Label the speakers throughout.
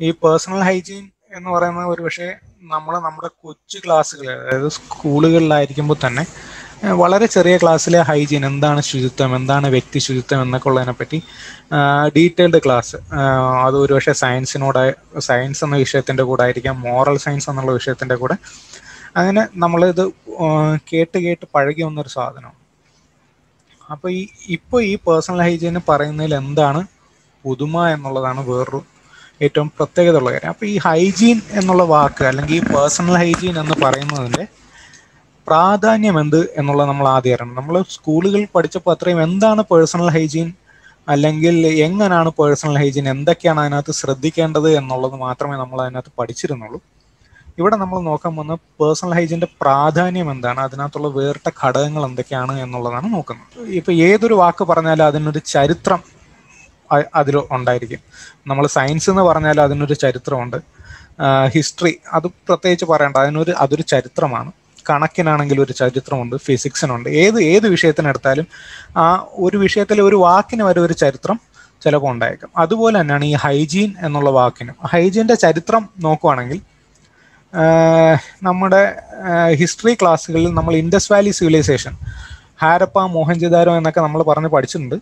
Speaker 1: ഈ personal hygiene എന്ന് പറയുന്നത് ഒരു പക്ഷേ നമ്മൾ നമ്മുടെ കൊച്ചു ക്ലാസ്സുകൾ അതായത് സ്കൂളുകളിലായിരിക്കുമ്പോൾ തന്നെ ഏഹ് വളരെ ചെറിയ ക്ലാസ്സിലെ ഹൈജീൻ എന്താണ് ശുചിത്വം എന്താണ് വ്യക്തി ശുചിത്വം എന്നൊക്കെ ഉള്ളതിനെ പറ്റി ഡീറ്റെയിൽഡ് ക്ലാസ് അത് ഒരുപക്ഷെ സയൻസിനോട് സയൻസ് എന്ന വിഷയത്തിന്റെ കൂടെ ആയിരിക്കാം മോറൽ സയൻസ് എന്നുള്ള വിഷയത്തിന്റെ കൂടെ അങ്ങനെ നമ്മളിത് ഏഹ് കേട്ട് കേട്ട് പഴകി വന്നൊരു സാധനം അപ്പോൾ ഈ ഇപ്പോൾ ഈ പേഴ്സണൽ ഹൈജീൻ പറയുന്നതിൽ എന്താണ് പുതുമ എന്നുള്ളതാണ് വേറൊരു ഏറ്റവും പ്രത്യേകത ഉള്ള കാര്യം അപ്പോൾ ഈ ഹൈജീൻ എന്നുള്ള വാക്ക് അല്ലെങ്കിൽ ഈ പേഴ്സണൽ ഹൈജീൻ എന്ന് പറയുന്നതിൻ്റെ പ്രാധാന്യം എന്ത് എന്നുള്ളത് നമ്മൾ ആദ്യം അറിയണം നമ്മൾ സ്കൂളുകളിൽ പഠിച്ചപ്പോൾ അത്രയും എന്താണ് പേഴ്സണൽ ഹൈജീൻ അല്ലെങ്കിൽ എങ്ങനെയാണ് പേഴ്സണൽ ഹൈജീൻ എന്തൊക്കെയാണ് അതിനകത്ത് ശ്രദ്ധിക്കേണ്ടത് എന്നുള്ളത് മാത്രമേ നമ്മൾ അതിനകത്ത് പഠിച്ചിരുന്നുള്ളൂ ഇവിടെ നമ്മൾ നോക്കാൻ പോകുന്ന പേഴ്സണൽ ഹൈജീൻ്റെ പ്രാധാന്യം എന്താണ് അതിനകത്തുള്ള വേറിട്ട ഘടകങ്ങൾ എന്തൊക്കെയാണ് എന്നുള്ളതാണ് നോക്കുന്നത് ഇപ്പൊ ഏതൊരു വാക്ക് പറഞ്ഞാലും അതിനൊരു ചരിത്രം അ- അതിൽ ഉണ്ടായിരിക്കും നമ്മൾ സയൻസ് എന്ന് പറഞ്ഞാൽ അതിനൊരു ചരിത്രമുണ്ട് ഹിസ്റ്ററി അത് പ്രത്യേകിച്ച് പറയണ്ട അതിനൊരു അതൊരു ചരിത്രമാണ് കണക്കിനാണെങ്കിൽ ഒരു ചരിത്രമുണ്ട് ഫിസിക്സിനുണ്ട് ഏത് ഏത് വിഷയത്തിനെടുത്താലും ആ ഒരു വിഷയത്തിലെ ഒരു വാക്കിന് വരെ ഒരു ചരിത്രം ചിലപ്പോൾ ഉണ്ടായേക്കും അതുപോലെ തന്നെയാണ് ഈ ഹൈജീൻ എന്നുള്ള വാക്കിനും ഹൈജീൻ്റെ ചരിത്രം നോക്കുവാണെങ്കിൽ ആഹ് നമ്മുടെ ഹിസ്റ്ററി ക്ലാസ്സുകളിൽ നമ്മൾ Indus valley civilisation Harappa Mohenjodaro എന്നൊക്കെ നമ്മൾ പറഞ്ഞ് പഠിച്ചിട്ടുണ്ട്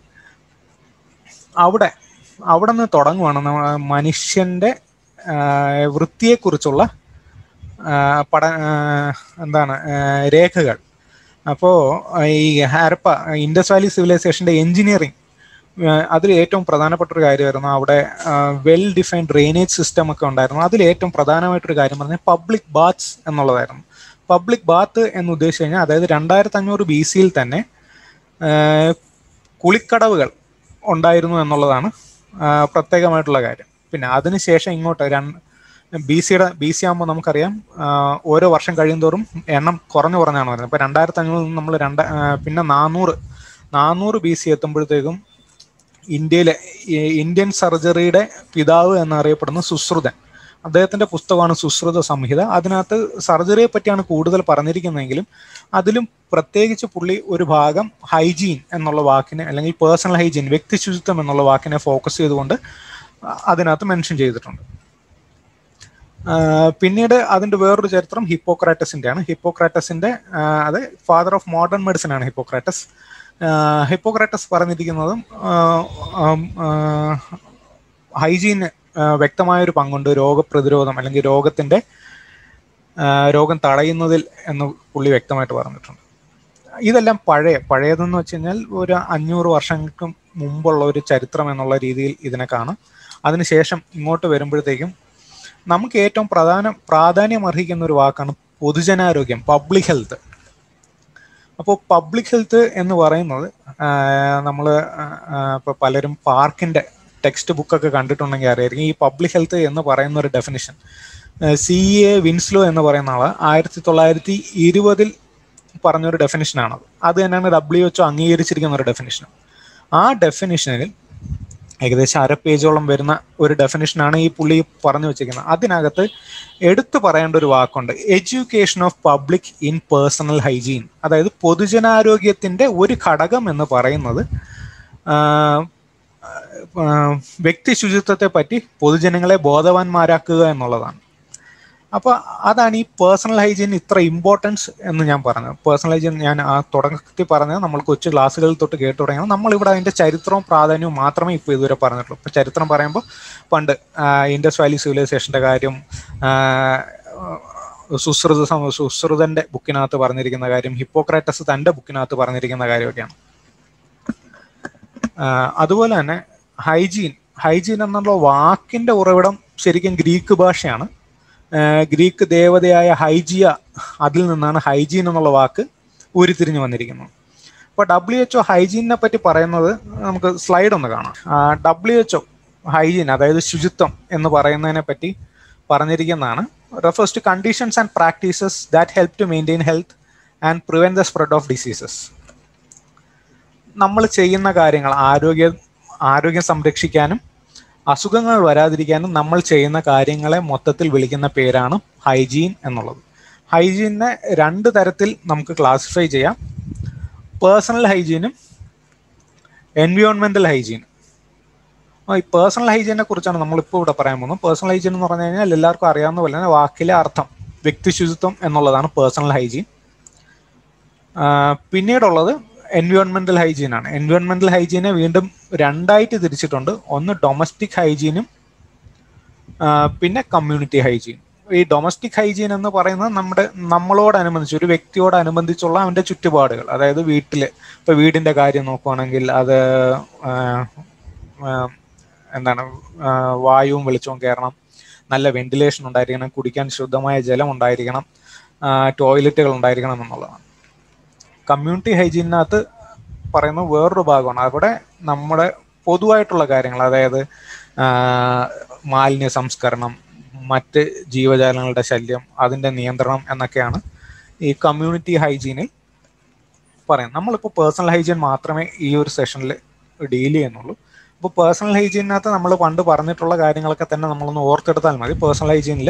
Speaker 1: അവിടെ അവിടെ നിന്ന് തുടങ്ങുവാണ് നമ്മ മനുഷ്യന്റെ ആഹ് വൃത്തിയെക്കുറിച്ചുള്ള ആഹ് പഠ ആഹ് എന്താണ് ആഹ് രേഖകൾ അപ്പോൾ ഈ ഹാരപ്പ ഇൻഡസ് വാലി സിവിലൈസേഷന്റെ എഞ്ചിനീയറിംഗ് അതിൽ ഏറ്റവും പ്രധാനപ്പെട്ട ഒരു കാര്യമായിരുന്നു അവിടെ വെൽ ഡിഫൈൻഡ് ഡ്രെയിനേജ് സിസ്റ്റം ഒക്കെ ഉണ്ടായിരുന്നു അതിൽ ഏറ്റവും പ്രധാനമായിട്ടൊരു കാര്യം പറഞ്ഞാൽ പബ്ലിക് ബാത്ത്സ് എന്നുള്ളതായിരുന്നു പബ്ലിക് ബാത്ത് എന്ന് ഉദ്ദേശിച്ച് കഴിഞ്ഞാൽ അതായത് രണ്ടായിരത്തി അഞ്ഞൂറ് ബി സിയിൽ തന്നെ ആഹ് കുളിക്കടവുകൾ ഉണ്ടായിരുന്നു എന്നുള്ളതാണ് ആഹ് പ്രത്യേകമായിട്ടുള്ള കാര്യം പിന്നെ അതിനുശേഷം ഇങ്ങോട്ട് രണ്ട് ബി സിയുടെ ബി സി ആകുമ്പോൾ നമുക്കറിയാം ആഹ് ഓരോ വർഷം കഴിയുന്തോറും എണ്ണം കുറഞ്ഞു കുറഞ്ഞാണ് വരുന്നത് ഇപ്പൊ രണ്ടായിരത്തി അഞ്ഞൂറിൽ നിന്ന് നമ്മൾ രണ്ട് ആഹ് പിന്നെ നാനൂറ് നാനൂറ് ബി സി എത്തുമ്പോഴത്തേക്കും ഇന്ത്യയിലെ ഈ ഇന്ത്യൻ സർജറിയുടെ പിതാവ് എന്നറിയപ്പെടുന്ന സുശ്രുതൻ അദ്ദേഹത്തിന്റെ പുസ്തകമാണ് സുശ്രുത സംഹിത അതിനകത്ത് സർജറിയെ പറ്റിയാണ് കൂടുതൽ പറഞ്ഞിരിക്കുന്നതെങ്കിലും അതിലും പ്രത്യേകിച്ച് പുള്ളി ഒരു ഭാഗം ഹൈജീൻ എന്നുള്ള വാക്കിനെ അല്ലെങ്കിൽ പേഴ്സണൽ ഹൈജീൻ വ്യക്തി ശുചിത്വം എന്നുള്ള വാക്കിനെ ഫോക്കസ് ചെയ്തുകൊണ്ട് അതിനകത്ത് മെൻഷൻ ചെയ്തിട്ടുണ്ട് ആഹ് പിന്നീട് അതിന്റെ വേറൊരു ചരിത്രം ഹിപ്പോക്രാറ്റസിന്റെ ആണ് ഹിപ്പോക്രാറ്റസിന്റെ ആഹ് അത് ഫാദർ ഓഫ് മോഡേൺ മെഡിസിൻ ആണ് ഹിപ്പോക്രാറ്റസ് ആഹ് ഹിപ്പോക്രാറ്റസ് പറഞ്ഞിരിക്കുന്നതും ഹൈജീന് വ്യക്തമായ ഒരു പങ്കുണ്ട് രോഗപ്രതിരോധം അല്ലെങ്കിൽ രോഗത്തിന്റെ ആഹ് രോഗം തടയുന്നതിൽ എന്ന് പുള്ളി വ്യക്തമായിട്ട് പറഞ്ഞിട്ടുണ്ട് ഇതെല്ലാം പഴയ പഴയതെന്ന് വെച്ച് കഴിഞ്ഞാൽ ഒരു അഞ്ഞൂറ് വർഷങ്ങൾക്ക് മുമ്പുള്ള ഒരു ചരിത്രം എന്നുള്ള രീതിയിൽ ഇതിനെ കാണാം അതിനുശേഷം ഇങ്ങോട്ട് വരുമ്പോഴത്തേക്കും നമുക്ക് ഏറ്റവും പ്രധാന പ്രാധാന്യം അർഹിക്കുന്ന ഒരു വാക്കാണ് പൊതുജനാരോഗ്യം പബ്ലിക് ഹെൽത്ത് അപ്പോൾ പബ്ലിക് ഹെൽത്ത് എന്ന് പറയുന്നത് നമ്മൾ ഇപ്പോൾ പലരും പാർക്കിന്റെ ടെക്സ്റ്റ് ബുക്കൊക്കെ കണ്ടിട്ടുണ്ടെങ്കിൽ അറിയായിരിക്കും ഈ പബ്ലിക് ഹെൽത്ത് എന്ന് പറയുന്ന ഒരു ഡെഫിനിഷൻ സി എ വിൻസ്ലോ എന്ന് പറയുന്ന ആള് ആയിരത്തി തൊള്ളായിരത്തി ഇരുപതിൽ പറഞ്ഞൊരു ഡെഫിനിഷനാണത് അത് തന്നെയാണ് ഡബ്ല്യു എച്ച് അംഗീകരിച്ചിരിക്കുന്ന ഒരു ഡെഫിനിഷൻ ആ ഡെഫിനിഷനിൽ ഏകദേശം അര പേജോളം വരുന്ന ഒരു ഡെഫിനിഷനാണ് ഈ പുള്ളി പറഞ്ഞു വെച്ചിരിക്കുന്നത് അതിനകത്ത് എടുത്തു പറയേണ്ട ഒരു വാക്കുണ്ട് education of public in personal hygiene അതായത് പൊതുജനാരോഗ്യത്തിന്റെ ഒരു ഘടകം എന്ന് പറയുന്നത് ആഹ്, ആഹ്, വ്യക്തി ശുചിത്വത്തെ പറ്റി പൊതുജനങ്ങളെ ബോധവാന്മാരാക്കുക എന്നുള്ളതാണ് അപ്പൊ അതാണ് ഈ പേഴ്സണൽ ഹൈജീൻ ഇത്ര ഇമ്പോർട്ടൻസ് എന്ന് ഞാൻ പറഞ്ഞത് പേഴ്സണൽ ഹൈജീൻ ഞാൻ ആ തുടക്കത്തിൽ പറഞ്ഞത് നമ്മൾ കൊച്ചു ക്ലാസ്സുകളിൽ തൊട്ട് കേട്ടു തുടങ്ങിയത് നമ്മൾ ഇവിടെ അതിന്റെ ചരിത്രവും പ്രാധാന്യവും മാത്രമേ ഇപ്പോൾ ഇതുവരെ പറഞ്ഞിട്ടുള്ളൂ ഇപ്പൊ ചരിത്രം പറയുമ്പോൾ പണ്ട് ഇൻഡസ് വാലി സിവിലൈസേഷന്റെ കാര്യം ആ, സുശ്രുത സം- സുശ്രുതന്റെ ബുക്കിനകത്ത് പറഞ്ഞിരിക്കുന്ന കാര്യം ഹിപ്പോക്രാറ്റസ് തന്റെ ബുക്കിനകത്ത് പറഞ്ഞിരിക്കുന്ന കാര്യമൊക്കെയാണ് ആ, അതുപോലെ തന്നെ ഹൈജീൻ ഹൈജീൻ എന്നുള്ള വാക്കിന്റെ ഉറവിടം ശരിക്കും ഗ്രീക്ക് ഭാഷയാണ് ആ, ഗ്രീക്ക് ദേവതയായ ഹൈജിയ അതിൽ നിന്നാണ് ഹൈജീൻ എന്നുള്ള വാക്ക് ഉരുത്തിരിഞ്ഞു വന്നിരിക്കുന്നത് അപ്പോൾ ഡബ്ല്യു എച്ച്ഒ ഹൈജീനെ പറ്റി പറയുന്നത് നമുക്ക് സ്ലൈഡ് ഒന്ന് കാണാം ഡബ്ല്യു എച്ച്ഒ ഹൈജീൻ അതായത് ശുചിത്വം എന്ന് പറയുന്നതിനെ പറ്റി പറഞ്ഞിരിക്കുന്നതാണ് refers to conditions and practices that help to maintain health and prevent the spread of diseases നമ്മൾ ചെയ്യുന്ന കാര്യങ്ങൾ ആരോഗ്യം ആരോഗ്യം സംരക്ഷിക്കാനും അസുഖങ്ങൾ വരാതിരിക്കാനും നമ്മൾ ചെയ്യുന്ന കാര്യങ്ങളെ മൊത്തത്തിൽ വിളിക്കുന്ന പേരാണ് ഹൈജീൻ എന്നുള്ളത് ഹൈജീനെ രണ്ട് തരത്തിൽ നമുക്ക് ക്ലാസിഫൈ ചെയ്യാം പേഴ്സണൽ ഹൈജീനും എൻവിയോൺമെന്റൽ ഹൈജീനും ഈ പേഴ്സണൽ ഹൈജീനെ കുറിച്ചാണ് നമ്മളിപ്പോൾ ഇവിടെ പറയാൻ പോകുന്നത് പേഴ്സണൽ ഹൈജീൻ എന്ന് പറഞ്ഞു കഴിഞ്ഞാൽ എല്ലാവർക്കും അറിയാവുന്ന പോലെ തന്നെ വാക്കിലെ അർത്ഥം വ്യക്തി ശുചിത്വം എന്നുള്ളതാണ് പേഴ്സണൽ ഹൈജീൻ പിന്നീടുള്ളത് എൻവയോൺമെന്റൽ ഹൈജീൻ ആണ് എൻവയോൺമെന്റൽ ഹൈജീനെ വീണ്ടും രണ്ടായിട്ട് തിരിച്ചിട്ടുണ്ട് ഒന്ന് ഡൊമസ്റ്റിക് ഹൈജീനും പിന്നെ കമ്മ്യൂണിറ്റി ഹൈജീൻ ഈ ഡൊമസ്റ്റിക് ഹൈജീൻ എന്ന് പറയുന്നത് നമ്മുടെ നമ്മളോടനുബന്ധിച്ച് ഒരു വ്യക്തിയോടനുബന്ധിച്ചുള്ള അവന്റെ ചുറ്റുപാടുകൾ അതായത് വീട്ടില് ഇപ്പൊ വീടിന്റെ കാര്യം നോക്കുവാണെങ്കിൽ അത് എന്താണ് വായുവും വെളിച്ചവും കയറണം നല്ല വെന്റിലേഷൻ ഉണ്ടായിരിക്കണം കുടിക്കാൻ ശുദ്ധമായ ജലം ഉണ്ടായിരിക്കണം ടോയ്ലറ്റുകൾ ഉണ്ടായിരിക്കണം എന്നുള്ളതാണ് കമ്മ്യൂണിറ്റി ഹൈജീനകത്ത് പറയുന്ന വേറൊരു ഭാഗമാണ് അവിടെ നമ്മുടെ പൊതുവായിട്ടുള്ള കാര്യങ്ങൾ അതായത് മാലിന്യ സംസ്കരണം മറ്റ് ജീവജാലങ്ങളുടെ ശല്യം അതിൻ്റെ നിയന്ത്രണം എന്നൊക്കെയാണ് ഈ കമ്മ്യൂണിറ്റി ഹൈജീനിൽ പറയുന്നത് നമ്മളിപ്പോൾ പേഴ്സണൽ ഹൈജീൻ മാത്രമേ ഈ ഒരു സെഷനിൽ ഡീൽ ചെയ്യുന്നുള്ളൂ അപ്പോൾ പേഴ്സണൽ ഹൈജീനകത്ത് നമ്മൾ പണ്ട് പറഞ്ഞിട്ടുള്ള കാര്യങ്ങളൊക്കെ തന്നെ നമ്മളൊന്ന് ഓർത്തെടുത്താൽ മതി പേഴ്സണൽ ഹൈജീനിൽ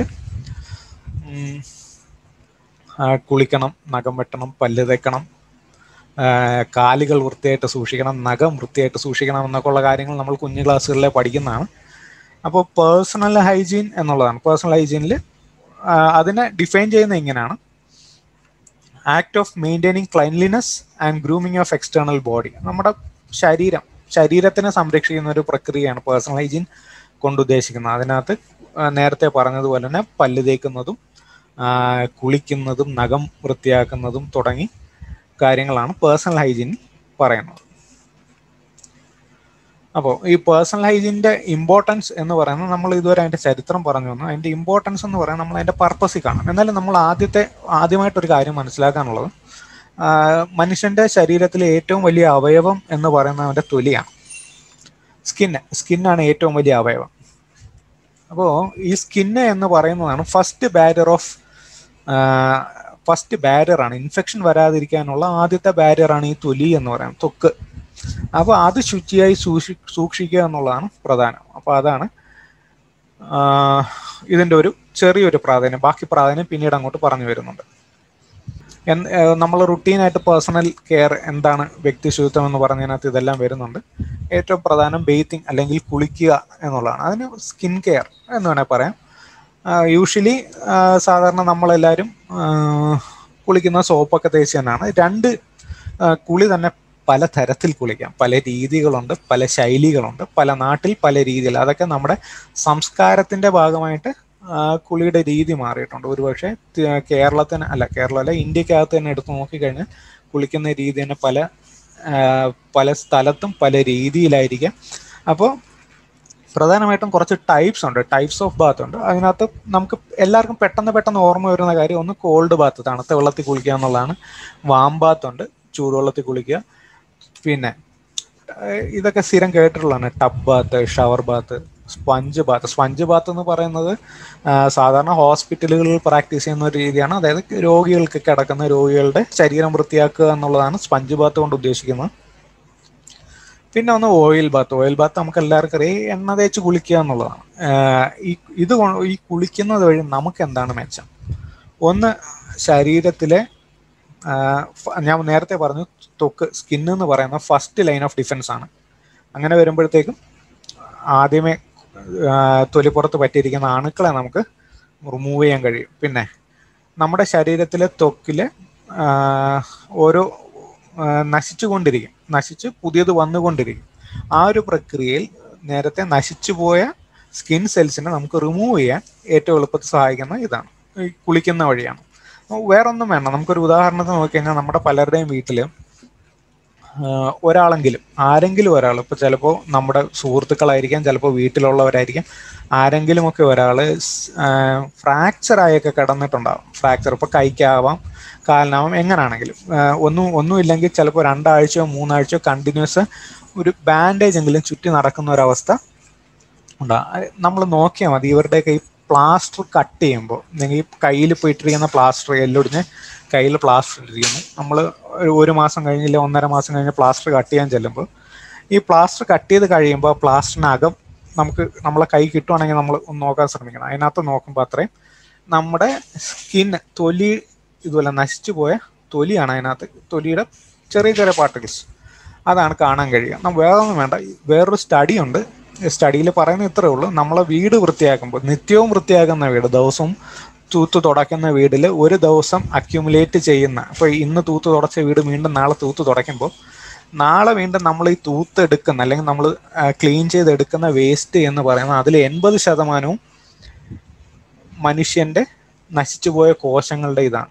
Speaker 1: കുളിക്കണം നഖം വെട്ടണം പല്ല് തേക്കണം കാലുകൾ വൃത്തിയായിട്ട് സൂക്ഷിക്കണം നഖം വൃത്തിയായിട്ട് സൂക്ഷിക്കണം എന്നൊക്കെ ഉള്ള കാര്യങ്ങൾ നമ്മൾ കുഞ്ഞു ക്ലാസ്സുകളിലെ പഠിക്കുന്നതാണ് അപ്പോൾ പേഴ്സണൽ ഹൈജീൻ എന്നുള്ളതാണ് പേഴ്സണൽ ഹൈജീനിൽ അതിനെ ഡിഫൈൻ ചെയ്യുന്ന ഇങ്ങനെയാണ് act of maintaining cleanliness and grooming of external body നമ്മുടെ ശരീരം ശരീരത്തിനെ സംരക്ഷിക്കുന്ന ഒരു പ്രക്രിയയാണ് പേഴ്സണൽ ഹൈജീൻ കൊണ്ട് ഉദ്ദേശിക്കുന്നത് അതിനകത്ത് നേരത്തെ പറഞ്ഞതുപോലെ തന്നെ പല്ല് തേക്കുന്നതും കുളിക്കുന്നതും നഖം വൃത്തിയാക്കുന്നതും തുടങ്ങി കാര്യങ്ങളാണ് പേഴ്സണൽ ഹൈജീൻ പറയുന്നത് അപ്പോൾ ഈ പേഴ്സണൽ ഹൈജീൻ്റെ ഇമ്പോർട്ടൻസ് എന്ന് പറയുന്നത് നമ്മൾ ഇതുവരെ അതിൻ്റെ ചരിത്രം പറഞ്ഞു വന്നു അതിൻ്റെ ഇമ്പോർട്ടൻസ് എന്ന് പറയുന്നത് നമ്മൾ അതിൻ്റെ പർപ്പസിൽ കാണാം എന്നാലും നമ്മൾ ആദ്യത്തെ ആദ്യമായിട്ടൊരു കാര്യം മനസ്സിലാക്കാനുള്ളത് മനുഷ്യന്റെ ശരീരത്തിലെ ഏറ്റവും വലിയ അവയവം എന്ന് പറയുന്നത് അവൻ്റെ തൊലിയാണ് സ്കിന്ന് സ്കിന്നാണ് ഏറ്റവും വലിയ അവയവം അപ്പോൾ ഈ സ്കിന്ന് എന്ന് പറയുന്നതാണ് first barrier of first barrier ആണ് ഇൻഫെക്ഷൻ വരാതിരിക്കാനുള്ള ആദ്യത്തെ ബാരിയർ ആണ് ഈ തൊലി എന്ന് പറയുന്നത് തൊക്ക് അപ്പോൾ അത് ശുചിയായി സൂക്ഷി സൂക്ഷിക്കുക എന്നുള്ളതാണ് പ്രധാനം അപ്പോൾ അതാണ് ഇതിൻ്റെ ഒരു ചെറിയൊരു പ്രാധാന്യം ബാക്കി പ്രാധാന്യം പിന്നീട് അങ്ങോട്ട് പറഞ്ഞു വരുന്നുണ്ട് നമ്മൾ റുട്ടീനായിട്ട് പേഴ്സണൽ കെയർ എന്താണ് വ്യക്തി ശുചിത്വം എന്ന് പറഞ്ഞതിനകത്ത് ഇതെല്ലാം വരുന്നുണ്ട് ഏറ്റവും പ്രധാനം ബേത്തിങ് അല്ലെങ്കിൽ കുളിക്കുക എന്നുള്ളതാണ് അതിന് സ്കിൻ കെയർ എന്ന് വേണേൽ പറയാം യൂഷ്വലി സാധാരണ നമ്മളെല്ലാവരും കുളിക്കുന്ന സോപ്പൊക്കെ തേച്ച് തന്നെയാണ് രണ്ട് കുളി തന്നെ പല തരത്തിൽ കുളിക്കാം പല രീതികളുണ്ട് പല ശൈലികളുണ്ട് പല നാട്ടിൽ പല രീതിയിൽ അതൊക്കെ നമ്മുടെ സംസ്കാരത്തിന്റെ ഭാഗമായിട്ട് കുളിയുടെ രീതി മാറിയിട്ടുണ്ട് ഒരുപക്ഷെ കേരളത്തിന് അല്ല കേരളം അല്ല ഇന്ത്യക്കകത്ത് തന്നെ എടുത്തു നോക്കിക്കഴിഞ്ഞാൽ കുളിക്കുന്ന രീതി തന്നെ പല പല സ്ഥലത്തും പല രീതിയിലായിരിക്കാം അപ്പോൾ പ്രധാനമായിട്ടും കുറച്ച് ടൈപ്സ് ഉണ്ട് ടൈപ്സ് ഓഫ് ബാത്ത് ഉണ്ട് അതിനകത്ത് നമുക്ക് എല്ലാവർക്കും പെട്ടെന്ന് പെട്ടെന്ന് ഓർമ്മ വരുന്ന കാര്യം ഒന്ന് കോൾഡ് ബാത്ത് തണുത്ത വെള്ളത്തിൽ കുളിക്കുക എന്നുള്ളതാണ് വാം ബാത്ത് ഉണ്ട് ചൂടുവെള്ളത്തിൽ കുളിക്കുക പിന്നെ ഇതൊക്കെ സ്ഥിരം കേട്ടിട്ടുള്ളതാണ് tub bath shower bath sponge bath sponge bath എന്ന് പറയുന്നത് സാധാരണ ഹോസ്പിറ്റലുകളിൽ പ്രാക്ടീസ് ചെയ്യുന്ന ഒരു രീതിയാണ് അതായത് രോഗികൾക്ക് കിടക്കുന്ന രോഗികളുടെ ശരീരം വൃത്തിയാക്കുക എന്നുള്ളതാണ് സ്പഞ്ച് ബാത്ത് കൊണ്ട് ഉദ്ദേശിക്കുന്നത് പിന്നെ ഒന്ന് ഓയിൽ ബാത്ത് ഓയിൽ ബാത്ത് നമുക്ക് എല്ലാവർക്കും അറിയാം എണ്ണ തേച്ച് കുളിക്കുക എന്നുള്ളതാണ് ഈ ഇത് ഈ കുളിക്കുന്നത് വഴി നമുക്ക് എന്താണ് മെച്ചം ഒന്ന് ശരീരത്തിലെ ഞാൻ നേരത്തെ പറഞ്ഞു തൊക്ക് സ്കിൻ എന്ന് പറയുന്ന ഫസ്റ്റ് ലൈൻ ഓഫ് ഡിഫൻസ് ആണ് അങ്ങനെ വരുമ്പോഴത്തേക്കും ആദ്യമേ തൊലിപ്പുറത്ത് പറ്റിയിരിക്കുന്ന അണുക്കളെ നമുക്ക് റിമൂവ് ചെയ്യാൻ കഴിയും പിന്നെ നമ്മുടെ ശരീരത്തിലെ ത്വക്കില് ഓരോ നശിച്ചുകൊണ്ടിരിക്കും നശിച്ച് പുതിയത് വന്നുകൊണ്ടിരിക്കും ആ ഒരു പ്രക്രിയയിൽ നേരത്തെ നശിച്ചു പോയ സ്കിൻ സെൽസിനെ നമുക്ക് റിമൂവ് ചെയ്യാൻ ഏറ്റവും എളുപ്പത്തിൽ സഹായിക്കുന്ന ഇതാണ് ഈ കുളിക്കുന്ന വഴിയാണ് വേറൊന്നും വേണ്ട നമുക്കൊരു ഉദാഹരണത്തിന് നോക്കിക്കഴിഞ്ഞാൽ നമ്മുടെ പലരുടെയും വീട്ടിൽ ഒരാളെങ്കിലും ആരെങ്കിലും ഒരാൾ ഇപ്പോൾ ചിലപ്പോൾ നമ്മുടെ സുഹൃത്തുക്കളായിരിക്കാം ചിലപ്പോൾ വീട്ടിലുള്ളവരായിരിക്കാം ആരെങ്കിലും ഒക്കെ ഒരാൾ ഫ്രാക്ചർ ആയൊക്കെ കിടന്നിട്ടുണ്ടാവും ഫ്രാക്ചർ ഇപ്പോൾ കൈക്കാവാം കാലിനാവാം എങ്ങനാണെങ്കിലും ഒന്നും ഒന്നുമില്ലെങ്കിൽ ചിലപ്പോൾ രണ്ടാഴ്ചയോ മൂന്നാഴ്ചയോ കണ്ടിന്യൂസ് ഒരു ബാൻഡേജ് എങ്കിലും ചുറ്റി നടക്കുന്ന ഒരവസ്ഥ ഉണ്ടാകും നമ്മൾ നോക്കിയാൽ മതി ഇവരുടെയൊക്കെ ഈ പ്ലാസ്റ്റർ കട്ട് ചെയ്യുമ്പോൾ അല്ലെങ്കിൽ കയ്യിൽ പോയിട്ടിരിക്കുന്ന പ്ലാസ്റ്റർ എല്ലൊടിഞ്ഞ് കയ്യിൽ പ്ലാസ്റ്റർ ഇട്ടിരിക്കുന്നു നമ്മൾ ഒരു മാസം കഴിഞ്ഞില്ല ഒന്നര മാസം കഴിഞ്ഞ് പ്ലാസ്റ്റർ കട്ട് ചെയ്യാൻ ചെല്ലുമ്പോൾ ഈ പ്ലാസ്റ്റർ കട്ട് ചെയ്ത് കഴിയുമ്പോൾ പ്ലാസ്റ്ററിനകം നമുക്ക് നമ്മളെ കൈ കിട്ടുവാണെങ്കിൽ നമ്മൾ ഒന്ന് നോക്കാൻ ശ്രമിക്കണം അതിനകത്ത് നോക്കുമ്പോൾ അത്രയും നമ്മുടെ സ്കിൻ തൊലി ഇതുപോലെ നശിച്ചു പോയ തൊലിയാണ് അതിനകത്ത് തൊലിയുടെ ചെറിയ ചെറിയ പാർട്ടിക്കിൾസ് അതാണ് കാണാൻ കഴിയുക നമ്മൾ വേറെ ഒന്നും വേണ്ട വേറൊരു സ്റ്റഡി ഉണ്ട് സ്റ്റഡിയിൽ പറയുന്ന ഇത്രേ ഉള്ളൂ നമ്മളെ വീട് വൃത്തിയാക്കുമ്പോൾ നിത്യവും വൃത്തിയാക്കുന്ന വീട് ദിവസവും തൂത്ത് തുടയ്ക്കുന്ന വീട്ടിൽ ഒരു ദിവസം അക്യുമുലേറ്റ് ചെയ്യുന്ന അപ്പോൾ ഇന്ന് തൂത്ത് തുടച്ച വീട് വീണ്ടും നാളെ തൂത്ത് തുടയ്ക്കുമ്പോൾ നാളെ വീണ്ടും നമ്മൾ ഈ തൂത്ത് എടുക്കുന്ന അല്ലെങ്കിൽ നമ്മൾ ക്ലീൻ ചെയ്തെടുക്കുന്ന വേസ്റ്റ് എന്ന് പറയുന്നത് അതിൽ എൺപത് ശതമാനവും മനുഷ്യന്റെ നശിച്ചുപോയ കോശങ്ങളുടെ ഇതാണ്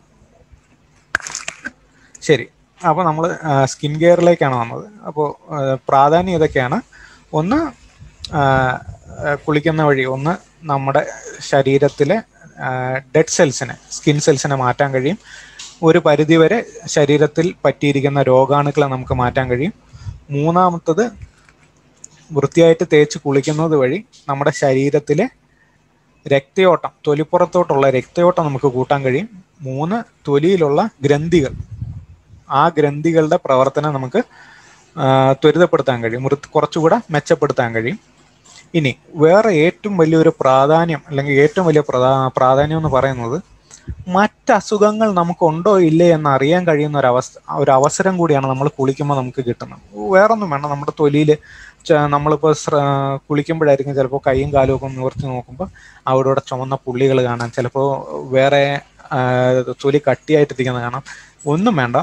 Speaker 1: ശരി അപ്പോൾ നമ്മൾ സ്കിൻ കെയറിലേക്കാണ് വന്നത് അപ്പോൾ പ്രാധാന്യം ഇതൊക്കെയാണ് ഒന്ന് ആ, ആ, കുളിക്കുന്ന വഴി ഒന്ന് നമ്മുടെ ശരീരത്തിലെ ഡെഡ് സെൽസിനെ സ്കിൻ സെൽസിനെ മാറ്റാൻ കഴിയും ഒരു പരിധിവരെ ശരീരത്തിൽ പറ്റിയിരിക്കുന്ന രോഗാണുക്കളെ നമുക്ക് മാറ്റാൻ കഴിയും മൂന്നാമത്തത് വൃത്തിയായിട്ട് തേച്ച് കുളിക്കുന്നത് വഴി നമ്മുടെ ശരീരത്തിലെ രക്തയോട്ടം തൊലിപ്പുറത്തോട്ടുള്ള രക്തയോട്ടം നമുക്ക് കൂട്ടാൻ കഴിയും മൂന്ന് തൊലിയിലുള്ള ഗ്രന്ഥികൾ ആ ഗ്രന്ഥികളുടെ പ്രവർത്തനം നമുക്ക് ആ, ത്വരിതപ്പെടുത്താൻ കഴിയും വൃത്തി- കുറച്ചുകൂടെ മെച്ചപ്പെടുത്താൻ കഴിയും ഇനി വേറെ ഏറ്റവും വലിയൊരു പ്രാധാന്യം അല്ലെങ്കിൽ ഏറ്റവും വലിയ പ്രധാ പ്രാധാന്യം എന്ന് പറയുന്നത് മറ്റ് അസുഖങ്ങൾ നമുക്കുണ്ടോ ഇല്ലേ എന്ന് അറിയാൻ കഴിയുന്ന ഒരു അവസ്ഥ ഒരു അവസരം കൂടിയാണ് നമ്മൾ കുളിക്കുമ്പോൾ നമുക്ക് കിട്ടുന്നത് വേറൊന്നും വേണം നമ്മുടെ തൊലിയിൽ നമ്മളിപ്പോൾ കുളിക്കുമ്പോഴായിരിക്കും ചിലപ്പോൾ കൈയും കാലും ഒക്കെ ഒന്ന് നിവർത്തി നോക്കുമ്പോൾ അവിടെ ഇവിടെ ചുമന്ന പുള്ളികൾ കാണാം ചിലപ്പോൾ വേറെ ആ, തൊലി കട്ടിയായിട്ടിരിക്കുന്നത് കാണാം ഒന്നും വേണ്ട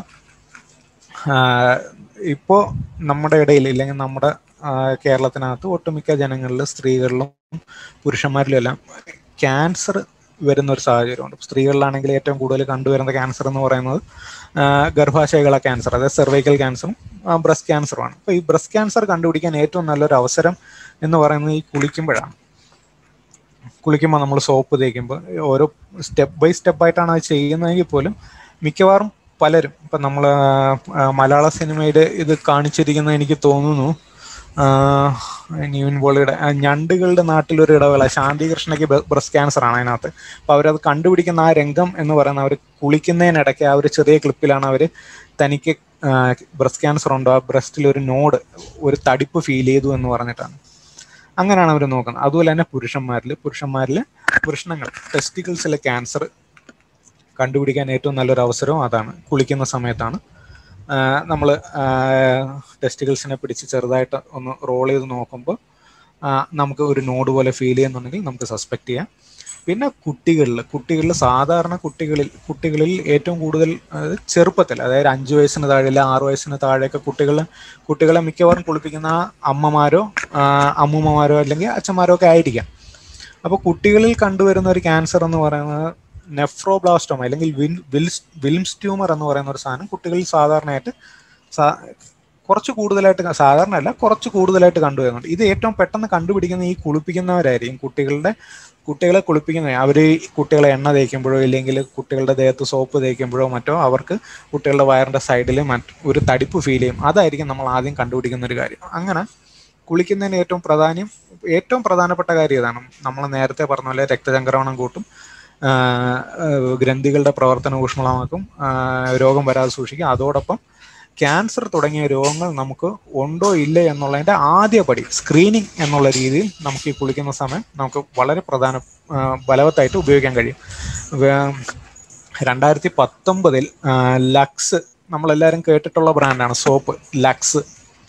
Speaker 1: ഇപ്പോൾ നമ്മുടെ ഇടയിൽ ഇല്ലെങ്കിൽ നമ്മുടെ ആ, കേരളത്തിനകത്ത് ഒട്ടുമിക്ക ജനങ്ങളിൽ സ്ത്രീകളിലും പുരുഷന്മാരിലും എല്ലാം ക്യാൻസർ വരുന്ന ഒരു സാഹചര്യമുണ്ട് സ്ത്രീകളിലാണെങ്കിൽ ഏറ്റവും കൂടുതൽ കണ്ടുവരുന്ന ക്യാൻസർ എന്ന് പറയുന്നത് ആ, ഗർഭാശയകള ക്യാൻസർ അതായത് സെർവൈക്കൽ ക്യാൻസറും ബ്രസ്റ്റ് ക്യാൻസറുമാണ് അപ്പോൾ ഈ ബ്രസ്റ്റ് ക്യാൻസർ കണ്ടുപിടിക്കാൻ ഏറ്റവും നല്ലൊരു അവസരം എന്ന് പറയുന്നത് ഈ കുളിക്കുമ്പോഴാണ് കുളിക്കുമ്പോൾ നമ്മൾ സോപ്പ് തേക്കുമ്പോൾ ഓരോ സ്റ്റെപ്പ് ബൈ സ്റ്റെപ്പ് ആയിട്ടാണ് അത് ചെയ്യുന്നതെങ്കിൽ പോലും മിക്കവാറും പലരും ഇപ്പം നമ്മൾ മലയാള സിനിമയിൽ ഇത് കാണിച്ചിരിക്കുന്ന എനിക്ക് തോന്നുന്നു ആ, നിവിൻ പോളിയുടെ ആ, ഞണ്ടുകളുടെ നാട്ടിലൊരു ഇടവേള ശാന്തി കൃഷ്ണയ്ക്ക് ബ്രസ്റ്റ് ക്യാൻസർ ആണ് അതിനകത്ത് അപ്പോൾ അവരത് കണ്ടുപിടിക്കുന്ന ആ രംഗം എന്ന് പറയുന്ന അവർ കുളിക്കുന്നതിനിടയ്ക്ക് ആ ഒരു ചെറിയ ക്ലിപ്പിലാണ് അവർ തനിക്ക് ബ്രസ്റ്റ് ക്യാൻസർ ഉണ്ടോ ആ ബ്രസ്റ്റിൽ ഒരു നോഡ് ഒരു തടിപ്പ് ഫീൽ ചെയ്തു എന്ന് പറഞ്ഞിട്ടാണ് അങ്ങനെയാണ് അവർ നോക്കുന്നത് അതുപോലെ തന്നെ പുരുഷന്മാരിൽ പുരുഷന്മാരിൽ വൃഷ്ണങ്ങൾ ടെസ്റ്റിക്കിൾസിലെ ക്യാൻസർ കണ്ടുപിടിക്കാൻ ഏറ്റവും നല്ലൊരു അവസരവും അതാണ് കുളിക്കുന്ന സമയത്താണ് നമ്മൾ ടെസ്റ്റിക്കിൾസിനെ പിടിച്ച് ചെറുതായിട്ട് ഒന്ന് റോൾ ചെയ്ത് നോക്കുമ്പോൾ ആ, നമുക്ക് ഒരു നോഡ് പോലെ ഫീൽ ചെയ്യുന്നുണ്ടെങ്കിൽ നമുക്ക് സസ്പെക്ട് ചെയ്യാം പിന്നെ കുട്ടികളിൽ കുട്ടികളിൽ സാധാരണ കുട്ടികളിൽ കുട്ടികളിൽ ഏറ്റവും കൂടുതൽ അതായത് ചെറുപ്പത്തിൽ അതായത് അഞ്ച് വയസ്സിന് താഴെ അല്ല ആറ് വയസ്സിന് താഴെയൊക്കെ കുട്ടികൾ കുട്ടികളെ മിക്കവാറും കുളിപ്പിക്കുന്ന അമ്മമാരോ ആ, അമ്മൂമ്മമാരോ അല്ലെങ്കിൽ അച്ഛന്മാരോ ഒക്കെ ആയിരിക്കാം അപ്പോൾ കുട്ടികളിൽ കണ്ടുവരുന്ന ഒരു ക്യാൻസർ എന്ന് പറയുന്നത് നെഫ്രോബ്ലാസ്റ്റോമ അല്ലെങ്കിൽ വിൽ വിൽസ് വിൽംസ് ട്യൂമർ എന്ന് പറയുന്ന ഒരു സാധനം കുട്ടികളിൽ സാധാരണയായിട്ട് സാ- കുറച്ച് കൂടുതലായിട്ട് ക- സാധാരണ അല്ല കുറച്ച് കൂടുതലായിട്ട് കണ്ടുവരുന്നുണ്ട് ഇത് ഏറ്റവും പെട്ടെന്ന് കണ്ടുപിടിക്കുന്ന ഈ കുളിപ്പിക്കുന്നവരായിരിക്കും കുട്ടികളുടെ കുട്ടികളെ കുളിപ്പിക്കുന്ന അവർ കുട്ടികളെ എണ്ണ തേക്കുമ്പോഴോ ഇല്ലെങ്കിൽ കുട്ടികളുടെ ദേഹത്ത് സോപ്പ് തേക്കുമ്പോഴോ മറ്റോ അവർക്ക് കുട്ടികളുടെ വയറിന്റെ സൈഡിൽ മറ്റ് ഒരു തടിപ്പ് ഫീൽ ചെയ്യും അതായിരിക്കും നമ്മൾ ആദ്യം കണ്ടുപിടിക്കുന്ന ഒരു കാര്യം അങ്ങനെ കുളിക്കുന്നതിന് ഏറ്റവും പ്രാധാന്യം ഏറ്റവും പ്രധാനപ്പെട്ട കാര്യം ഇതാണ് നമ്മൾ നേരത്തെ പറഞ്ഞ പോലെ രക്തചംക്രമണം കൂട്ടും ആ, ആ, ഗ്രന്ഥികളുടെ പ്രവർത്തനം ഊഷ്മളമാക്കും ആ, രോഗം വരാതെ സൂക്ഷിക്കും അതോടൊപ്പം ക്യാൻസർ തുടങ്ങിയ രോഗങ്ങൾ നമുക്ക് ഉണ്ടോ ഇല്ലേ എന്നുള്ളതിന്റെ ആദ്യ പടി സ്ക്രീനിങ് എന്നുള്ള രീതിയിൽ നമുക്ക് ഈ കുളിക്കുന്ന സമയം നമുക്ക് വളരെ പ്രധാന ആ, ബലവത്തായിട്ട് ഉപയോഗിക്കാൻ കഴിയും വേ- രണ്ടായിരത്തി പത്തൊമ്പതിൽ ലക്സ് നമ്മളെല്ലാവരും കേട്ടിട്ടുള്ള ബ്രാൻഡാണ് സോപ്പ് ലക്സ്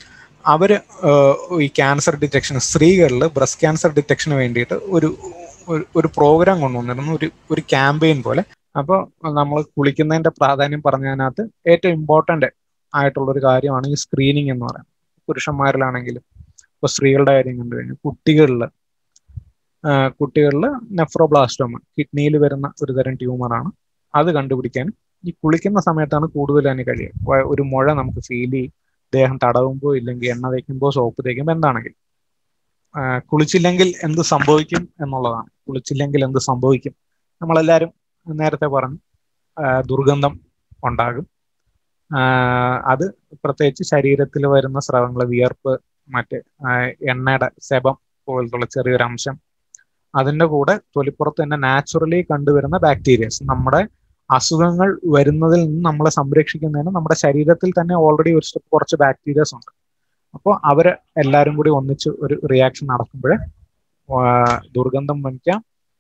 Speaker 1: അവര് ഏഹ്, ഈ ക്യാൻസർ ഡിറ്റക്ഷൻ സ്ത്രീകളിൽ ബ്രസ്റ്റ് ക്യാൻസർ ഡിറ്റക്ഷന് വേണ്ടിയിട്ട് ഒരു ഒരു- ഒരു പ്രോഗ്രാം കൊണ്ടുവന്നിരുന്നു ഒരു ഒരു ക്യാമ്പയിൻ പോലെ അപ്പോൾ നമ്മൾ കുളിക്കുന്നതിന്റെ പ്രാധാന്യം പറഞ്ഞതിനകത്ത് ഏറ്റവും ഇമ്പോർട്ടൻ്റ് ആയിട്ടുള്ള ഒരു കാര്യമാണ് ഈ സ്ക്രീനിങ് എന്ന് പറയുന്നത് പുരുഷന്മാരിലാണെങ്കിലും ഇപ്പോൾ സ്ത്രീകളുടെ കാര്യം കണ്ടു കഴിഞ്ഞാൽ കുട്ടികളിൽ കുട്ടികളിൽ നെഫ്രോബ്ലാസ്റ്റോമ കിഡ്നിയിൽ വരുന്ന ഒരു തരം ട്യൂമറാണ് അത് കണ്ടുപിടിക്കാൻ ഈ കുളിക്കുന്ന സമയത്താണ് കൂടുതൽ അതിന് കഴിയുക വ- ഒരു മുഴ നമുക്ക് ഫീൽ ചെയ്യും ദേഹം തടവുമ്പോൾ ഇല്ലെങ്കിൽ എണ്ണ തേക്കുമ്പോൾ സോപ്പ് തേക്കുമ്പോൾ എന്താണെങ്കിൽ ആ, കുളിച്ചില്ലെങ്കിൽ എന്ത് സംഭവിക്കും എന്നുള്ളതാണ് കുളിച്ചില്ലെങ്കിൽ എന്ത് സംഭവിക്കും നമ്മളെല്ലാവരും നേരത്തെ പറഞ്ഞു ആ, ദുർഗന്ധം ഉണ്ടാകും ആ, അത് പ്രത്യേകിച്ച് ശരീരത്തിൽ വരുന്ന സ്രവങ്ങൾ വിയർപ്പ് മറ്റ് ആ, എണ്ണയുടെ സെബം പോലത്തുള്ള ചെറിയൊരു അംശം അതിന്റെ കൂടെ തൊലിപ്പുറത്ത് തന്നെ നാച്ചുറലി കണ്ടുവരുന്ന ബാക്ടീരിയസ് നമ്മുടെ അസുഖങ്ങൾ വരുന്നതിൽ നിന്ന് നമ്മളെ സംരക്ഷിക്കുന്നതിന് നമ്മുടെ ശരീരത്തിൽ തന്നെ ഓൾറെഡി ഒരു സ്റ്റെപ്പ് കുറച്ച് ബാക്ടീരിയസ് ഉണ്ട് അപ്പോൾ അവര് എല്ലാവരും കൂടി ഒന്നിച്ച് ഒരു റിയാക്ഷൻ നടക്കുമ്പോൾ ദുർഗന്ധം വമിക്കാം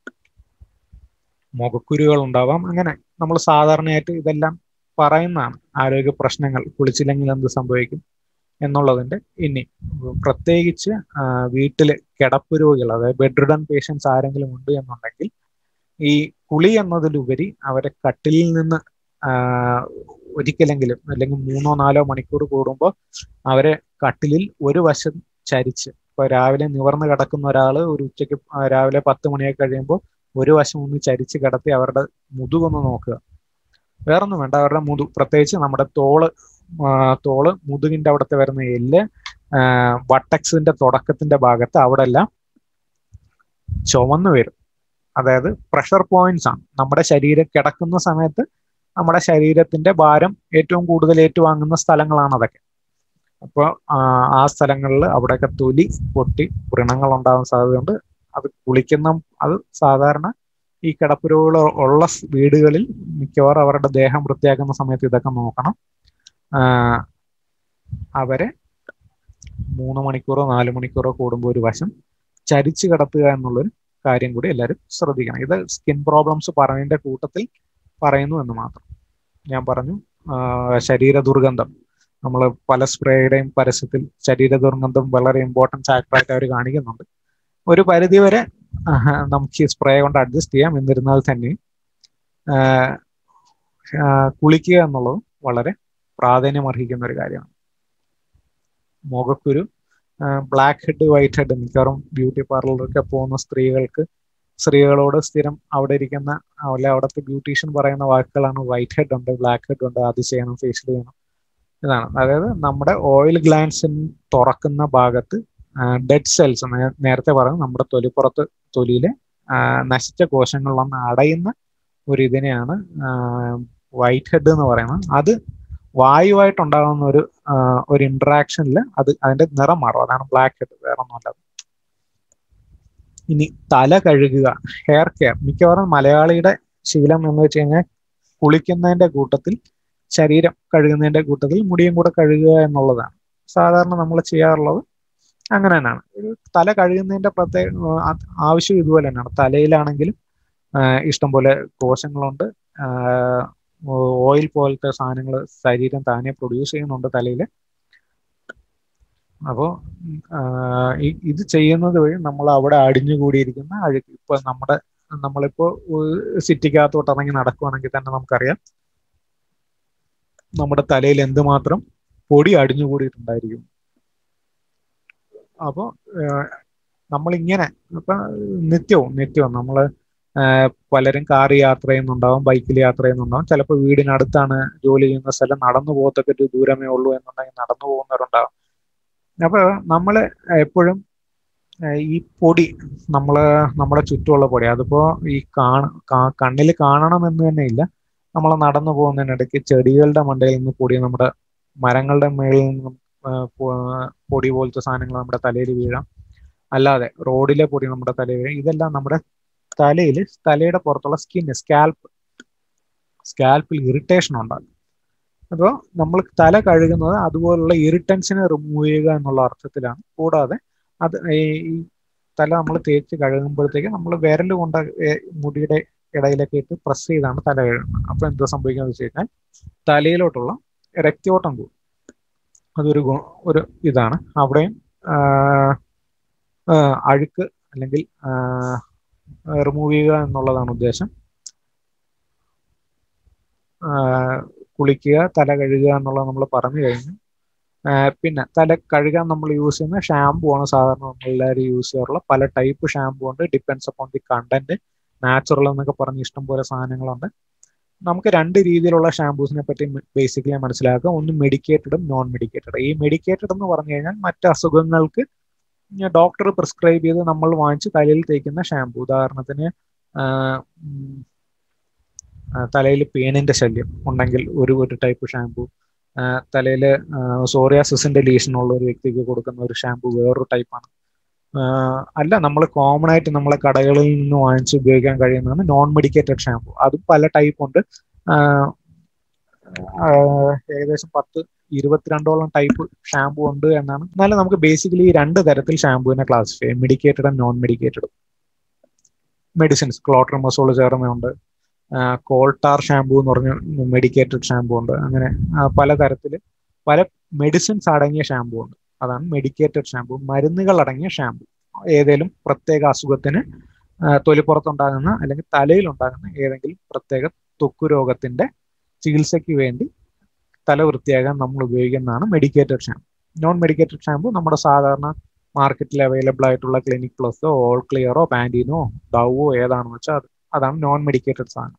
Speaker 1: മുഖക്കുരുകൾ ഉണ്ടാവാം അങ്ങനെ നമ്മൾ സാധാരണയായിട്ട് ഇതെല്ലാം പറയുന്നതാണ് ആരോഗ്യ പ്രശ്നങ്ങൾ കുളിച്ചില്ലെങ്കിൽ എന്ത് സംഭവിക്കും എന്നുള്ളതിന്റെ ഇനി പ്രത്യേകിച്ച് വീട്ടില് കിടപ്പ് രോഗികൾ അതായത് ബെഡ് റിഡൻ പേഷ്യൻസ് ആരെങ്കിലും ഉണ്ട് എന്നുണ്ടെങ്കിൽ ഈ കുളി എന്നതിലുപരി അവരെ കട്ടിലിൽ നിന്ന് ഒരിക്കലെങ്കിലും അല്ലെങ്കിൽ മൂന്നോ നാലോ മണിക്കൂർ കൂടുമ്പോൾ അവരെ കട്ടിലിൽ ഒരു വശം ചരിച്ച് ഇപ്പൊ രാവിലെ നിവർന്ന് കിടക്കുന്ന ഒരാൾ ഒരു ഉച്ചയ്ക്ക് രാവിലെ പത്ത് മണിയൊക്കെ കഴിയുമ്പോൾ ഒരു വശം ഒന്ന് ചരിച്ച് കിടത്തി അവരുടെ മുതുകൊന്ന് നോക്കുക വേറൊന്നും വേണ്ട അവരുടെ മുതു പ്രത്യേകിച്ച് നമ്മുടെ തോള് തോള് മുതുകിന്റെ അവിടുത്തെ വരുന്ന എല്ല് വട്ടക്സിന്റെ തുടക്കത്തിന്റെ ഭാഗത്ത് അവിടെ എല്ലാം ചുവന്നു വരും അതായത് പ്രഷർ പോയിന്റ്സ് ആണ് നമ്മുടെ ശരീരം കിടക്കുന്ന സമയത്ത് നമ്മുടെ ശരീരത്തിന്റെ ഭാരം ഏറ്റവും കൂടുതൽ ഏറ്റുവാങ്ങുന്ന സ്ഥലങ്ങളാണ് അതൊക്കെ അപ്പോൾ ആ സ്ഥലങ്ങളിൽ അവിടെയൊക്കെ തൊലി പൊട്ടി വ്രണങ്ങൾ ഉണ്ടാകാൻ സാധ്യതയുണ്ട് അത് കുളിക്കുന്ന അത് സാധാരണ ഈ കിടപ്പ് രോഗികൾ ഉള്ള വീടുകളിൽ മിക്കവാറും അവരുടെ ദേഹം വൃത്തിയാക്കുന്ന സമയത്ത് ഇതൊക്കെ നോക്കണം അവരെ മൂന്ന് മണിക്കൂറോ നാല് മണിക്കൂറോ കൂടുമ്പോൾ ഒരു വശം ചരിച്ചു കിടത്തുക എന്നുള്ളൊരു കാര്യം കൂടി എല്ലാവരും ശ്രദ്ധിക്കണം ഇത് സ്കിൻ പ്രോബ്ലംസ് പറയുന്നതിന്റെ കൂട്ടത്തിൽ പറയുന്നു എന്ന് മാത്രം ഞാൻ പറഞ്ഞു ശരീര ദുർഗന്ധം നമ്മൾ പല സ്പ്രേയുടെയും പരസ്യത്തിൽ ശരീര ദുർഗന്ധം വളരെ ഇമ്പോർട്ടൻസ് ആയിട്ട് അവർ കാണിക്കുന്നുണ്ട് ഒരു പരിധി വരെ നമുക്ക് ഈ സ്പ്രേ കൊണ്ട് അഡ്ജസ്റ്റ് ചെയ്യാം എന്നിരുന്നാൽ തന്നെ കുളിക്കുക എന്നുള്ളത് വളരെ പ്രാധാന്യം അർഹിക്കുന്ന ഒരു കാര്യമാണ് മുഖക്കുരു ബ്ലാക്ക് ഹെഡ് വൈറ്റ് ഹെഡ് മിക്കവാറും ബ്യൂട്ടി പാർലറിലൊക്കെ പോകുന്ന സ്ത്രീകൾക്ക് സ്ത്രീകളോട് സ്ഥിരം അവിടെ ഇരിക്കുന്ന അല്ലെ അവിടുത്തെ ബ്യൂട്ടീഷ്യൻ പറയുന്ന വാക്കുകളാണ് വൈറ്റ് ഹെഡ് ഉണ്ട് ബ്ലാക്ക് ഹെഡ് ഉണ്ട് അത് ചെയ്യണം ഫേഷ്യൽ ചെയ്യണം ഇതാണ് അതായത് നമ്മുടെ ഓയിൽ ഗ്ലാൻസിൻ തുറക്കുന്ന ഭാഗത്ത് ഡെഡ് സെൽസ് നേരത്തെ പറഞ്ഞു നമ്മുടെ തൊലിപ്പുറത്ത് തൊലിയിലെ നശിച്ച കോശങ്ങളിലൊന്ന് അടയുന്ന ഒരു ഇതിനെയാണ് വൈറ്റ് ഹെഡ് എന്ന് പറയുന്നത് അത് വായുവായിട്ടുണ്ടാകുന്ന ഒരു ഒരു ഇന്ററാക്ഷനിൽ അത് അതിന്റെ നിറം മാറും അതാണ് ബ്ലാക്ക് ഹെഡ് വേറെ ഒന്നുമല്ല ഇനി തല കഴുകുക ഹെയർ കെയർ മിക്കവാറും മലയാളിയുടെ ശീലം എന്ന് വെച്ച് കഴിഞ്ഞാൽ കുളിക്കുന്നതിന്റെ കൂട്ടത്തിൽ ശരീരം കഴുകുന്നതിന്റെ കൂട്ടത്തിൽ മുടിയും കൂടെ കഴുകുക എന്നുള്ളതാണ് സാധാരണ നമ്മൾ ചെയ്യാറുള്ളത് അങ്ങനെ തന്നെയാണ് തല കഴുകുന്നതിന്റെ പ്രത്യേക ആവശ്യം ഇതുപോലെ തന്നെയാണ് തലയിലാണെങ്കിലും ഇഷ്ടംപോലെ കോശങ്ങളുണ്ട് ഓയിൽ പോലത്തെ സാധനങ്ങൾ ശരീരം താനെ പ്രൊഡ്യൂസ് ചെയ്യുന്നുണ്ട് തലയിൽ അപ്പോൾ ഇത് ചെയ്യുന്നത് വഴി നമ്മൾ അവിടെ അടിഞ്ഞുകൂടിയിരിക്കുന്ന അഴുക്ക് ഇപ്പൊ നമ്മുടെ നമ്മളിപ്പോ സിറ്റിക്കകത്തോട്ട് ഇറങ്ങി നടക്കുവാണെങ്കിൽ തന്നെ നമുക്കറിയാം നമ്മുടെ തലയിൽ എന്തുമാത്രം പൊടി അടിഞ്ഞുകൂടിയിട്ടുണ്ടായിരിക്കും അപ്പോൾ നമ്മളിങ്ങനെ ഇപ്പൊ നിത്യവും നിത്യവും നമ്മൾ പലരും കാർ യാത്ര ചെയ്യുന്നുണ്ടാവും ബൈക്കിൽ യാത്ര ചെയ്യുന്നുണ്ടാവും ചിലപ്പോൾ വീടിനടുത്താണ് ജോലി ചെയ്യുന്ന സ്ഥലം നടന്നു പോകത്തൊക്കെ ഒരു ദൂരമേ ഉള്ളൂ എന്നുണ്ടെങ്കിൽ നടന്നു പോകുന്നവരുണ്ടാവും അപ്പൊ നമ്മൾ എപ്പോഴും ഈ പൊടി നമ്മള് നമ്മുടെ ചുറ്റുമുള്ള പൊടി അതിപ്പോ ഈ കാണ കണ്ണിൽ കാണണമെന്ന് തന്നെ ഇല്ല നമ്മൾ നടന്നു പോകുന്നതിനിടയ്ക്ക് ചെടികളുടെ മണ്ടയിൽ നിന്ന് പൊടി നമ്മുടെ മരങ്ങളുടെ മേളിൽ നിന്നും പൊടി പോലത്തെ സാധനങ്ങൾ നമ്മുടെ തലയിൽ വീഴാം അല്ലാതെ റോഡിലെ പൊടി നമ്മുടെ തലയിൽ വീഴാം ഇതെല്ലാം നമ്മുടെ തലയിൽ തലയുടെ പുറത്തുള്ള സ്കിന്ന് സ്കാൽപ്പ് സ്കാൽപ്പിൽ ഇറിറ്റേഷൻ ഉണ്ടാകും അപ്പോൾ നമ്മൾ തല കഴുകുന്നത് അതുപോലുള്ള ഇറിറ്റൻസിനെ റിമൂവ് ചെയ്യുക എന്നുള്ള അർത്ഥത്തിലാണ് കൂടാതെ അത് ഈ തല നമ്മൾ തേച്ച് കഴുകുമ്പോഴത്തേക്ക് നമ്മൾ വിരൽ കൊണ്ട് മുടിയുടെ ഇടയിലൊക്കെ ഇട്ട് പ്രസ് ചെയ്താണ് തല കഴുകുന്നത് അപ്പോൾ എന്താ സംഭവിക്കുക വെച്ച് കഴിഞ്ഞാൽ തലയിലോട്ടുള്ള രക്തയോട്ടം കൂടും അതൊരു ഒരു ഇതാണ് അവിടെയും അഴുക്ക് അല്ലെങ്കിൽ റിമൂവ് ചെയ്യുക എന്നുള്ളതാണ് ഉദ്ദേശം കുളിക്കുക തല കഴുകുക എന്നുള്ളത് നമ്മൾ പറഞ്ഞു കഴിഞ്ഞു പിന്നെ തല കഴുകാൻ നമ്മൾ യൂസ് ചെയ്യുന്ന ഷാമ്പു ആണ് സാധാരണ നമ്മൾ എല്ലാവരും യൂസ് ചെയ്യാറുള്ള പല ടൈപ്പ് ഷാമ്പു ഉണ്ട് depends upon the content natural എന്നൊക്കെ പറഞ്ഞ് ഇഷ്ടംപോലെ സാധനങ്ങളുണ്ട് നമുക്ക് രണ്ട് രീതിയിലുള്ള ഷാമ്പൂസിനെ പറ്റി ബേസിക്കലി മനസ്സിലാക്കുക ഒന്ന് മെഡിക്കേറ്റഡും നോൺ മെഡിക്കേറ്റഡ് ഈ മെഡിക്കേറ്റഡ് എന്ന് പറഞ്ഞു കഴിഞ്ഞാൽ മറ്റ് അസുഖങ്ങൾക്ക് ഡോക്ടർ പ്രിസ്ക്രൈബ് ചെയ്ത് നമ്മൾ വാങ്ങിച്ച് തലയിൽ തേക്കുന്ന ഷാമ്പു ഉദാഹരണത്തിന് തലയിൽ പേനിന്റെ ശല്യം ഉണ്ടെങ്കിൽ ഒരു ഒരു ടൈപ്പ് ഷാമ്പു തലയിൽ സോറിയാസിന്റെ ലീഷൻ ഉള്ള ഒരു വ്യക്തിക്ക് കൊടുക്കുന്ന ഒരു ഷാമ്പു വേറൊരു ടൈപ്പാണ് അല്ല നമ്മൾ കോമൺ ആയിട്ട് നമ്മളെ കടകളിൽ നിന്ന് വാങ്ങിച്ച് ഉപയോഗിക്കാൻ കഴിയുന്നതാണ് നോൺ മെഡിക്കേറ്റഡ് ഷാമ്പു അതും പല ടൈപ്പ് ഉണ്ട് ഏകദേശം പത്ത് ഇരുപത്തിരണ്ടോളം ടൈപ്പ് ഷാമ്പു ഉണ്ട് എന്നാണ് എന്നാലും നമുക്ക് ബേസിക്കലി രണ്ട് തരത്തിൽ ഷാമ്പുവിനെ ക്ലാസിഫൈ ചെയ്യാം medicated and non medicated medicines clotrimazole ചേർന്നുണ്ട് കോൾട്ടാർ ഷാമ്പു എന്ന് പറഞ്ഞ മെഡിക്കേറ്റഡ് ഷാമ്പു ഉണ്ട് അങ്ങനെ പല തരത്തിൽ പല മെഡിസിൻസ് അടങ്ങിയ ഷാമ്പു ഉണ്ട് അതാണ് മെഡിക്കേറ്റഡ് ഷാമ്പു മരുന്നുകൾ അടങ്ങിയ ഷാമ്പു ഏതെങ്കിലും പ്രത്യേക അസുഖത്തിന് തൊലിപ്പുറത്തുണ്ടാകുന്ന അല്ലെങ്കിൽ തലയിൽ ഉണ്ടാകുന്ന ഏതെങ്കിലും പ്രത്യേക ത്വക്ക് രോഗത്തിന്റെ ചികിത്സയ്ക്ക് വേണ്ടി തല വൃത്തിയാകാൻ നമ്മൾ ഉപയോഗിക്കുന്നതാണ് medicated shampoo non medicated shampoo നമ്മുടെ സാധാരണ മാർക്കറ്റിൽ അവൈലബിൾ ആയിട്ടുള്ള ക്ലിനിക് പ്ലസോ ഓൾ ക്ലിയറോ പാൻറ്റീനോ ഡവോ ഏതാണെന്ന് വെച്ചാൽ അത് അതാണ് നോൺ മെഡിക്കേറ്റഡ് സാധനം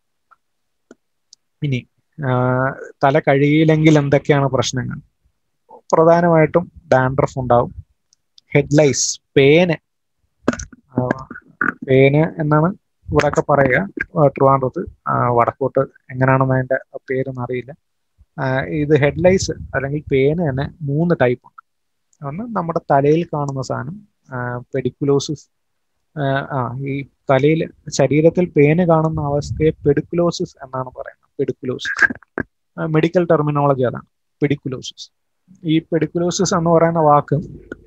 Speaker 1: ഇനി തല കഴുകിയില്ലെങ്കിൽ എന്തൊക്കെയാണ് പ്രശ്നങ്ങൾ പ്രധാനമായിട്ടും ഡാൻഡ്രഫ് ഉണ്ടാവും ഹെഡ്ലൈസ് പേന് പേന് എന്നാണ് ഇവിടെയൊക്കെ പറയുക ട്രിവാൻഡ്രത്ത് വടക്കോട്ട് എങ്ങനെയാണെന്ന് അതിന്റെ പേരൊന്നും അറിയില്ല ഇത് ഹെഡ്ലൈസ് അല്ലെങ്കിൽ പേന് തന്നെ മൂന്ന് ടൈപ്പ് ഉണ്ട് ഒന്ന് നമ്മുടെ തലയിൽ കാണുന്ന സാധനം പെഡിക്കുലോസിസ് ആ ഈ തലയിൽ ശരീരത്തിൽ പേന് കാണുന്ന അവസ്ഥയെ പെഡിക്കുലോസിസ് എന്നാണ് പറയുന്നത് പെഡിക്കുലോസിസ് മെഡിക്കൽ ടെർമിനോളജി അതാണ് പെഡിക്കുലോസിസ് ഈ പെഡിക്കുലോസിസ് എന്ന് പറയുന്ന വാക്ക്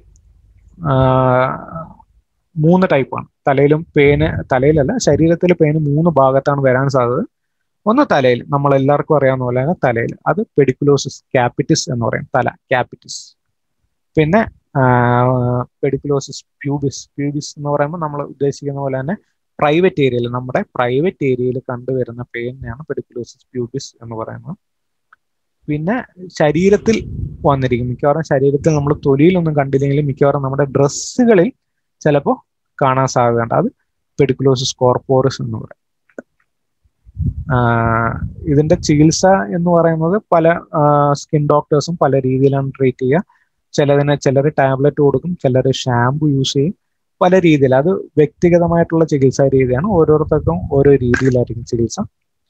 Speaker 1: മൂന്ന് ടൈപ്പാണ് തലയിലും പേന് തലയിലല്ല ശരീരത്തിൽ പേന് മൂന്ന് ഭാഗത്താണ് വരാൻ സാധ്യത ഒന്ന് തലയിൽ നമ്മൾ എല്ലാവർക്കും അറിയാവുന്ന പോലെ തന്നെ തലയിൽ അത് പെഡിക്കുലോസിസ് ക്യാപിറ്റിസ് എന്ന് പറയും തല ക്യാപിറ്റിസ് പിന്നെ പെഡിക്കുലോസിസ് പ്യൂബിസ് പ്യൂബിസ് എന്ന് പറയുമ്പോൾ നമ്മൾ ഉദ്ദേശിക്കുന്ന പോലെ തന്നെ പ്രൈവറ്റ് ഏരിയയിൽ നമ്മുടെ പ്രൈവറ്റ് ഏരിയയിൽ കണ്ടുവരുന്ന പെയിനെയാണ് പെഡിക്കുലോസിസ് പ്യൂബിസ് എന്ന് പറയുന്നത് പിന്നെ ശരീരത്തിൽ വന്നിരിക്കും മിക്കവാറും ശരീരത്തിൽ നമ്മൾ തൊലിയിലൊന്നും കണ്ടില്ലെങ്കിലും മിക്കവാറും നമ്മുടെ ഡ്രസ്സുകളിൽ ചിലപ്പോൾ കാണാൻ സാധ്യതയുണ്ട് അത് പെഡിക്കുലോസിസ് കോർപ്പോറിസ് എന്ന് പറയും ഇതിന്റെ ചികിത്സ എന്ന് പറയുന്നത് പല സ്കിൻ ഡോക്ടേഴ്സും പല രീതിയിലാണ് ട്രീറ്റ് ചെയ്യുക ചിലതിന് ചിലർ ടാബ്ലറ്റ് കൊടുക്കും ചിലർ ഷാമ്പു യൂസ് ചെയ്യും പല രീതിയിൽ അത് വ്യക്തിഗതമായിട്ടുള്ള ചികിത്സാ രീതിയാണ് ഓരോരുത്തർക്കും ഓരോ രീതിയിലായിരിക്കും ചികിത്സ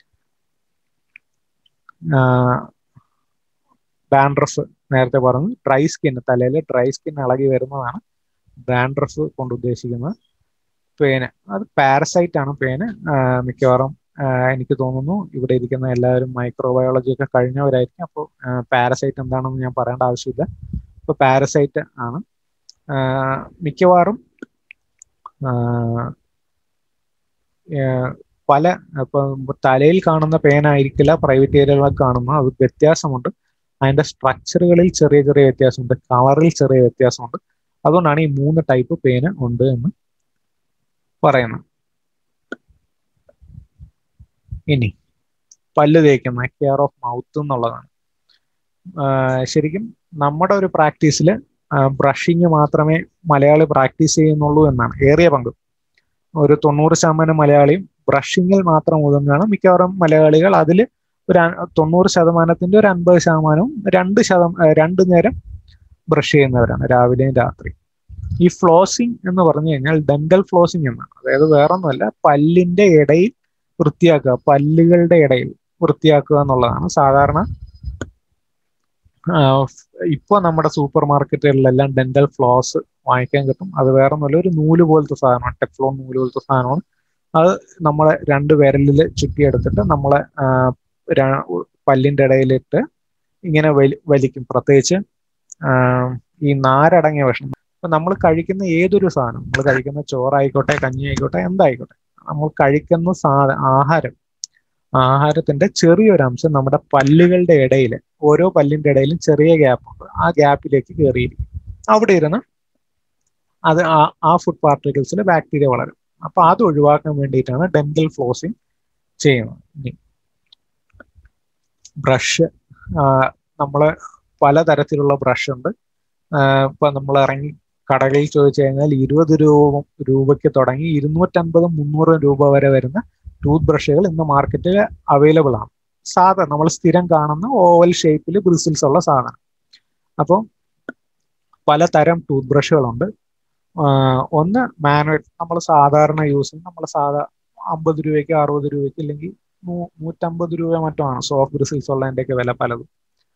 Speaker 1: ബാൻഡ്രഫ് നേരത്തെ പറഞ്ഞു ഡ്രൈ സ്കിൻ തലയിൽ ഡ്രൈ സ്കിൻ ഇളകി വരുന്നതാണ് ബാൻഡ്രഫ് കൊണ്ട് ഉദ്ദേശിക്കുന്നത് പേന് അത് പാരസൈറ്റ് ആണ് പേന് മിക്കവാറും എനിക്ക് തോന്നുന്നു ഇവിടെ ഇരിക്കുന്ന എല്ലാവരും മൈക്രോബയോളജി ഒക്കെ കഴിഞ്ഞവരായിരിക്കും അപ്പോൾ പാരസൈറ്റ് എന്താണെന്ന് ഞാൻ പറയേണ്ട ആവശ്യമില്ല ഇപ്പോൾ പാരസൈറ്റ് ആണ് മിക്കവാറും പല ഇപ്പൊ തലയിൽ കാണുന്ന പേനായിരിക്കില്ല പ്രൈവറ്റ് ഏരിയകളിൽ കാണുന്ന അത് വ്യത്യാസമുണ്ട് അതിന്റെ സ്ട്രക്ചറുകളിൽ ചെറിയ ചെറിയ വ്യത്യാസമുണ്ട് കളറിൽ ചെറിയ വ്യത്യാസമുണ്ട് അതുകൊണ്ടാണ് ഈ മൂന്ന് ടൈപ്പ് പേന് ഉണ്ട് എന്ന് പറയുന്നത് ഇനി പല്ല് തേക്കുന്ന കെയർ ഓഫ് മൗത്ത് എന്നുള്ളതാണ് ശരിക്കും നമ്മുടെ ഒരു പ്രാക്ടീസിൽ ബ്രഷിങ് മാത്രമേ മലയാളി പ്രാക്ടീസ് ചെയ്യുന്നുള്ളൂ എന്നാണ് ഏറിയ പങ്ക് ഒരു തൊണ്ണൂറ് ശതമാനം മലയാളിയും ബ്രഷിങ്ങിൽ മാത്രം ഒതുങ്ങുകയാണ് മിക്കവാറും മലയാളികൾ അതിൽ ഒരു തൊണ്ണൂറ് ശതമാനത്തിന്റെ ഒരു അൻപത് ശതമാനവും രണ്ട് ശതം രണ്ട് നേരം ബ്രഷ് ചെയ്യുന്നവരാണ് രാവിലെയും രാത്രി ഈ ഫ്ലോസിങ് എന്ന് പറഞ്ഞു കഴിഞ്ഞാൽ ഡെന്റൽ ഫ്ലോസിങ് എന്നാണ് അതായത് വേറൊന്നുമല്ല പല്ലിന്റെ ഇടയിൽ വൃത്തിയാക്കുക പല്ലുകളുടെ ഇടയിൽ വൃത്തിയാക്കുക എന്നുള്ളതാണ് സാധാരണ ഇപ്പൊ നമ്മുടെ സൂപ്പർ മാർക്കറ്റുകളിലെല്ലാം ഡെന്റൽ ഫ്ലോസ് വാങ്ങിക്കാൻ കിട്ടും അത് വേറെ ഒന്നുമല്ല ഒരു നൂല് പോലത്തെ സാധനമാണ് ടെഫ്ലോൺ നൂല് പോലത്തെ സാധനമാണ് അത് നമ്മളെ രണ്ട് വിരലിൽ ചുറ്റിയെടുത്തിട്ട് നമ്മളെ പല്ലിന്റെ ഇടയിലിട്ട് ഇങ്ങനെ വലി വലിക്കും പ്രത്യേകിച്ച് ഈ നാരടങ്ങിയ ഭക്ഷണം ഇപ്പൊ നമ്മൾ കഴിക്കുന്ന ഏതൊരു സാധനം നമ്മൾ കഴിക്കുന്ന ചോറായിക്കോട്ടെ കഞ്ഞി ആയിക്കോട്ടെ എന്തായിക്കോട്ടെ നമ്മൾ കഴിക്കുന്ന സാധ ആഹാരം ആഹാരത്തിന്റെ ചെറിയൊരു അംശം നമ്മുടെ പല്ലുകളുടെ ഇടയിൽ ഓരോ പല്ലിന്റെ ഇടയിലും ചെറിയ ഗ്യാപ്പ് ഉണ്ട് ആ ഗ്യാപ്പിലേക്ക് കയറിയിരിക്കും അവിടെ ഇരുന്ന് അത് ആ ഫുഡ് പാർട്ടിക്കിൾസിൽ ബാക്ടീരിയ വളരും അപ്പൊ അത് ഒഴിവാക്കാൻ വേണ്ടിയിട്ടാണ് ഡെന്റൽ ഫ്ലോസിങ് ചെയ്യുന്നത് ഇനി ബ്രഷ് നമ്മൾ പലതരത്തിലുള്ള ബ്രഷ് ഉണ്ട് ഇപ്പൊ നമ്മൾ ഇറങ്ങി കടകളിൽ ചോദിച്ചു കഴിഞ്ഞാൽ ഇരുപത് രൂപ രൂപയ്ക്ക് തുടങ്ങി ഇരുന്നൂറ്റൻപതും മുന്നൂറും രൂപ വരെ വരുന്ന ടൂത്ത് ബ്രഷുകൾ ഇന്ന് മാർക്കറ്റിൽ അവൈലബിൾ ആണ് സാധാ നമ്മൾ സ്ഥിരം കാണുന്ന ഓവൽ ഷേപ്പിൽ ബ്രിസിൽസ് ഉള്ള സാധനം അപ്പോൾ പലതരം ടൂത്ത് ബ്രഷുകളുണ്ട് ഒന്ന് മാനുവൽ നമ്മൾ സാധാരണ യൂസ് ചെയ്യുന്ന നമ്മൾ സാധാ അമ്പത് രൂപയ്ക്ക് അറുപത് രൂപയ്ക്ക് അല്ലെങ്കിൽ നൂറ്റമ്പത് രൂപ മറ്റോ ആണ് സോഫ്റ്റ് ബ്രിസിൽസ് ഉള്ളതിൻ്റെയൊക്കെ വില പലതും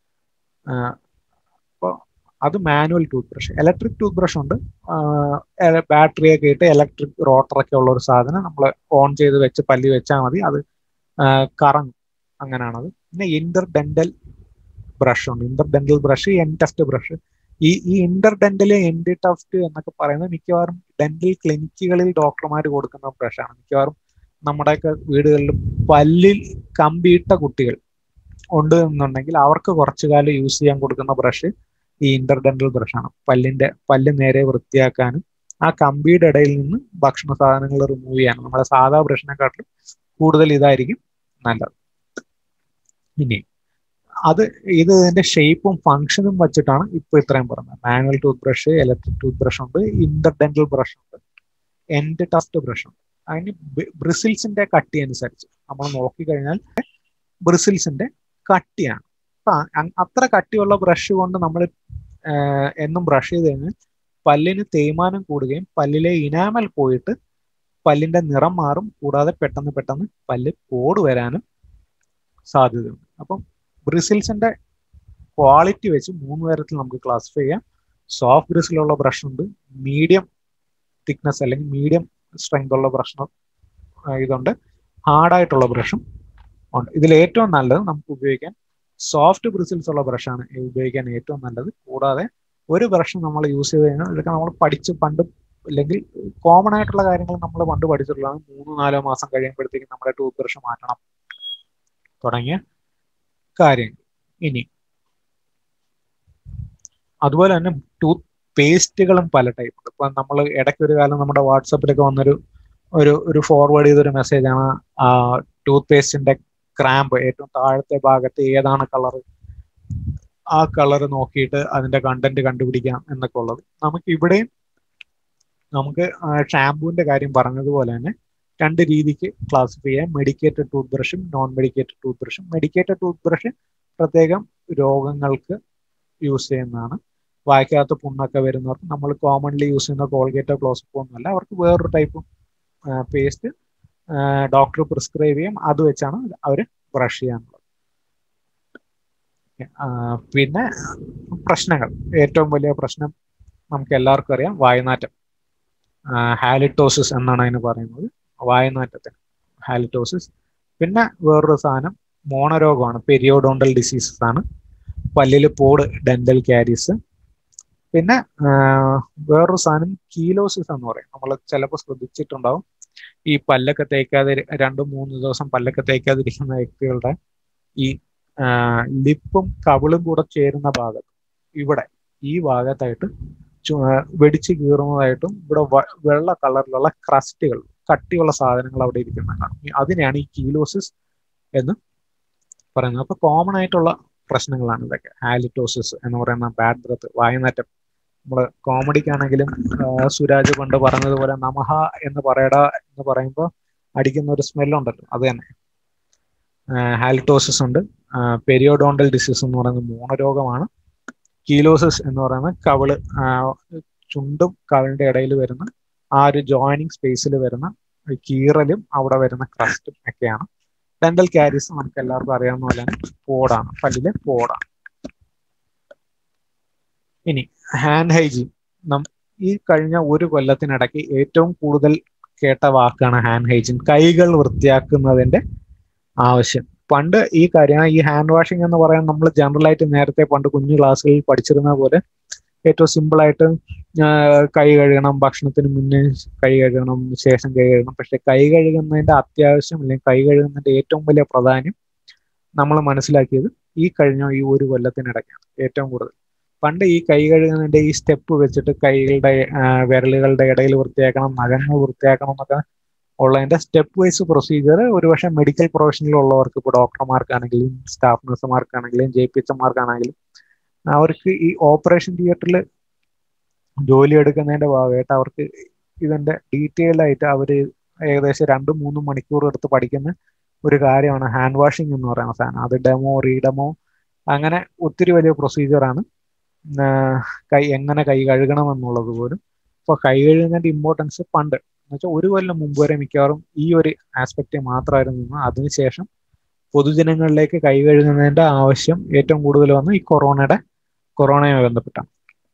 Speaker 1: അപ്പോൾ അത് manual tooth brush electric tooth brush ഉണ്ട് ബാറ്ററി ഒക്കെ ഇട്ട് ഇലക്ട്രിക് റോട്ടറൊക്കെ ഉള്ള ഒരു സാധനം നമ്മൾ ഓൺ ചെയ്ത് വെച്ച് പല്ലി വെച്ചാൽ മതി അത് കറങ്ങും അങ്ങനെയാണത് പിന്നെ ഇന്റർ ഡെന്റൽ ബ്രഷ് ഉണ്ട് inter dental brush end tuft brush ഈ ഈ ഇന്റർ ഡെന്റൽ എൻഡി ടഫ്റ്റ് എന്നൊക്കെ പറയുന്നത് മിക്കവാറും ഡെന്റൽ ക്ലിനിക്കുകളിൽ ഡോക്ടർമാർ കൊടുക്കുന്ന ബ്രഷാണ് മിക്കവാറും നമ്മുടെയൊക്കെ വീടുകളിലും പല്ലിൽ കമ്പിയിട്ട കുട്ടികൾ ഉണ്ട് എന്നുണ്ടെങ്കിൽ അവർക്ക് കുറച്ചു കാലം യൂസ് ചെയ്യാൻ കൊടുക്കുന്ന ബ്രഷ് ഈ ഇന്റർഡെന്റൽ ബ്രഷാണ് പല്ലിന്റെ പല്ല് നേരെ വൃത്തിയാക്കാനും ആ കമ്പിയുടെ ഇടയിൽ നിന്ന് ഭക്ഷണ സാധനങ്ങൾ റിമൂവ് ചെയ്യാനും നമ്മുടെ സാധാ ബ്രഷിനെക്കാട്ടിലും കൂടുതൽ ഇതായിരിക്കും നല്ലത് ഇനി അത് ഇത് ഇതിന്റെ ഷേപ്പും ഫങ്ഷനും വെച്ചിട്ടാണ് ഇപ്പൊ ഇത്രയും പറഞ്ഞത് manual tooth brush electric tooth brush ഉണ്ട് ഇന്റർഡെന്റൽ ബ്രഷ് ഉണ്ട് എൻഡ് ടഫ്റ്റ് ബ്രഷ് ഉണ്ട് അതിന് ബ്രിസിൽസിന്റെ കട്ടി അനുസരിച്ച് നമ്മൾ നോക്കിക്കഴിഞ്ഞാൽ ബ്രിസിൽസിന്റെ കട്ടിയാണ് അപ്പൊ അത്ര കട്ടിയുള്ള ബ്രഷ് കൊണ്ട് നമ്മൾ എന്നും ബ്രഷ് ചെയ്ത് കഴിഞ്ഞാൽ പല്ലിന് തേയ്മാനം കൂടുകയും പല്ലിലെ ഇനാമൽ പോയിട്ട് പല്ലിന്റെ നിറം മാറും കൂടാതെ പെട്ടെന്ന് പെട്ടെന്ന് പല്ല് കോട് വരാനും സാധ്യതയുണ്ട് അപ്പം ബ്രിസിൽസിന്റെ ക്വാളിറ്റി വെച്ച് മൂന്ന് തരത്തിൽ നമുക്ക് ക്ലാസിഫൈ ചെയ്യാം സോഫ്റ്റ് ബ്രിസിലുള്ള ബ്രഷ് ഉണ്ട് മീഡിയം തിക്നെസ് അല്ലെങ്കിൽ മീഡിയം സ്ട്രെങ്ത് ഉള്ള ബ്രഷ് ഇതുണ്ട് ഹാർഡായിട്ടുള്ള ബ്രഷും ഉണ്ട് ഇതിൽ ഏറ്റവും നല്ലത് നമുക്ക് ഉപയോഗിക്കാൻ സോഫ്റ്റ് ബ്രിസിൽസ് ഉള്ള ബ്രഷാണ് ഉപയോഗിക്കാൻ ഏറ്റവും നല്ലത് കൂടാതെ ഒരു ബ്രഷ് നമ്മൾ യൂസ് ചെയ്ത് കഴിഞ്ഞാൽ ഇതൊക്കെ നമ്മൾ പഠിച്ച് പണ്ട് അല്ലെങ്കിൽ കോമൺ ആയിട്ടുള്ള കാര്യങ്ങൾ നമ്മൾ പണ്ട് പഠിച്ചിട്ടുള്ളതാണ് മൂന്ന് നാലോ മാസം കഴിയുമ്പോഴത്തേക്കും നമ്മുടെ ടൂത്ത് ബ്രഷ് മാറ്റണം തുടങ്ങിയ കാര്യങ്ങൾ ഇനി അതുപോലെ തന്നെ ടൂത്ത് പേസ്റ്റുകളും പല ടൈപ്പ് ഉണ്ട് ഇപ്പൊ നമ്മൾ ഇടയ്ക്ക് ഒരു കാലം നമ്മുടെ വാട്സപ്പിലൊക്കെ വന്നൊരു ഒരു ഒരു ഫോർവേഡ് ചെയ്തൊരു മെസ്സേജാണ് ടൂത്ത് പേസ്റ്റിന്റെ ക്രാമ്പ് ഏറ്റവും താഴത്തെ ഭാഗത്ത് ഏതാണ് കളർ ആ കളർ നോക്കിയിട്ട് അതിന്റെ കണ്ടന്റ് കണ്ടുപിടിക്കാം എന്നൊക്കെ ഉള്ളത് നമുക്ക് ഇവിടെയും നമുക്ക് ഷാമ്പുവിന്റെ കാര്യം പറഞ്ഞതുപോലെ തന്നെ രണ്ട് രീതിക്ക് ക്ലാസിഫൈ ചെയ്യാം മെഡിക്കേറ്റഡ് ടൂത്ത് ബ്രഷും നോൺ മെഡിക്കേറ്റഡ് ടൂത്ത് ബ്രഷും മെഡിക്കേറ്റഡ് ടൂത്ത് ബ്രഷ് പ്രത്യേകം രോഗങ്ങൾക്ക് യൂസ് ചെയ്യുന്നതാണ് വായിക്കകത്ത് പുണ്ണൊക്കെ വരുന്നവർക്ക് നമ്മൾ കോമൺലി യൂസ് ചെയ്യുന്ന കോൾഗേറ്റോ ക്ലോസപ്പോ ഒന്നുമല്ല അവർക്ക് വേറൊരു ടൈപ്പ് പേസ്റ്റ് ഡോക്ടർ പ്രിസ്ക്രൈബ് ചെയ്യും അത് വെച്ചാണ് അവർ ബ്രഷ് ചെയ്യാനുള്ളത് പിന്നെ പ്രശ്നങ്ങൾ ഏറ്റവും വലിയ പ്രശ്നം നമുക്ക് എല്ലാവർക്കും അറിയാം വായുനാറ്റം ഹാലിറ്റോസിസ് എന്നാണ് അതിന് പറയുന്നത് വായുനാറ്റത്തിന് ഹാലിറ്റോസിസ് പിന്നെ വേറൊരു സാധനം മോണരോഗമാണ് പെരിയോഡോണ്ടൽ ഡിസീസസ് ആണ് പല്ലിൽ പോട് ഡെന്റൽ ക്യാരീസ് പിന്നെ വേറൊരു സാധനം കീലോസിസ് എന്ന് പറയും നമ്മൾ ചിലപ്പോൾ ശ്രദ്ധിച്ചിട്ടുണ്ടാവും ഈ പല്ലൊക്കെ തേക്കാതെ രണ്ടും മൂന്ന് ദിവസം പല്ലൊക്കെ തേക്കാതിരിക്കുന്ന വ്യക്തികളുടെ ഈ ലിപ്പും കവിളും കൂടെ ചേരുന്ന ഭാഗത്ത് ഇവിടെ ഈ ഭാഗത്തായിട്ട് വെടിച്ച് കീറുന്നതായിട്ടും ഇവിടെ വെള്ള കളറിലുള്ള ക്രസ്റ്റുകൾ കട്ടിയുള്ള സാധനങ്ങൾ അവിടെ ഇരിക്കുന്ന കാണും അതിനെയാണ് ഈ കീലോസിസ് എന്ന് പറയുന്നത് അപ്പൊ കോമൺ ആയിട്ടുള്ള പ്രശ്നങ്ങളാണ് ഇതൊക്കെ ഹാലിറ്റോസിസ് എന്ന് പറയുന്ന ബാഡ് ബ്രത്ത് വായുനാറ്റം നമ്മള് കോമഡിക്കാണെങ്കിലും സുരാജ് പണ്ട് പറഞ്ഞതുപോലെ നമഹ എന്ന് പറയട എന്ന് പറയുമ്പോൾ അടിക്കുന്ന ഒരു സ്മെല്ലുണ്ടല്ലോ അത് തന്നെ ഹാലിറ്റോസിസ് ഉണ്ട് പെരിയോഡോണ്ടൽ ഡിസീസ് എന്ന് പറയുന്നത് മൂണരോഗമാണ് കീലോസിസ് എന്ന് പറയുന്നത് കവിള് ചുണ്ടും കവിളിന്റെ ഇടയിൽ വരുന്ന ആ ഒരു ജോയിനിങ് സ്പേസിൽ വരുന്ന കീറലും അവിടെ വരുന്ന ക്രസ്റ്റും ഒക്കെയാണ് ഡെന്റൽ ക്യാരീസ് നമുക്ക് എല്ലാവർക്കും അറിയാവുന്ന പോലെ തന്നെ പോടാണ് പല്ലിലെ പോടാണ് ഇനി ഹാൻഡ് ഹൈജീൻ നം ഈ കഴിഞ്ഞ ഒരു കൊല്ലത്തിനിടയ്ക്ക് ഏറ്റവും കൂടുതൽ കേട്ട വാക്കാണ് ഹാൻഡ് ഹൈജീൻ കൈകൾ വൃത്തിയാക്കുന്നതിന്റെ ആവശ്യം പണ്ട് ഈ കാര്യം ഈ ഹാൻഡ് വാഷിംഗ് എന്ന് പറയാൻ നമ്മൾ ജനറൽ ആയിട്ട് നേരത്തെ പണ്ട് കുഞ്ഞു ക്ലാസ്സുകളിൽ പഠിച്ചിരുന്ന പോലെ ഏറ്റവും സിമ്പിൾ ആയിട്ട് കൈ കഴുകണം ഭക്ഷണത്തിന് മുന്നേ കൈ കഴുകണം ശേഷം കൈ കഴുകണം പക്ഷെ കൈ കഴുകുന്നതിന്റെ അത്യാവശ്യം അല്ലെങ്കിൽ കൈ കഴുകുന്നതിന്റെ ഏറ്റവും വലിയ പ്രാധാന്യം നമ്മൾ മനസ്സിലാക്കിയത് ഈ കഴിഞ്ഞ ഈ ഒരു കൊല്ലത്തിനിടയ്ക്കാണ് ഏറ്റവും കൂടുതൽ പണ്ട് ഈ കൈ കഴുകുന്നതിന്റെ ഈ സ്റ്റെപ്പ് വെച്ചിട്ട് കൈകളുടെ വിരലുകളുടെ ഇടയിൽ വൃത്തിയാക്കണം നഖങ്ങൾ വൃത്തിയാക്കണം എന്നൊക്കെ ഉള്ളതിന്റെ സ്റ്റെപ്പ് വൈസ് പ്രൊസീജിയർ ഒരുപക്ഷെ മെഡിക്കൽ പ്രൊഫഷനിലുള്ളവർക്ക് ഇപ്പോൾ ഡോക്ടർമാർക്കാണെങ്കിലും സ്റ്റാഫ് നഴ്സുമാർക്കാണെങ്കിലും ജെ പി എച്ച് എമാർക്കാണെങ്കിലും അവർക്ക് ഈ ഓപ്പറേഷൻ തിയേറ്ററിൽ ജോലി എടുക്കുന്നതിന്റെ ഭാഗമായിട്ട് അവർക്ക് ഇതിന്റെ ഡീറ്റെയിൽ ആയിട്ട് അവർ ഏകദേശം രണ്ടും മൂന്നും മണിക്കൂർ എടുത്ത് പഠിക്കുന്ന ഒരു കാര്യമാണ് ഹാൻഡ് വാഷിംഗ് എന്ന് പറയുന്ന സാധനം അത് ഡെമോ റീഡെമോ അങ്ങനെ ഒത്തിരി വലിയ പ്രൊസീജിയറാണ് കൈ എങ്ങനെ കൈ കഴുകണം എന്നുള്ളത് പോലും ഇപ്പോൾ കൈ കഴുകുന്നതിന്റെ ഇമ്പോർട്ടൻസ് പണ്ട് എന്നുവെച്ചാൽ ഒരു കൊല്ലം മുമ്പ് വരെ മിക്കവാറും ഈ ഒരു ആസ്പെക്റ്റ് മാത്രമായിരുന്നു അതിനുശേഷം പൊതുജനങ്ങളിലേക്ക് കൈ കഴുകുന്നതിന്റെ ആവശ്യം ഏറ്റവും കൂടുതൽ വന്ന് ഈ കൊറോണയുടെ കൊറോണയുമായി ബന്ധപ്പെട്ടാണ്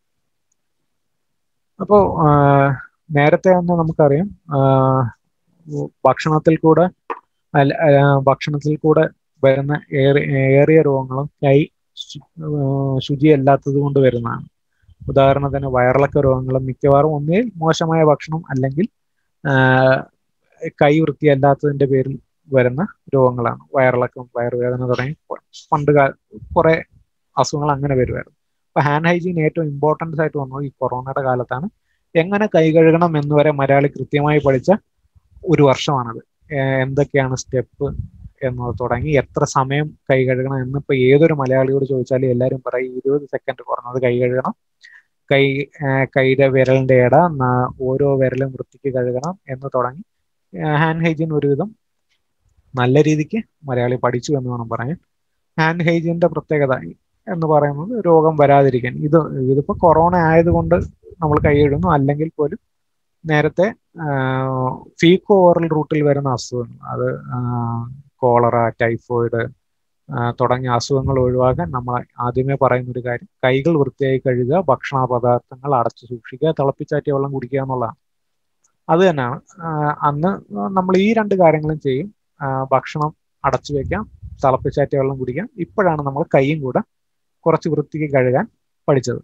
Speaker 1: അപ്പോൾ നേരത്തെ ഒന്ന് നമുക്കറിയാം ഭക്ഷണത്തിൽ കൂടെ ഭക്ഷണത്തിൽ കൂടെ വരുന്ന ഏറിയ രോഗങ്ങളും കൈ ശുചിയല്ലാത്തത് കൊണ്ട് വരുന്നതാണ് ഉദാഹരണത്തിന് വയറിളക്ക രോഗങ്ങളും മിക്കവാറും ഒന്നിൽ മോശമായ ഭക്ഷണം അല്ലെങ്കിൽ കൈ വൃത്തിയല്ലാത്തതിന്റെ പേരിൽ വരുന്ന രോഗങ്ങളാണ് വയറിളക്കം വയറുവേദന തുടങ്ങി പണ്ട് കാല കുറെ അസുഖങ്ങൾ അങ്ങനെ വരുമായിരുന്നു അപ്പൊ ഹാൻഡ് ഹൈജീൻ ഏറ്റവും ഇമ്പോർട്ടൻസ് ആയിട്ട് വന്നത് ഈ കൊറോണയുടെ കാലത്താണ് എങ്ങനെ കൈ കഴുകണം എന്ന് വരെ മലയാളി കൃത്യമായി പഠിച്ച ഒരു വർഷമാണത് എന്തൊക്കെയാണ് സ്റ്റെപ്പ് എന്നത് തുടങ്ങി എത്ര സമയം കൈ കഴുകണം എന്നിപ്പോ ഏതൊരു മലയാളിയോട് ചോദിച്ചാലും എല്ലാവരും പറയും ഇരുപത് സെക്കൻഡ് കുറഞ്ഞത് കൈ കഴുകണം കൈ കൈയുടെ വിരലിന്റെ ഇട ഓരോ വിരലും വൃത്തിക്ക് കഴുകണം എന്ന് തുടങ്ങി ഹാൻഡ് ഹൈജീൻ ഒരുവിധം നല്ല രീതിക്ക് മലയാളി പഠിച്ചു എന്ന് വേണം പറയാൻ ഹാൻഡ് ഹൈജീന്റെ പ്രത്യേകത എന്ന് പറയുന്നത് രോഗം വരാതിരിക്കാൻ ഇത് ഇതിപ്പോ കൊറോണ ആയതുകൊണ്ട് നമ്മൾ കൈ കഴുകുന്നു അല്ലെങ്കിൽ പോലും നേരത്തെ ഫീക്കോ ഓറൽ റൂട്ടിൽ വരുന്ന അസുഖങ്ങൾ അത് കോളറ ടൈഫോയിഡ് തുടങ്ങിയ അസുഖങ്ങൾ ഒഴിവാക്കാൻ നമ്മൾ ആദ്യമേ പറയുന്ന ഒരു കാര്യം കൈകൾ വൃത്തിയായി കഴുകുക ഭക്ഷണ പദാർത്ഥങ്ങൾ അടച്ചു സൂക്ഷിക്കുക തിളപ്പിച്ചാറ്റിയ വെള്ളം കുടിക്കുക എന്നുള്ളതാണ് അത് തന്നെയാണ് അന്ന് നമ്മൾ ഈ രണ്ട് കാര്യങ്ങളും ചെയ്യും ഭക്ഷണം അടച്ചു വെക്കാം തിളപ്പിച്ചാറ്റിയ വെള്ളം കുടിക്കാം ഇപ്പോഴാണ് നമ്മൾ കൈയും കൂടെ കുറച്ച് വൃത്തിക്ക് കഴുകാൻ പഠിച്ചത്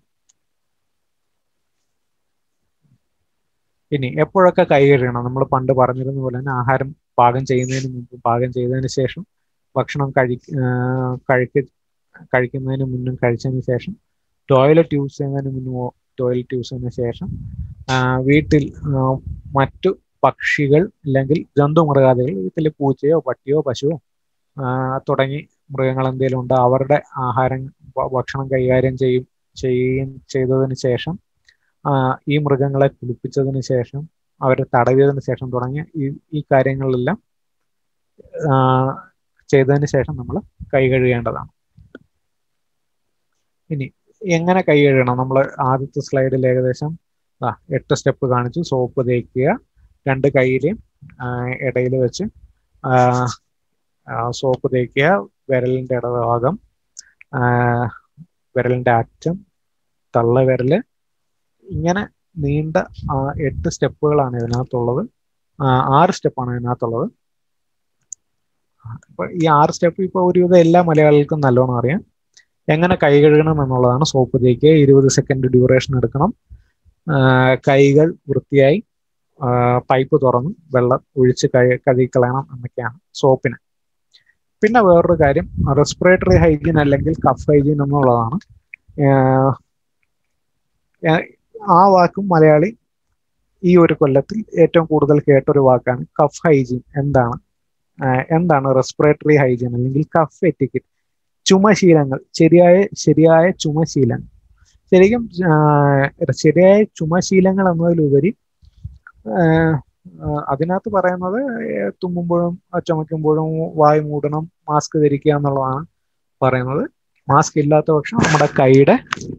Speaker 1: ഇനി എപ്പോഴൊക്കെ കൈ കഴുകണം നമ്മൾ പണ്ട് പറഞ്ഞിരുന്ന പോലെ തന്നെ ആഹാരം പാകം ചെയ്യുന്നതിന് മുമ്പും പാകം ചെയ്തതിന് ശേഷം ഭക്ഷണം കഴി കഴിക്ക കഴിക്കുന്നതിന് മുന്നും കഴിച്ചതിന് ശേഷം ടോയ്ലറ്റ് യൂസ് ചെയ്യുന്നതിന് മുന്നോ ടോയ്ലറ്റ് യൂസ് ചെയ്യുന്നതിന് ശേഷം വീട്ടിൽ മറ്റു പക്ഷികൾ അല്ലെങ്കിൽ ജന്തുമൃഗാദികൾ വീട്ടിൽ പൂച്ചയോ പട്ടിയോ പശുവോ തുടങ്ങി മൃഗങ്ങൾ എന്തെങ്കിലും ഉണ്ട് അവരുടെ ആഹാരം ഭക്ഷണം കൈകാര്യം ചെയ്യും ചെയ്യും ചെയ്തതിന് ശേഷം ഈ മൃഗങ്ങളെ കുളിപ്പിച്ചതിന് ശേഷം അവരെ തടവിയതിന് ശേഷം തുടങ്ങിയ ഈ ഈ കാര്യങ്ങളിലെല്ലാം ചെയ്തതിന് ശേഷം നമ്മൾ കൈ കഴുകേണ്ടതാണ് ഇനി എങ്ങനെ കൈ കഴുകണം നമ്മൾ ആദ്യത്തെ സ്ലൈഡിൽ ഏകദേശം എട്ട് സ്റ്റെപ്പ് കാണിച്ചു സോപ്പ് തേക്കുക രണ്ട് കൈയിലെയും ഇടയിൽ വെച്ച് സോപ്പ് തേക്കുക വിരലിൻ്റെ ഇടഭാഗം വിരലിൻ്റെ അറ്റം തള്ള വിരല് ഇങ്ങനെ നീണ്ട എട്ട് സ്റ്റെപ്പുകളാണ് ഇതിനകത്തുള്ളത് ആറ് സ്റ്റെപ്പാണ് ഇതിനകത്തുള്ളത് അപ്പൊ ഈ ആറ് സ്റ്റെപ്പ് ഇപ്പൊ ഒരുവിധം എല്ലാ മലയാളികൾക്കും നല്ലോണം അറിയാം എങ്ങനെ കൈ കഴുകണം എന്നുള്ളതാണ് സോപ്പ് തേക്കുക ഇരുപത് സെക്കൻഡ് ഡ്യൂറേഷൻ എടുക്കണം കൈകൾ വൃത്തിയായി പൈപ്പ് തുറന്ന് വെള്ളം ഒഴിച്ച് കഴി കഴുകിക്കളയണം എന്നൊക്കെയാണ് സോപ്പിന് പിന്നെ വേറൊരു കാര്യം റെസ്പിറേറ്ററി ഹൈജീൻ അല്ലെങ്കിൽ കഫ് ഹൈജീൻ എന്നുള്ളതാണ് ആ വാക്കും മലയാളി ഈ ഒരു കൊല്ലത്തിൽ ഏറ്റവും കൂടുതൽ കേട്ടൊരു വാക്കാണ് കഫ് ഹൈജീൻ എന്താണ് എന്താണ് റെസ്പിറേറ്ററി ഹൈജീൻ അല്ലെങ്കിൽ കഫ് എറ്റിക്കറ്റ് ചുമശീലങ്ങൾ ശരിയായ ശരിയായ ചുമശീലങ്ങൾ ശരിക്കും ശരിയായ ചുമശീലങ്ങൾ എന്നതിലുപരി അതിനകത്ത് പറയുന്നത് തുമ്മുമ്പോഴും ചുമയ്ക്കുമ്പോഴും വായു മൂടണം മാസ്ക് ധരിക്കുക എന്നുള്ളതാണ് പറയുന്നത് മാസ്ക് ഇല്ലാത്ത പക്ഷം നമ്മുടെ കൈയുടെ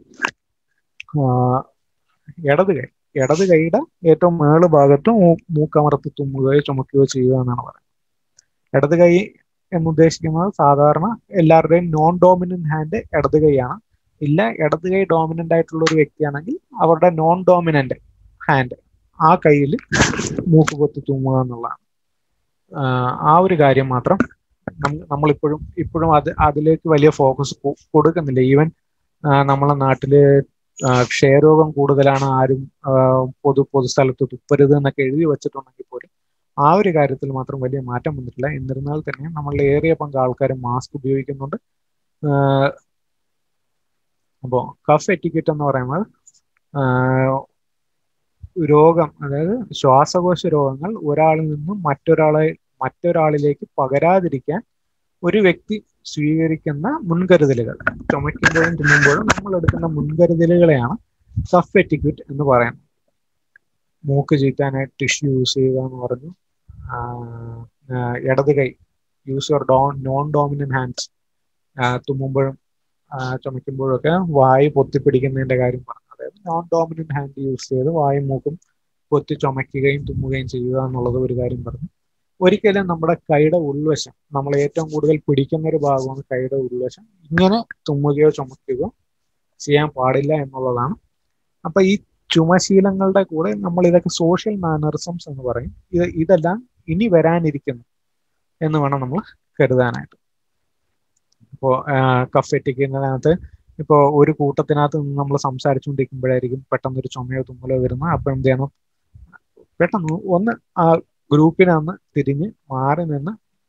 Speaker 1: ഇടത് കൈ ഇടത് കൈയുടെ ഏറ്റവും മേള് ഭാഗത്ത് മൂക്കമർത്തി തുമ്മുകയോ ചുമക്കുകയോ ചെയ്യുക എന്നാണ് പറയുന്നത് ഇടത് കൈ എന്നുദ്ദേശിക്കുന്നത് സാധാരണ എല്ലാവരുടെയും നോൺ ഡോമിനന്റ് ഹാൻഡ് ഇടത് കൈയാണ് ഇല്ല ഇടത് കൈ ഡോമിനന്റ് ആയിട്ടുള്ള ഒരു വ്യക്തിയാണെങ്കിൽ അവരുടെ നോൺ ഡോമിനന്റ് ഹാൻഡ് ആ കയ്യിൽ മൂക്ക് പൊത്തി തുമ്മുക എന്നുള്ളതാണ് ആ ഒരു കാര്യം മാത്രം നമ്മളിപ്പോഴും ഇപ്പോഴും അത് അതിലേക്ക് വലിയ ഫോക്കസ് കൊടുക്കുന്നില്ല ഈവൻ നമ്മളെ നാട്ടില് ക്ഷയരോഗം കൂടുതലാണ് ആരും പൊതു പൊതുസ്ഥലത്ത് തുപ്പരുത് എന്നൊക്കെ എഴുതി വെച്ചിട്ടുണ്ടെങ്കിൽ പോലും ആ ഒരു കാര്യത്തിൽ മാത്രം വലിയ മാറ്റം വന്നിട്ടില്ല എന്നിരുന്നാൽ തന്നെ നമ്മളുടെ ഏറിയ പങ്ക് ആൾക്കാർ മാസ്ക് ഉപയോഗിക്കുന്നുണ്ട് അപ്പോൾ കഫ് എറ്റിക്കറ്റ് എന്ന് പറയുന്നത് രോഗം അതായത് ശ്വാസകോശ രോഗങ്ങൾ ഒരാളിൽ നിന്നും മറ്റൊരാളെ മറ്റൊരാളിലേക്ക് പകരാതിരിക്കാൻ ഒരു വ്യക്തി സ്വീകരിക്കുന്ന മുൻകരുതലുകൾ ചുമയ്ക്കുമ്പോഴും തിന്നുമ്പോഴും നമ്മൾ എടുക്കുന്ന മുൻകരുതലുകളെയാണ് കഫ് എറ്റിക്യൂറ്റ് എന്ന് പറയുന്നത് മൂക്ക് ചീറ്റാനായിട്ട് ടിഷ്യൂ യൂസ് ചെയ്യുക എന്ന് പറഞ്ഞു ഇടത് കൈ use your do non dominant hands തുമ്മുമ്പോഴും ചുമയ്ക്കുമ്പോഴും ഒക്കെ വായു പൊത്തിപ്പിടിക്കുന്നതിന്റെ കാര്യം പറഞ്ഞു അതായത് നോൺ ഡോമിനന്റ് ഹാൻഡ് യൂസ് ചെയ്ത് വായും മൂക്കും പൊത്തി ചുമയ്ക്കുകയും തുമ്മുകയും ചെയ്യുക എന്നുള്ളത് ഒരു കാര്യം പറഞ്ഞു ഒരിക്കലും നമ്മുടെ കൈയുടെ ഉൾവശം നമ്മൾ ഏറ്റവും കൂടുതൽ പിടിക്കുന്ന ഒരു ഭാഗമാണ് കൈയുടെ ഉൾവശം ഇങ്ങനെ തുമ്മുകയോ ചുമക്കുകയോ ചെയ്യാൻ പാടില്ല എന്നുള്ളതാണ് അപ്പൊ ഈ ചുമശീലങ്ങളുടെ കൂടെ നമ്മൾ ഇതൊക്കെ സോഷ്യൽ മാനറിസംസ് എന്ന് പറയും ഇത് ഇതെല്ലാം ഇനി വരാനിരിക്കുന്നു എന്ന് വേണം നമ്മൾ കരുതാനായിട്ട് ഇപ്പോൾ കഫെറ്റിക്കുന്നതിനകത്ത് ഇപ്പോൾ ഒരു കൂട്ടത്തിനകത്ത് നിന്ന് നമ്മൾ സംസാരിച്ചുകൊണ്ടിരിക്കുമ്പോഴായിരിക്കും പെട്ടെന്ന് ഒരു ചുമയോ തുമ്മലോ വരുന്നത് അപ്പം എന്ത് ചെയ്യണം പെട്ടെന്ന് ഒന്ന് ആ ഗ്രൂപ്പിനന്ന് തിരിഞ്ഞ് മാറി നിന്ന്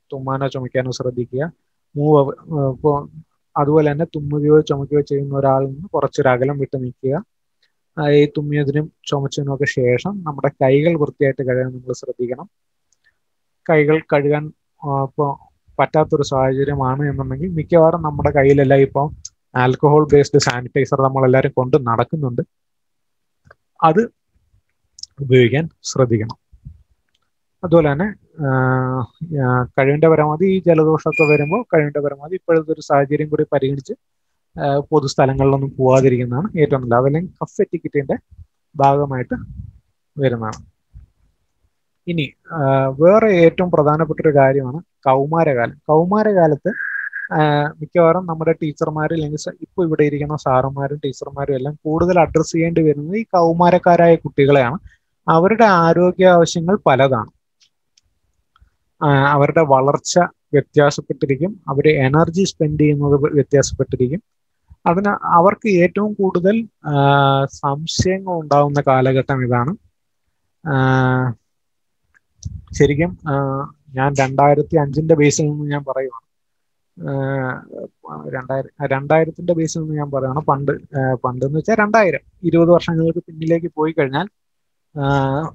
Speaker 1: തുമ്മാനോ ചുമയ്ക്കാനോ ശ്രദ്ധിക്കുക മൂവ് ഇപ്പോൾ അതുപോലെ തന്നെ തുമ്മുകയോ ചുമക്കുകയോ ചെയ്യുന്ന ഒരാളിൽ നിന്ന് കുറച്ചൊരു അകലം വിട്ട് നിൽക്കുക ആ, ഈ തുമ്മിയതിനും ചുമച്ചതിനും ഒക്കെ ശേഷം നമ്മുടെ കൈകൾ വൃത്തിയായിട്ട് കഴുകാൻ നമ്മൾ ശ്രദ്ധിക്കണം കൈകൾ കഴുകാൻ ഇപ്പോൾ പറ്റാത്തൊരു സാഹചര്യമാണ് എന്നുണ്ടെങ്കിൽ മിക്കവാറും നമ്മുടെ കയ്യിലെല്ലാം ഇപ്പോൾ ആൽക്കഹോൾ ബേസ്ഡ് സാനിറ്റൈസർ നമ്മളെല്ലാവരും കൊണ്ട് നടക്കുന്നുണ്ട് അത് ഉപയോഗിക്കാൻ ശ്രദ്ധിക്കണം അതുപോലെ തന്നെ ആഹ് ആഹ് കഴിവിന്റെ പരമാവധി ഈ ജലദോഷമൊക്കെ വരുമ്പോൾ കഴിവിന്റെ പരമാവധി ഇപ്പോഴത്തെ ഒരു സാഹചര്യം കൂടി പരിഗണിച്ച് ആഹ് പൊതുസ്ഥലങ്ങളിലൊന്നും പോവാതിരിക്കുന്നതാണ് ഏറ്റവും നല്ലത് അതല്ലെങ്കിൽ കഫ് എറ്റിക്കറ്റിന്റെ ഭാഗമായിട്ട് വരുന്നതാണ് ഇനി ആഹ് വേറെ ഏറ്റവും പ്രധാനപ്പെട്ട ഒരു കാര്യമാണ് കൗമാരകാലം കൗമാരകാലത്ത് ആഹ് മിക്കവാറും നമ്മുടെ ടീച്ചർമാർ അല്ലെങ്കിൽ സ- ഇപ്പൊ ഇവിടെ ഇരിക്കുന്ന സാറന്മാരും ടീച്ചർമാരും എല്ലാം കൂടുതൽ അഡ്രസ്സ് ചെയ്യേണ്ടി വരുന്നത് ഈ കൗമാരക്കാരായ കുട്ടികളെയാണ് അവരുടെ ആരോഗ്യ ആവശ്യങ്ങൾ പലതാണ് ആഹ് അവരുടെ വളർച്ച വ്യത്യാസപ്പെട്ടിരിക്കും അവർ എനർജി സ്പെൻഡ് ചെയ്യുന്നത് വ്യത്യാസപ്പെട്ടിരിക്കും അതിന് അവർക്ക് ഏറ്റവും കൂടുതൽ ആഹ് സംശയങ്ങൾ ഉണ്ടാവുന്ന കാലഘട്ടം ഇതാണ് ആഹ് ശരിക്കും ആഹ് ഞാൻ രണ്ടായിരത്തി അഞ്ചിന്റെ ബേസിൽ നിന്ന് ഞാൻ പറയുവാണ് രണ്ടായിരം രണ്ടായിരത്തിന്റെ ബേസിൽ നിന്ന് ഞാൻ പറയുകയാണ് പണ്ട് ആഹ് പണ്ട് എന്ന് വെച്ചാൽ രണ്ടായിരം ഇരുപത് വർഷങ്ങൾക്ക് പിന്നിലേക്ക് പോയി കഴിഞ്ഞാൽ ആഹ്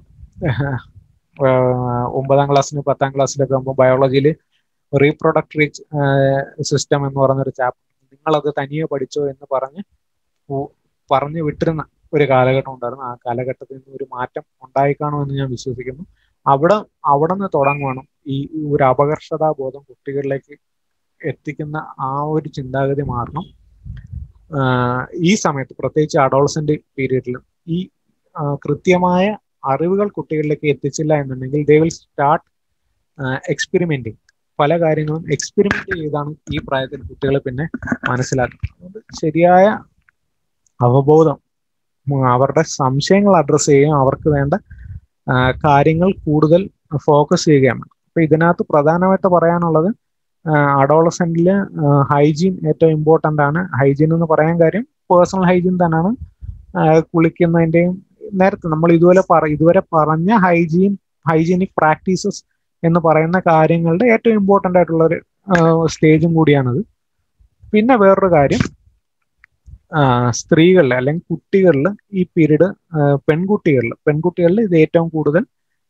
Speaker 1: ആഹ് ഒമ്പതാം ക്ലാസ്സിന് പത്താം ക്ലാസ്സിലൊക്കെ ആകുമ്പോൾ ബയോളജിയിൽ റീപ്രൊഡക്ടറി സിസ്റ്റം എന്ന് പറയുന്നൊരു ചാപ്റ്റർ നിങ്ങളത് തനിയെ പഠിച്ചോ എന്ന് പറഞ്ഞ് ഉ- പറഞ്ഞു വിട്ടിരുന്ന ഒരു കാലഘട്ടം ഉണ്ടായിരുന്നു ആ കാലഘട്ടത്തിൽ നിന്ന് ഒരു മാറ്റം ഉണ്ടായിക്കാണുമെന്ന് ഞാൻ വിശ്വസിക്കുന്നു അവിടെ അവിടെ നിന്ന് തുടങ്ങുവാണ് ഈ ഒരു അപകർഷതാ ബോധം കുട്ടികളിലേക്ക് എത്തിക്കുന്ന ആ ഒരു ചിന്താഗതി മാറണം ആഹ് ഈ സമയത്ത് പ്രത്യേകിച്ച് അഡോളസെന്റ് പീരീഡിൽ ഈ ആഹ് കൃത്യമായ അറിവുകൾ കുട്ടികളിലേക്ക് എത്തിച്ചില്ല എന്നുണ്ടെങ്കിൽ ദേ വിൽ സ്റ്റാർട്ട് എക്സ്പെരിമെന്റിങ് പല കാര്യങ്ങളും എക്സ്പെരിമെന്റ് ചെയ്താണ് ഈ പ്രായത്തിൽ കുട്ടികളെ പിന്നെ മനസ്സിലാക്കുന്നത് അതുകൊണ്ട് ശരിയായ അവബോധം ഉം, അവരുടെ സംശയങ്ങൾ അഡ്രസ്സ് ചെയ്യുകയും അവർക്ക് വേണ്ട ആ, കാര്യങ്ങൾ കൂടുതൽ ഫോക്കസ് ചെയ്യുകയാണ് അപ്പൊ ഇതിനകത്ത് പ്രധാനമായിട്ട് പറയാനുള്ളത് അഡോളസെന്റില് ഹൈജീൻ ഏറ്റവും ഇമ്പോർട്ടന്റ് ആണ് ഹൈജീൻ എന്ന് പറയാൻ കാര്യം പേഴ്സണൽ ഹൈജീൻ തന്നെയാണ് ആ, കുളിക്കുന്നതിന്റെയും നേരത്തെ നമ്മൾ ഇതുപോലെ പറ ഇതുവരെ പറഞ്ഞ ഹൈജീൻ ഹൈജീനിക് പ്രാക്ടീസസ് എന്ന് പറയുന്ന കാര്യങ്ങളുടെ ഏറ്റവും ഇമ്പോർട്ടന്റ് ആയിട്ടുള്ള ഒരു സ്റ്റേജും കൂടിയാണത് പിന്നെ വേറൊരു കാര്യം സ്ത്രീകളിൽ അല്ലെങ്കിൽ കുട്ടികളിൽ ഈ പീരീഡ് പെൺകുട്ടികളിൽ പെൺകുട്ടികളിൽ ഇത് ഏറ്റവും കൂടുതൽ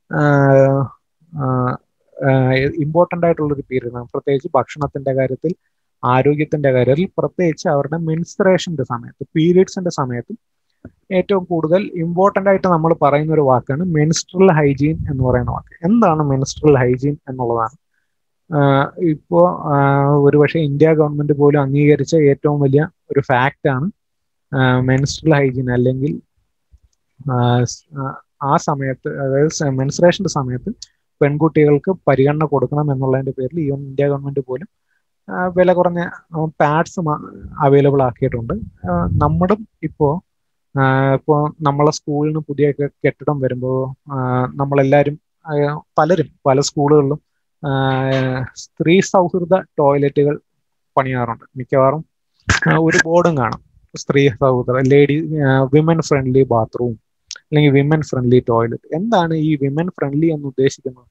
Speaker 1: ഇമ്പോർട്ടൻ്റ് ആയിട്ടുള്ള ഒരു പീരീഡാണ് പ്രത്യേകിച്ച് ഭക്ഷണത്തിന്റെ കാര്യത്തിൽ ആരോഗ്യത്തിന്റെ കാര്യത്തിൽ പ്രത്യേകിച്ച് അവരുടെ മെൻസ്ട്രേഷന്റെ സമയത്ത് പീരീഡ്സിന്റെ സമയത്ത് ഏറ്റവും കൂടുതൽ ഇമ്പോർട്ടൻ്റ് ആയിട്ട് നമ്മൾ പറയുന്ന ഒരു വാക്കാണ് മെൻസ്ട്രൽ ഹൈജീൻ എന്ന് പറയുന്ന വാക്ക് എന്താണ് മെൻസ്ട്രൽ ഹൈജീൻ എന്നുള്ളതാണ് ആഹ് ഇപ്പോ ആഹ് ഒരുപക്ഷെ ഇന്ത്യ ഗവൺമെന്റ് പോലും അംഗീകരിച്ച ഏറ്റവും വലിയ ഒരു ഫാക്റ്റ് ആണ് മെൻസ്ട്രൽ ഹൈജീൻ അല്ലെങ്കിൽ ആഹ് സ് ആഹ് ആ സമയത്ത് അതായത് മെൻസ്ട്രേഷന്റെ സമയത്ത് പെൺകുട്ടികൾക്ക് പരിഗണന കൊടുക്കണം എന്നുള്ളതിന്റെ പേരിൽ ഈ ഇന്ത്യ ഗവൺമെന്റ് പോലും ആഹ് വില കുറഞ്ഞ പാഡ്സ് അവൈലബിൾ ആക്കിയിട്ടുണ്ട് ആഹ് നമ്മുടെ ഇപ്പോ ആഹ് ഇപ്പോ നമ്മളെ സ്കൂളിന് പുതിയ കെ- കെട്ടിടം വരുമ്പോൾ നമ്മളെല്ലാവരും ആഹ് പലരും പല സ്കൂളുകളിലും ആഹ് സ്ത്രീ സൗഹൃദ ടോയ്ലറ്റുകൾ പണിയാറുണ്ട് മിക്കവാറും ആഹ് ഒരു ബോർഡും കാണും സ്ത്രീ സൗഹൃദ ലേഡി വിമൻ ഫ്രണ്ട്ലി ബാത്റൂം അല്ലെങ്കിൽ വിമൻ ഫ്രണ്ട്ലി ടോയ്ലറ്റ് എന്താണ് ഈ വിമൻ ഫ്രണ്ട്ലി എന്ന് ഉദ്ദേശിക്കുന്നത്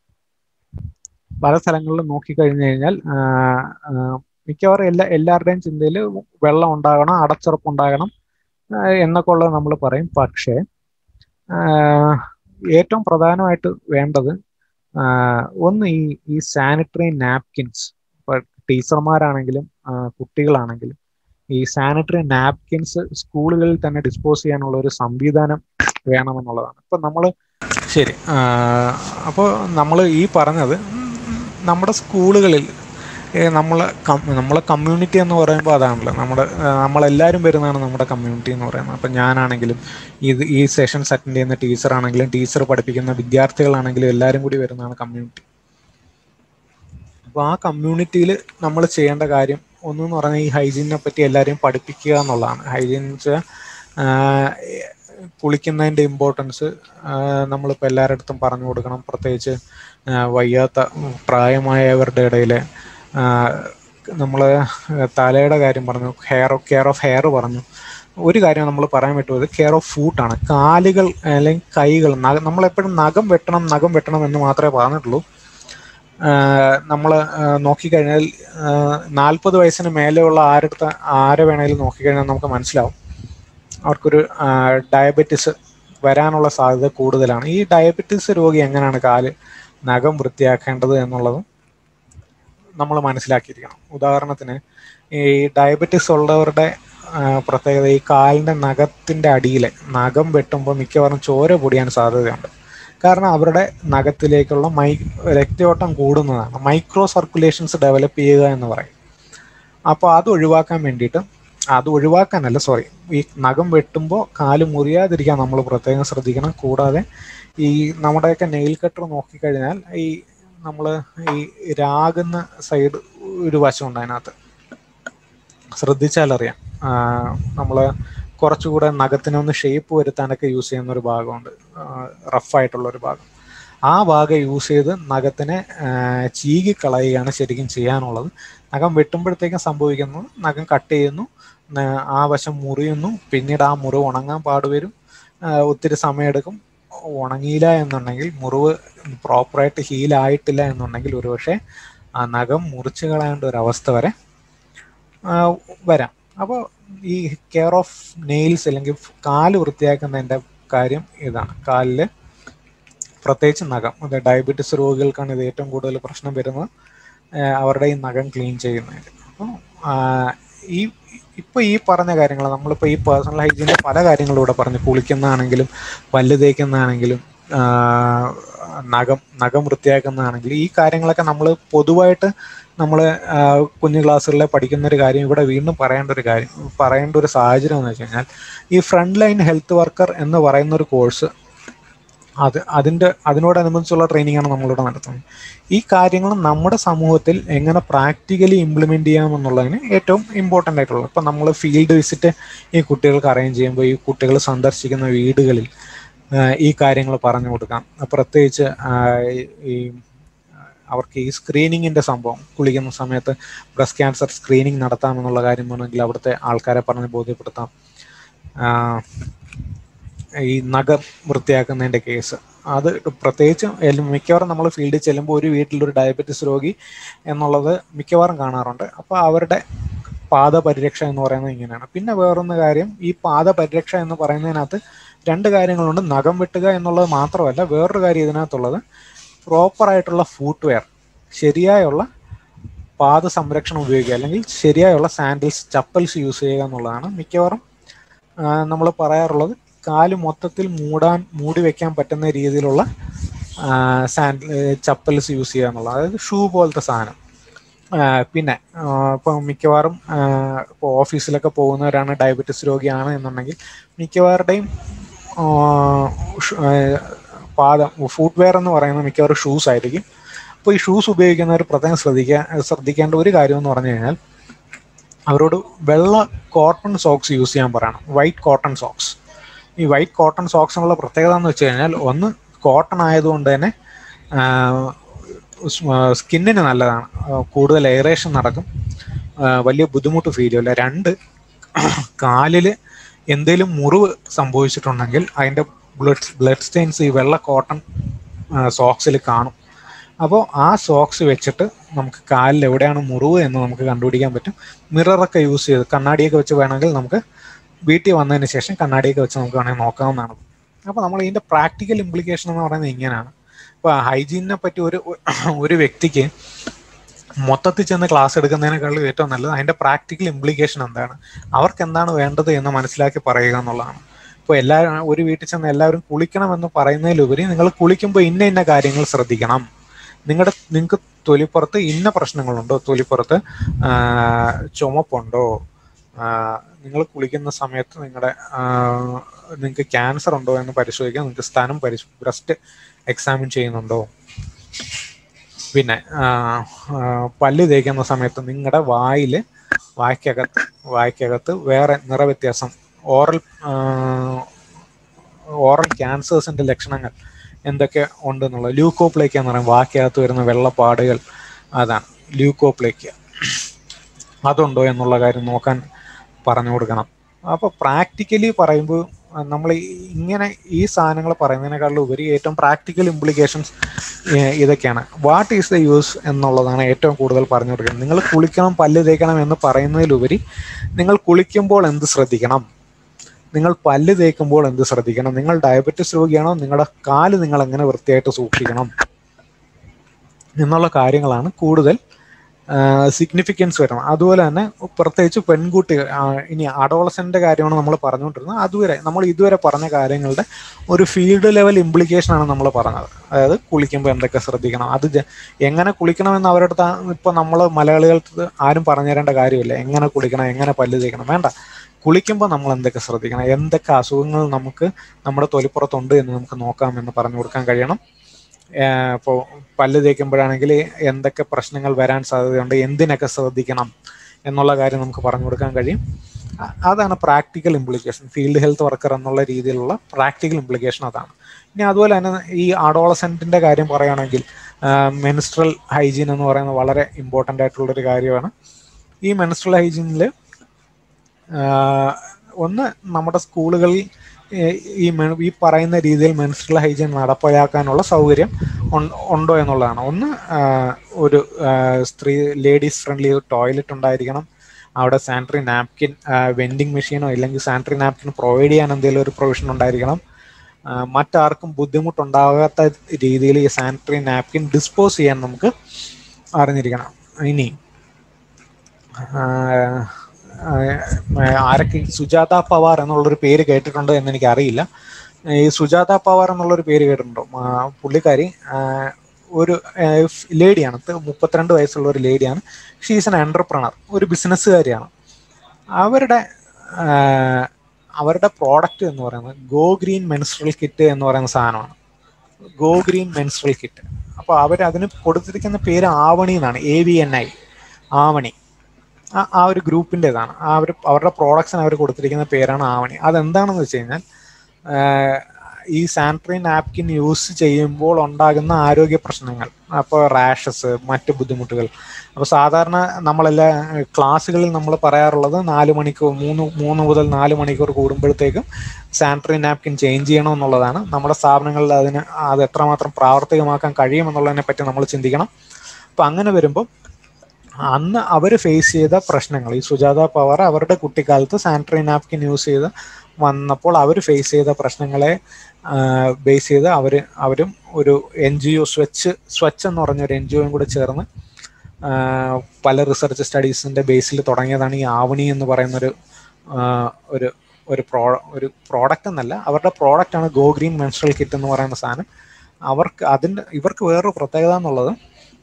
Speaker 1: പല സ്ഥലങ്ങളിലും നോക്കിക്കഴിഞ്ഞു കഴിഞ്ഞാൽ ആഹ് ആഹ് മിക്കവാറും എല്ലാ എല്ലാവരുടെയും ചിന്തയിൽ വെള്ളം ഉണ്ടാകണം അടച്ചുറപ്പ് ഉണ്ടാകണം ആഹ് എന്നൊക്കെ ഉള്ളത് നമ്മൾ പറയും പക്ഷേ ആഹ് ഏറ്റവും പ്രധാനമായിട്ട് വേണ്ടത് ആഹ് ഒന്ന് ഈ ഈ സാനിറ്ററി നാപ്കിൻസ് ഇപ്പൊ ടീച്ചർമാരാണെങ്കിലും ആഹ് കുട്ടികളാണെങ്കിലും ഈ സാനിറ്ററി നാപ്കിൻസ് സ്കൂളുകളിൽ തന്നെ ഡിസ്പോസ് ചെയ്യാനുള്ള ഒരു സംവിധാനം വേണമെന്നുള്ളതാണ് ഇപ്പൊ നമ്മൾ ശരി അപ്പോൾ നമ്മൾ ഈ പറഞ്ഞത് നമ്മുടെ സ്കൂളുകളിൽ നമ്മൾ നമ്മളെ കമ്മ്യൂണിറ്റി എന്ന് പറയുമ്പോൾ അതാണല്ലോ നമ്മുടെ ഏഹ് നമ്മളെല്ലാവരും വരുന്നതാണ് നമ്മുടെ കമ്മ്യൂണിറ്റി എന്ന് പറയുന്നത് അപ്പം ഞാനാണെങ്കിലും ഇത് ഈ സെഷൻസ് അറ്റൻഡ് ചെയ്യുന്ന ടീച്ചറാണെങ്കിലും ടീച്ചർ പഠിപ്പിക്കുന്ന വിദ്യാർത്ഥികളാണെങ്കിലും എല്ലാവരും കൂടി വരുന്നതാണ് കമ്മ്യൂണിറ്റി അപ്പോൾ ആ കമ്മ്യൂണിറ്റിയിൽ നമ്മൾ ചെയ്യേണ്ട കാര്യം ഒന്നെന്ന് പറഞ്ഞാൽ ഈ ഹൈജീനെ പറ്റി എല്ലാവരെയും പഠിപ്പിക്കുക എന്നുള്ളതാണ് ഹൈജീൻ എന്ന് വെച്ചാൽ കുളിക്കുന്നതിൻ്റെ ഇമ്പോർട്ടൻസ് നമ്മളിപ്പോൾ എല്ലാവരുടെ അടുത്തും പറഞ്ഞു കൊടുക്കണം പ്രത്യേകിച്ച് ആ, വയ്യാത്ത പ്രായമായവരുടെ ഇടയിൽ നമ്മൾ തലയുടെ കാര്യം പറഞ്ഞു ഹെയർ കെയർ ഓഫ് ഹെയർ പറഞ്ഞു ഒരു കാര്യം നമ്മൾ പറയാൻ പറ്റുന്നത് കെയർ ഓഫ് ഫൂട്ടാണ് കാലുകൾ അല്ലെങ്കിൽ കൈകൾ നഖം നമ്മളെപ്പോഴും നഖം വെട്ടണം നഖം വെട്ടണം എന്ന് മാത്രമേ പറഞ്ഞിട്ടുള്ളൂ നമ്മൾ നോക്കിക്കഴിഞ്ഞാൽ നാൽപ്പത് വയസ്സിന് മേലെയുള്ള ആരെടുത്ത് ആരെ വേണേലും നോക്കിക്കഴിഞ്ഞാൽ നമുക്ക് മനസ്സിലാവും അവർക്കൊരു ഡയബറ്റിസ് വരാനുള്ള സാധ്യത കൂടുതലാണ് ഈ ഡയബറ്റിസ് രോഗി എങ്ങനെയാണ് കാല് നഖം വൃത്തിയാക്കേണ്ടത് എന്നുള്ളതും നമ്മൾ മനസ്സിലാക്കിയിരിക്കണം ഉദാഹരണത്തിന് ഈ ഡയബറ്റിസ് ഉള്ളവരുടെ പ്രത്യേകത ഈ കാലിൻ്റെ നഖത്തിൻ്റെ അടിയിൽ നഖം വെട്ടുമ്പോൾ മിക്കവാറും ചോര പൊടിയാൻ സാധ്യതയുണ്ട് കാരണം അവരുടെ നഖത്തിലേക്കുള്ള മൈ രക്തയോട്ടം കൂടുന്നതാണ് മൈക്രോ സർക്കുലേഷൻസ് ഡെവലപ്പ് ചെയ്യുക എന്ന് പറയും അപ്പോൾ അത് ഒഴിവാക്കാൻ വേണ്ടിയിട്ട് അത് ഒഴിവാക്കാനല്ല സോറി ഈ നഖം വെട്ടുമ്പോൾ കാല് മുറിയാതിരിക്കാൻ നമ്മൾ പ്രത്യേകം ശ്രദ്ധിക്കണം കൂടാതെ ഈ നമ്മുടെയൊക്കെ നെയിൽ കട്ടർ നോക്കിക്കഴിഞ്ഞാൽ ഈ നമ്മൾ ഈ രാകുന്ന സൈഡ് ഒരു വശമുണ്ട് അതിനകത്ത് ശ്രദ്ധിച്ചാലറിയാം നമ്മൾ കുറച്ചുകൂടെ നഖത്തിനെ ഒന്ന് ഷേപ്പ് വരുത്താനൊക്കെ യൂസ് ചെയ്യുന്ന ഒരു ഭാഗമുണ്ട് റഫായിട്ടുള്ള ഒരു ഭാഗം ആ ഭാഗം യൂസ് ചെയ്ത് നഖത്തിനെ ചീകി കളയുകയാണ് ശരിക്കും ചെയ്യാനുള്ളത് നഖം വെട്ടുമ്പോഴത്തേക്കും സംഭവിക്കുന്നത് നഖം കട്ട് ചെയ്യുന്നു ആ വശം മുറിയുന്നു പിന്നീട് ആ മുറിവ് ഉണങ്ങാൻ പാടുവരും ഒത്തിരി സമയമെടുക്കും ഉണങ്ങിയില്ല എന്നുണ്ടെങ്കിൽ മുറിവ് പ്രോപ്പറായിട്ട് ഹീലായിട്ടില്ല എന്നുണ്ടെങ്കിൽ ഒരുപക്ഷെ ആ നഖം മുറിച്ച് കളയേണ്ട ഒരു അവസ്ഥ വരെ വരാം അപ്പോൾ ഈ കെയർ ഓഫ് നെയിൽസ് അല്ലെങ്കിൽ കാല് വൃത്തിയാക്കുന്നതിൻ്റെ കാര്യം ഇതാണ് കാലിൽ പ്രത്യേകിച്ച് നഖം അത് ഡയബറ്റീസ് രോഗികൾക്കാണ് ഇത് ഏറ്റവും കൂടുതൽ പ്രശ്നം വരുന്നത് അവരുടെ ഈ നഖം ക്ലീൻ ചെയ്യുന്നതിൽ അപ്പോൾ ഈ ഇപ്പോൾ ഈ പറഞ്ഞ കാര്യങ്ങൾ നമ്മളിപ്പോൾ ഈ പേഴ്സണൽ ഹൈജീൻ്റെ പല കാര്യങ്ങളും ഇവിടെ പറഞ്ഞു കുളിക്കുന്നതാണെങ്കിലും പല്ല് തേക്കുന്നതാണെങ്കിലും നഖം നഖം വൃത്തിയാക്കുന്നതാണെങ്കിലും ഈ കാര്യങ്ങളൊക്കെ നമ്മൾ പൊതുവായിട്ട് നമ്മൾ കുഞ്ഞു ക്ലാസ്സുകളിൽ പഠിക്കുന്ന ഒരു കാര്യം ഇവിടെ വീണ്ടും പറയേണ്ട ഒരു കാര്യം പറയേണ്ട ഒരു സാഹചര്യം എന്ന് വെച്ച് കഴിഞ്ഞാൽ ഈ ഫ്രണ്ട് ലൈൻ ഹെൽത്ത് വർക്കർ എന്ന് പറയുന്ന ഒരു കോഴ്സ് അത് അതിൻ്റെ അതിനോടനുബന്ധിച്ചുള്ള ട്രെയിനിങ് ആണ് നമ്മളിവിടെ നടത്തുന്നത് ഈ കാര്യങ്ങൾ നമ്മുടെ സമൂഹത്തിൽ എങ്ങനെ പ്രാക്ടിക്കലി ഇംപ്ലിമെൻ്റ് ചെയ്യാമെന്നുള്ളതിന് ഏറ്റവും ഇമ്പോർട്ടൻ്റ് ആയിട്ടുള്ളത് ഇപ്പം നമ്മൾ ഫീൽഡ് വിസിറ്റ് ഈ കുട്ടികൾക്ക് അറേഞ്ച് ചെയ്യുമ്പോൾ ഈ കുട്ടികൾ സന്ദർശിക്കുന്ന വീടുകളിൽ ഈ കാര്യങ്ങൾ പറഞ്ഞു കൊടുക്കാം പ്രത്യേകിച്ച് ഈ അവർക്ക് ഈ സ്ക്രീനിങ്ങിൻ്റെ സംഭവം കുളിക്കുന്ന സമയത്ത് ബ്രസ്റ്റ് ക്യാൻസർ സ്ക്രീനിങ് നടത്താമെന്നുള്ള കാര്യം വേണമെങ്കിൽ അവിടുത്തെ ആൾക്കാരെ പറഞ്ഞ് ബോധ്യപ്പെടുത്താം ഈ നഖം വൃത്തിയാക്കുന്നതിൻ്റെ കേസ് അത് പ്രത്യേകിച്ച് മിക്കവാറും നമ്മൾ ഫീൽഡിൽ ചെല്ലുമ്പോൾ ഒരു വീട്ടിലൊരു ഡയബറ്റിസ് രോഗി എന്നുള്ളത് മിക്കവാറും കാണാറുണ്ട് അപ്പോൾ അവരുടെ പാദപരിരക്ഷ എന്ന് പറയുന്നത് ഇങ്ങനെയാണ് പിന്നെ വേറൊന്ന് കാര്യം ഈ പാദപരിരക്ഷ എന്ന് പറയുന്നതിനകത്ത് രണ്ട് കാര്യങ്ങളുണ്ട് നഖം വെട്ടുക എന്നുള്ളത് മാത്രമല്ല വേറൊരു കാര്യം ഇതിനകത്തുള്ളത് പ്രോപ്പറായിട്ടുള്ള ഫുട്ട് വെയർ ശരിയായുള്ള പാദ സംരക്ഷണം ഉപയോഗിക്കുക അല്ലെങ്കിൽ ശരിയായുള്ള സാൻഡിൽസ് ചപ്പൽസ് യൂസ് ചെയ്യുക എന്നുള്ളതാണ് മിക്കവാറും നമ്മൾ പറയാറുള്ളത് കാല് മൊത്തത്തിൽ മൂടാൻ മൂടി വെക്കാൻ പറ്റുന്ന രീതിയിലുള്ള സാൻഡിൽ ചപ്പൽസ് യൂസ് ചെയ്യുക എന്നുള്ളത് അതായത് ഷൂ പോലത്തെ സാധനം പിന്നെ ഇപ്പോൾ മിക്കവാറും ഇപ്പോൾ ഓഫീസിലൊക്കെ പോകുന്നവരാണ് ഡയബറ്റിസ് രോഗിയാണ് എന്നുണ്ടെങ്കിൽ മിക്കവാറുടെയും പാദം ഫുഡ് വെയർ എന്ന് പറയുന്നത് മിക്കവാറും ഷൂസ് ആയിരിക്കും അപ്പോൾ ഈ ഷൂസ് ഉപയോഗിക്കുന്നവർ പ്രത്യേകം ശ്രദ്ധിക്കാൻ ശ്രദ്ധിക്കേണ്ട ഒരു കാര്യം എന്ന് പറഞ്ഞു കഴിഞ്ഞാൽ അവരോട് വെള്ള കോട്ടൺ സോക്സ് യൂസ് ചെയ്യാൻ പറയണം വൈറ്റ് കോട്ടൺ സോക്സ് ഈ വൈറ്റ് കോട്ടൺ സോക്സിനുള്ള പ്രത്യേകത എന്ന് വെച്ച് കഴിഞ്ഞാൽ ഒന്ന് കോട്ടൺ ആയതുകൊണ്ട് തന്നെ സ്കിന്നിന് നല്ലതാണ് കൂടുതൽ എയറേഷൻ നടക്കും വലിയ ബുദ്ധിമുട്ട് ഫീൽ ചെയ്യില്ല രണ്ട് കാലിൽ എന്തെങ്കിലും മുറിവ് സംഭവിച്ചിട്ടുണ്ടെങ്കിൽ അതിൻ്റെ ബ്ലഡ് ബ്ലഡ് സ്റ്റെയിൻസ് ഈ വെള്ള കോട്ടൺ സോക്സിൽ കാണും അപ്പോൾ ആ സോക്സ് വെച്ചിട്ട് നമുക്ക് കാലിൽ എവിടെയാണ് മുറിവ് എന്ന് നമുക്ക് കണ്ടുപിടിക്കാൻ പറ്റും മിററൊക്കെ യൂസ് ചെയ്ത് കണ്ണാടിയൊക്കെ വെച്ച് വേണമെങ്കിൽ നമുക്ക് വീട്ടിൽ വന്നതിന് ശേഷം കണ്ണാടിയൊക്കെ വെച്ച് നമുക്ക് വേണമെങ്കിൽ നോക്കാവുന്നതാണ് അപ്പോൾ നമ്മൾ ഇതിൻ്റെ പ്രാക്ടിക്കൽ ഇംപ്ലിക്കേഷൻ എന്ന് പറയുന്നത് ഇങ്ങനെയാണ് ഇപ്പോൾ ഹൈജീനിനെ പറ്റി ഒരു ഒരു വ്യക്തിക്ക് മൊത്തത്തിൽ ചെന്ന് ക്ലാസ് എടുക്കുന്നതിനേക്കാളും ഏറ്റവും നല്ലത് അതിൻ്റെ പ്രാക്ടിക്കൽ ഇംപ്ലിക്കേഷൻ എന്താണ് അവർക്ക് എന്താണ് വേണ്ടത് എന്ന് മനസ്സിലാക്കി പറയുക എന്നുള്ളതാണ് ഇപ്പോൾ എല്ലാ ഒരു വീട്ടിൽ ചെന്ന് എല്ലാവരും കുളിക്കണമെന്ന് പറയുന്നതിലുപരി നിങ്ങൾ കുളിക്കുമ്പോൾ ഇന്ന ഇന്ന കാര്യങ്ങൾ ശ്രദ്ധിക്കണം നിങ്ങളുടെ നിങ്ങൾക്ക് തൊലിപ്പുറത്ത് ഇന്ന പ്രശ്നങ്ങളുണ്ടോ തൊലിപ്പുറത്ത് ചുമപ്പുണ്ടോ നിങ്ങൾ കുളിക്കുന്ന സമയത്ത് നിങ്ങളുടെ നിങ്ങൾക്ക് ക്യാൻസർ ഉണ്ടോ എന്ന് പരിശോധിക്കാം നിങ്ങൾക്ക് സ്ഥാനം പരിശോ ബ്രസ്റ്റ് എക്സാമിൻ ചെയ്യുന്നുണ്ടോ പിന്നെ പല്ല് തേക്കുന്ന സമയത്ത് നിങ്ങളുടെ വായിൽ വായ്ക്കകത്ത് വായ്ക്കകത്ത് വേറെ നിറവ്യത്യാസം ഓറൽ ഓറൽ ക്യാൻസേഴ്സിന്റെ ലക്ഷണങ്ങൾ എന്തൊക്കെ ഉണ്ടെന്നുള്ളത് ലൂക്കോപ്ലേക്ക എന്ന് പറയും വാക്കകത്ത് വരുന്ന വെള്ളപ്പാടുകൾ അതാണ് ലൂക്കോപ്ലേക്ക അതുണ്ടോ എന്നുള്ള കാര്യം നോക്കാൻ പറഞ്ഞു കൊടുക്കണം അപ്പോൾ പ്രാക്ടിക്കലി പറയുമ്പോൾ നമ്മൾ ഇങ്ങനെ ഈ സാധനങ്ങൾ പറയുന്നതിനേക്കാളും ഉപരി ഏറ്റവും പ്രാക്ടിക്കൽ ഇംപ്ലിക്കേഷൻസ് ഇതൊക്കെയാണ് വാട്ട് ഈസ് ദ യൂസ് എന്നുള്ളതാണ് ഏറ്റവും കൂടുതൽ പറഞ്ഞു കൊടുക്കുന്നത് നിങ്ങൾ കുളിക്കണം പല്ല് തേക്കണം എന്ന് പറയുന്നതിലുപരി നിങ്ങൾ കുളിക്കുമ്പോൾ എന്ത് ശ്രദ്ധിക്കണം നിങ്ങൾ പല്ല് തേക്കുമ്പോൾ എന്ത് ശ്രദ്ധിക്കണം നിങ്ങൾ ഡയബറ്റിസ് രോഗിയാണോ നിങ്ങളുടെ കാല് നിങ്ങൾ എങ്ങനെ വൃത്തിയായിട്ട് സൂക്ഷിക്കണം എന്നുള്ള കാര്യങ്ങളാണ് കൂടുതൽ സിഗ്നിഫിക്കൻസ് വരണം അതുപോലെ തന്നെ പ്രത്യേകിച്ച് പെൺകുട്ടികൾ ഇനി അഡോളസൻ്റെ കാര്യമാണ് നമ്മൾ പറഞ്ഞുകൊണ്ടിരുന്നത് അതുവരെ നമ്മൾ ഇതുവരെ പറഞ്ഞ കാര്യങ്ങളുടെ ഒരു ഫീൽഡ് ലെവൽ ഇംപ്ലിക്കേഷനാണ് നമ്മൾ പറഞ്ഞത് അതായത് കുളിക്കുമ്പോൾ എന്തൊക്കെ ശ്രദ്ധിക്കണം അത് എങ്ങനെ കുളിക്കണമെന്ന് അവരുടെ ഇപ്പം നമ്മൾ മലയാളികൾക്ക് ആരും പറഞ്ഞു തരേണ്ട കാര്യമില്ല എങ്ങനെ കുളിക്കണം എങ്ങനെ പല്ല് തേക്കണം വേണ്ട കുളിക്കുമ്പോൾ നമ്മൾ എന്തൊക്കെ ശ്രദ്ധിക്കണം എന്തൊക്കെ അസുഖങ്ങൾ നമുക്ക് നമ്മുടെ തൊലിപ്പുറത്തുണ്ട് എന്ന് നമുക്ക് നോക്കാം എന്ന് പറഞ്ഞു കൊടുക്കാൻ കഴിയണം ഇപ്പോൾ പല്ല് തേക്കുമ്പോഴാണെങ്കിൽ എന്തൊക്കെ പ്രശ്നങ്ങൾ വരാൻ സാധ്യതയുണ്ട് എന്തിനൊക്കെ ശ്രദ്ധിക്കണം എന്നുള്ള കാര്യം നമുക്ക് പറഞ്ഞു കൊടുക്കാൻ കഴിയും അതാണ് practical implication field health worker എന്നുള്ള രീതിയിലുള്ള പ്രാക്ടിക്കൽ ഇംപ്ലിക്കേഷൻ അതാണ് ഇനി അതുപോലെ തന്നെ ഈ അഡോളസെൻറ്റിൻ്റെ കാര്യം പറയുകയാണെങ്കിൽ മെൻസ്ട്രൽ ഹൈജീൻ എന്ന് പറയുന്നത് വളരെ ഇമ്പോർട്ടൻ്റ് ആയിട്ടുള്ളൊരു കാര്യമാണ് ഈ മെൻസ്ട്രൽ ഹൈജീനിൽ ഒന്ന് നമ്മുടെ സ്കൂളുകളിൽ ഈ ഈ പറയുന്ന രീതിയിൽ മെൻസ്ട്രൽ ഹൈജീൻ നടപ്പിലാക്കാനുള്ള സൗകര്യം ഉണ്ടോ എന്നുള്ളതാണ് ഒന്ന് ഒരു സ്ത്രീ ലേഡീസ് ഫ്രണ്ട്ലി ടോയ്ലറ്റ് ഉണ്ടായിരിക്കണം അവിടെ സാനിറ്ററി നാപ്കിൻ വെൻഡിങ് മെഷീനോ ഇല്ലെങ്കിൽ സാനിറ്ററി നാപ്കിൻ പ്രൊവൈഡ് ചെയ്യാൻ എന്തെങ്കിലും ഒരു പ്രൊവിഷൻ ഉണ്ടായിരിക്കണം മറ്റാർക്കും ബുദ്ധിമുട്ടുണ്ടാകാത്ത രീതിയിൽ ഈ സാനിറ്ററി നാപ്കിൻ ഡിസ്പോസ് ചെയ്യാൻ നമുക്ക് അറിഞ്ഞിരിക്കണം ഇനി ആരൊക്കെ സുജാത പവാർ എന്നുള്ളൊരു പേര് കേട്ടിട്ടുണ്ടോ എന്ന് എനിക്ക് അറിയില്ല ഈ സുജാത പവാർ എന്നുള്ളൊരു പേര് കേട്ടിട്ടുണ്ടോ പുള്ളിക്കാരി ഒരു ലേഡിയാണ് മുപ്പത്തിരണ്ട് വയസ്സുള്ള ഒരു ലേഡിയാണ് ഷീസ് എൻ എൻ്റർപ്രണർ ഒരു ബിസിനസ്സുകാരിയാണ് അവരുടെ അവരുടെ പ്രോഡക്റ്റ് എന്ന് പറയുന്നത് ഗോ ഗ്രീൻ മെൻസ്ട്രൽ കിറ്റ് എന്ന് പറയുന്ന സാധനമാണ് ഗോ ഗ്രീൻ മെൻസ്ട്രൽ കിറ്റ് അപ്പോൾ അവർ അതിന് കൊടുത്തിരിക്കുന്ന പേര് ആവണി എന്നാണ് A V N I Avani ആ ഒരു ഗ്രൂപ്പിൻ്റെതാണ് ആ ഒരു അവരുടെ പ്രോഡക്ട്സിന് അവർ കൊടുത്തിരിക്കുന്ന പേരാണ് ആവണി അതെന്താണെന്ന് വെച്ച് കഴിഞ്ഞാൽ ഈ സാനിറ്ററി നാപ്കിൻ യൂസ് ചെയ്യുമ്പോൾ ഉണ്ടാകുന്ന ആരോഗ്യ പ്രശ്നങ്ങൾ അപ്പോൾ റാഷസ് മറ്റ് ബുദ്ധിമുട്ടുകൾ അപ്പോൾ സാധാരണ നമ്മളെല്ലാ ക്ലാസ്സുകളിൽ നമ്മൾ പറയാറുള്ളത് നാല് മണിക്കൂർ മൂന്ന് മൂന്ന് മുതൽ നാല് മണിക്കൂർ കൂടുമ്പോഴത്തേക്കും സാനിറ്ററി നാപ്കിൻ ചേഞ്ച് ചെയ്യണമെന്നുള്ളതാണ് നമ്മുടെ സ്ഥാപനങ്ങളിൽ അതിന് അത് എത്രമാത്രം പ്രാവർത്തികമാക്കാൻ കഴിയുമെന്നുള്ളതിനെ പറ്റി നമ്മൾ ചിന്തിക്കണം അപ്പം അങ്ങനെ വരുമ്പോൾ അന്ന് അവർ ഫേസ് ചെയ്ത പ്രശ്നങ്ങൾ ഈ സുജാത പവർ അവരുടെ കുട്ടിക്കാലത്ത് സാനിറ്ററി നാപ്കിൻ യൂസ് ചെയ്ത് വന്നപ്പോൾ അവർ ഫേസ് ചെയ്ത പ്രശ്നങ്ങളെ ബേസ് ചെയ്ത് അവർ അവരും ഒരു N G O Swachh Swachh എന്ന് പറഞ്ഞ ഒരു എൻ ജി ഒയും കൂടെ ചേർന്ന് പല റിസർച്ച് സ്റ്റഡീസിൻ്റെ ബേസിൽ തുടങ്ങിയതാണ് ഈ ആവണി എന്ന് പറയുന്നൊരു ഒരു ഒരു പ്രോ ഒരു പ്രോഡക്റ്റ് എന്നല്ല അവരുടെ പ്രോഡക്റ്റാണ് ഗോ ഗ്രീൻ മെൻസ്ട്രൽ കിറ്റ് എന്ന് പറയുന്ന സാധനം അവർക്ക് അതിൻ്റെ ഇവർക്ക് വേറൊരു പ്രത്യേകത എന്നുള്ളത്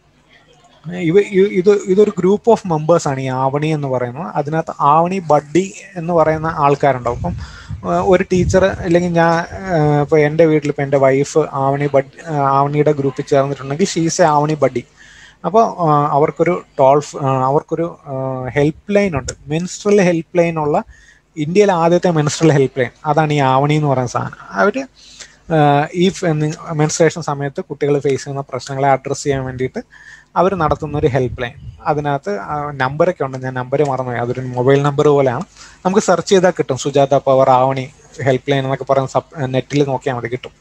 Speaker 1: ഇവ ഇത് ഇതൊരു ഗ്രൂപ്പ് ഓഫ് മെമ്പേഴ്സ് ആണ് ഈ ആവണി എന്ന് പറയുന്നത് അതിനകത്ത് ആവണി ബഡ്ഡി എന്ന് പറയുന്ന ആൾക്കാരുണ്ടാവും അപ്പം ഒരു ടീച്ചർ അല്ലെങ്കിൽ ഞാൻ ഇപ്പോൾ എൻ്റെ വീട്ടിൽ ഇപ്പോൾ എൻ്റെ വൈഫ് ആവണി ബഡ് ആവണിയുടെ ഗ്രൂപ്പിൽ ചേർന്നിട്ടുണ്ടെങ്കിൽ ഷീസ് എ ആവണി ബഡ്ഡി അപ്പോൾ അവർക്കൊരു ടോൾ അവർക്കൊരു ഹെൽപ്പ് ലൈൻ ഉണ്ട് മെൻസ്ട്രൽ ഹെൽപ്പ് ലൈൻ ഉള്ള ഇന്ത്യയിലെ ആദ്യത്തെ മെൻസ്ട്രൽ ഹെൽപ്പ് ലൈൻ അതാണ് ഈ ആവണി എന്ന് പറയുന്ന സാധനം അവർ ഈ മെൻസ്ട്രേഷൻ സമയത്ത് കുട്ടികൾ ഫേസ് ചെയ്യുന്ന പ്രശ്നങ്ങളെ അഡ്രസ്സ് ചെയ്യാൻ വേണ്ടിയിട്ട് അവർ നടത്തുന്ന ഒരു ഹെൽപ്പ് ലൈൻ അതിനകത്ത് നമ്പറൊക്കെ ഉണ്ട് ഞാൻ നമ്പർ മറന്നുപോയി അതൊരു മൊബൈൽ നമ്പർ പോലെയാണ് നമുക്ക് സെർച്ച് ചെയ്താൽ കിട്ടും Sujatha power Avani help line എന്നൊക്കെ പറയുന്ന സബ് നെറ്റിൽ നോക്കിയാൽ മതി കിട്ടും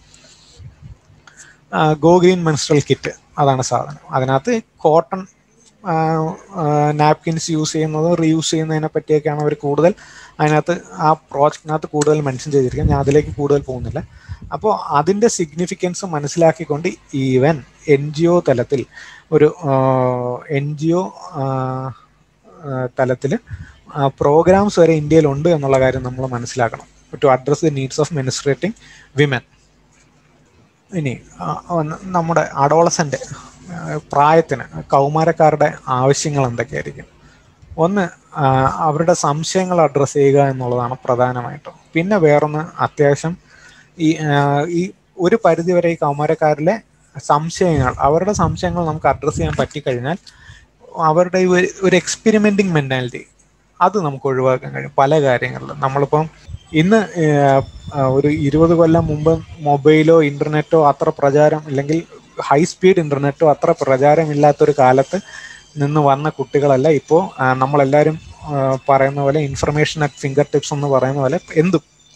Speaker 1: ഗോ ഗ്രീൻ മെൻസ്ട്രൽ കിറ്റ് അതാണ് സാധനം അതിനകത്ത് കോട്ടൺ നാപ്കിൻസ് യൂസ് ചെയ്യുന്നതും റീയൂസ് ചെയ്യുന്നതിനെ പറ്റിയൊക്കെയാണ് അവർ കൂടുതൽ അതിനകത്ത് ആ പ്രോജക്റ്റിനകത്ത് കൂടുതൽ മെൻഷൻ ചെയ്തിരിക്കുന്നത് ഞാൻ അതിലേക്ക് കൂടുതൽ പോകുന്നില്ല അപ്പോൾ അതിൻ്റെ സിഗ്നിഫിക്കൻസ് മനസ്സിലാക്കിക്കൊണ്ട് ഈവൻ എൻ ജി ഒ തലത്തിൽ ഒരു എൻ ജി ഒ തലത്തിൽ പ്രോഗ്രാംസ് വരെ ഇന്ത്യയിലുണ്ട് എന്നുള്ള കാര്യം നമ്മൾ മനസ്സിലാക്കണം to address the needs of menstruating women ഇനി നമ്മുടെ അഡോളസൻ്റ് പ്രായത്തിന് കൗമാരക്കാരുടെ ആവശ്യങ്ങൾ എന്തൊക്കെയായിരിക്കും ഒന്ന് അവരുടെ സംശയങ്ങൾ അഡ്രസ്സ് ചെയ്യുക എന്നുള്ളതാണ് പ്രധാനമായിട്ടും പിന്നെ വേറൊന്ന് അത്യാവശ്യം ഈ ഈ ഒരു പരിധിവരെ ഈ കൗമാരക്കാരിലെ സംശയങ്ങൾ അവരുടെ സംശയങ്ങൾ നമുക്ക് അഡ്രസ്സ് ചെയ്യാൻ പറ്റിക്കഴിഞ്ഞാൽ അവരുടെ ഒരു എക്സ്പെരിമെൻറ്റിങ് മെൻറ്റാലിറ്റി അത് നമുക്ക് ഒഴിവാക്കാൻ കഴിയും പല കാര്യങ്ങളിലും നമ്മളിപ്പം ഇന്ന് ഒരു ഇരുപത് കൊല്ലം മുമ്പ് മൊബൈലോ ഇൻ്റർനെറ്റോ അത്ര പ്രചാരം ഇല്ലെങ്കിൽ ഹൈ സ്പീഡ് ഇൻ്റർനെറ്റോ അത്ര പ്രചാരമില്ലാത്തൊരു കാലത്ത് നിന്ന് വന്ന കുട്ടികളല്ല ഇപ്പോൾ നമ്മളെല്ലാവരും പറയുന്ന പോലെ ഇൻഫർമേഷൻ അറ്റ് ഫിംഗർ ടിപ്സ് എന്ന് പറയുന്ന പോലെ എന്തും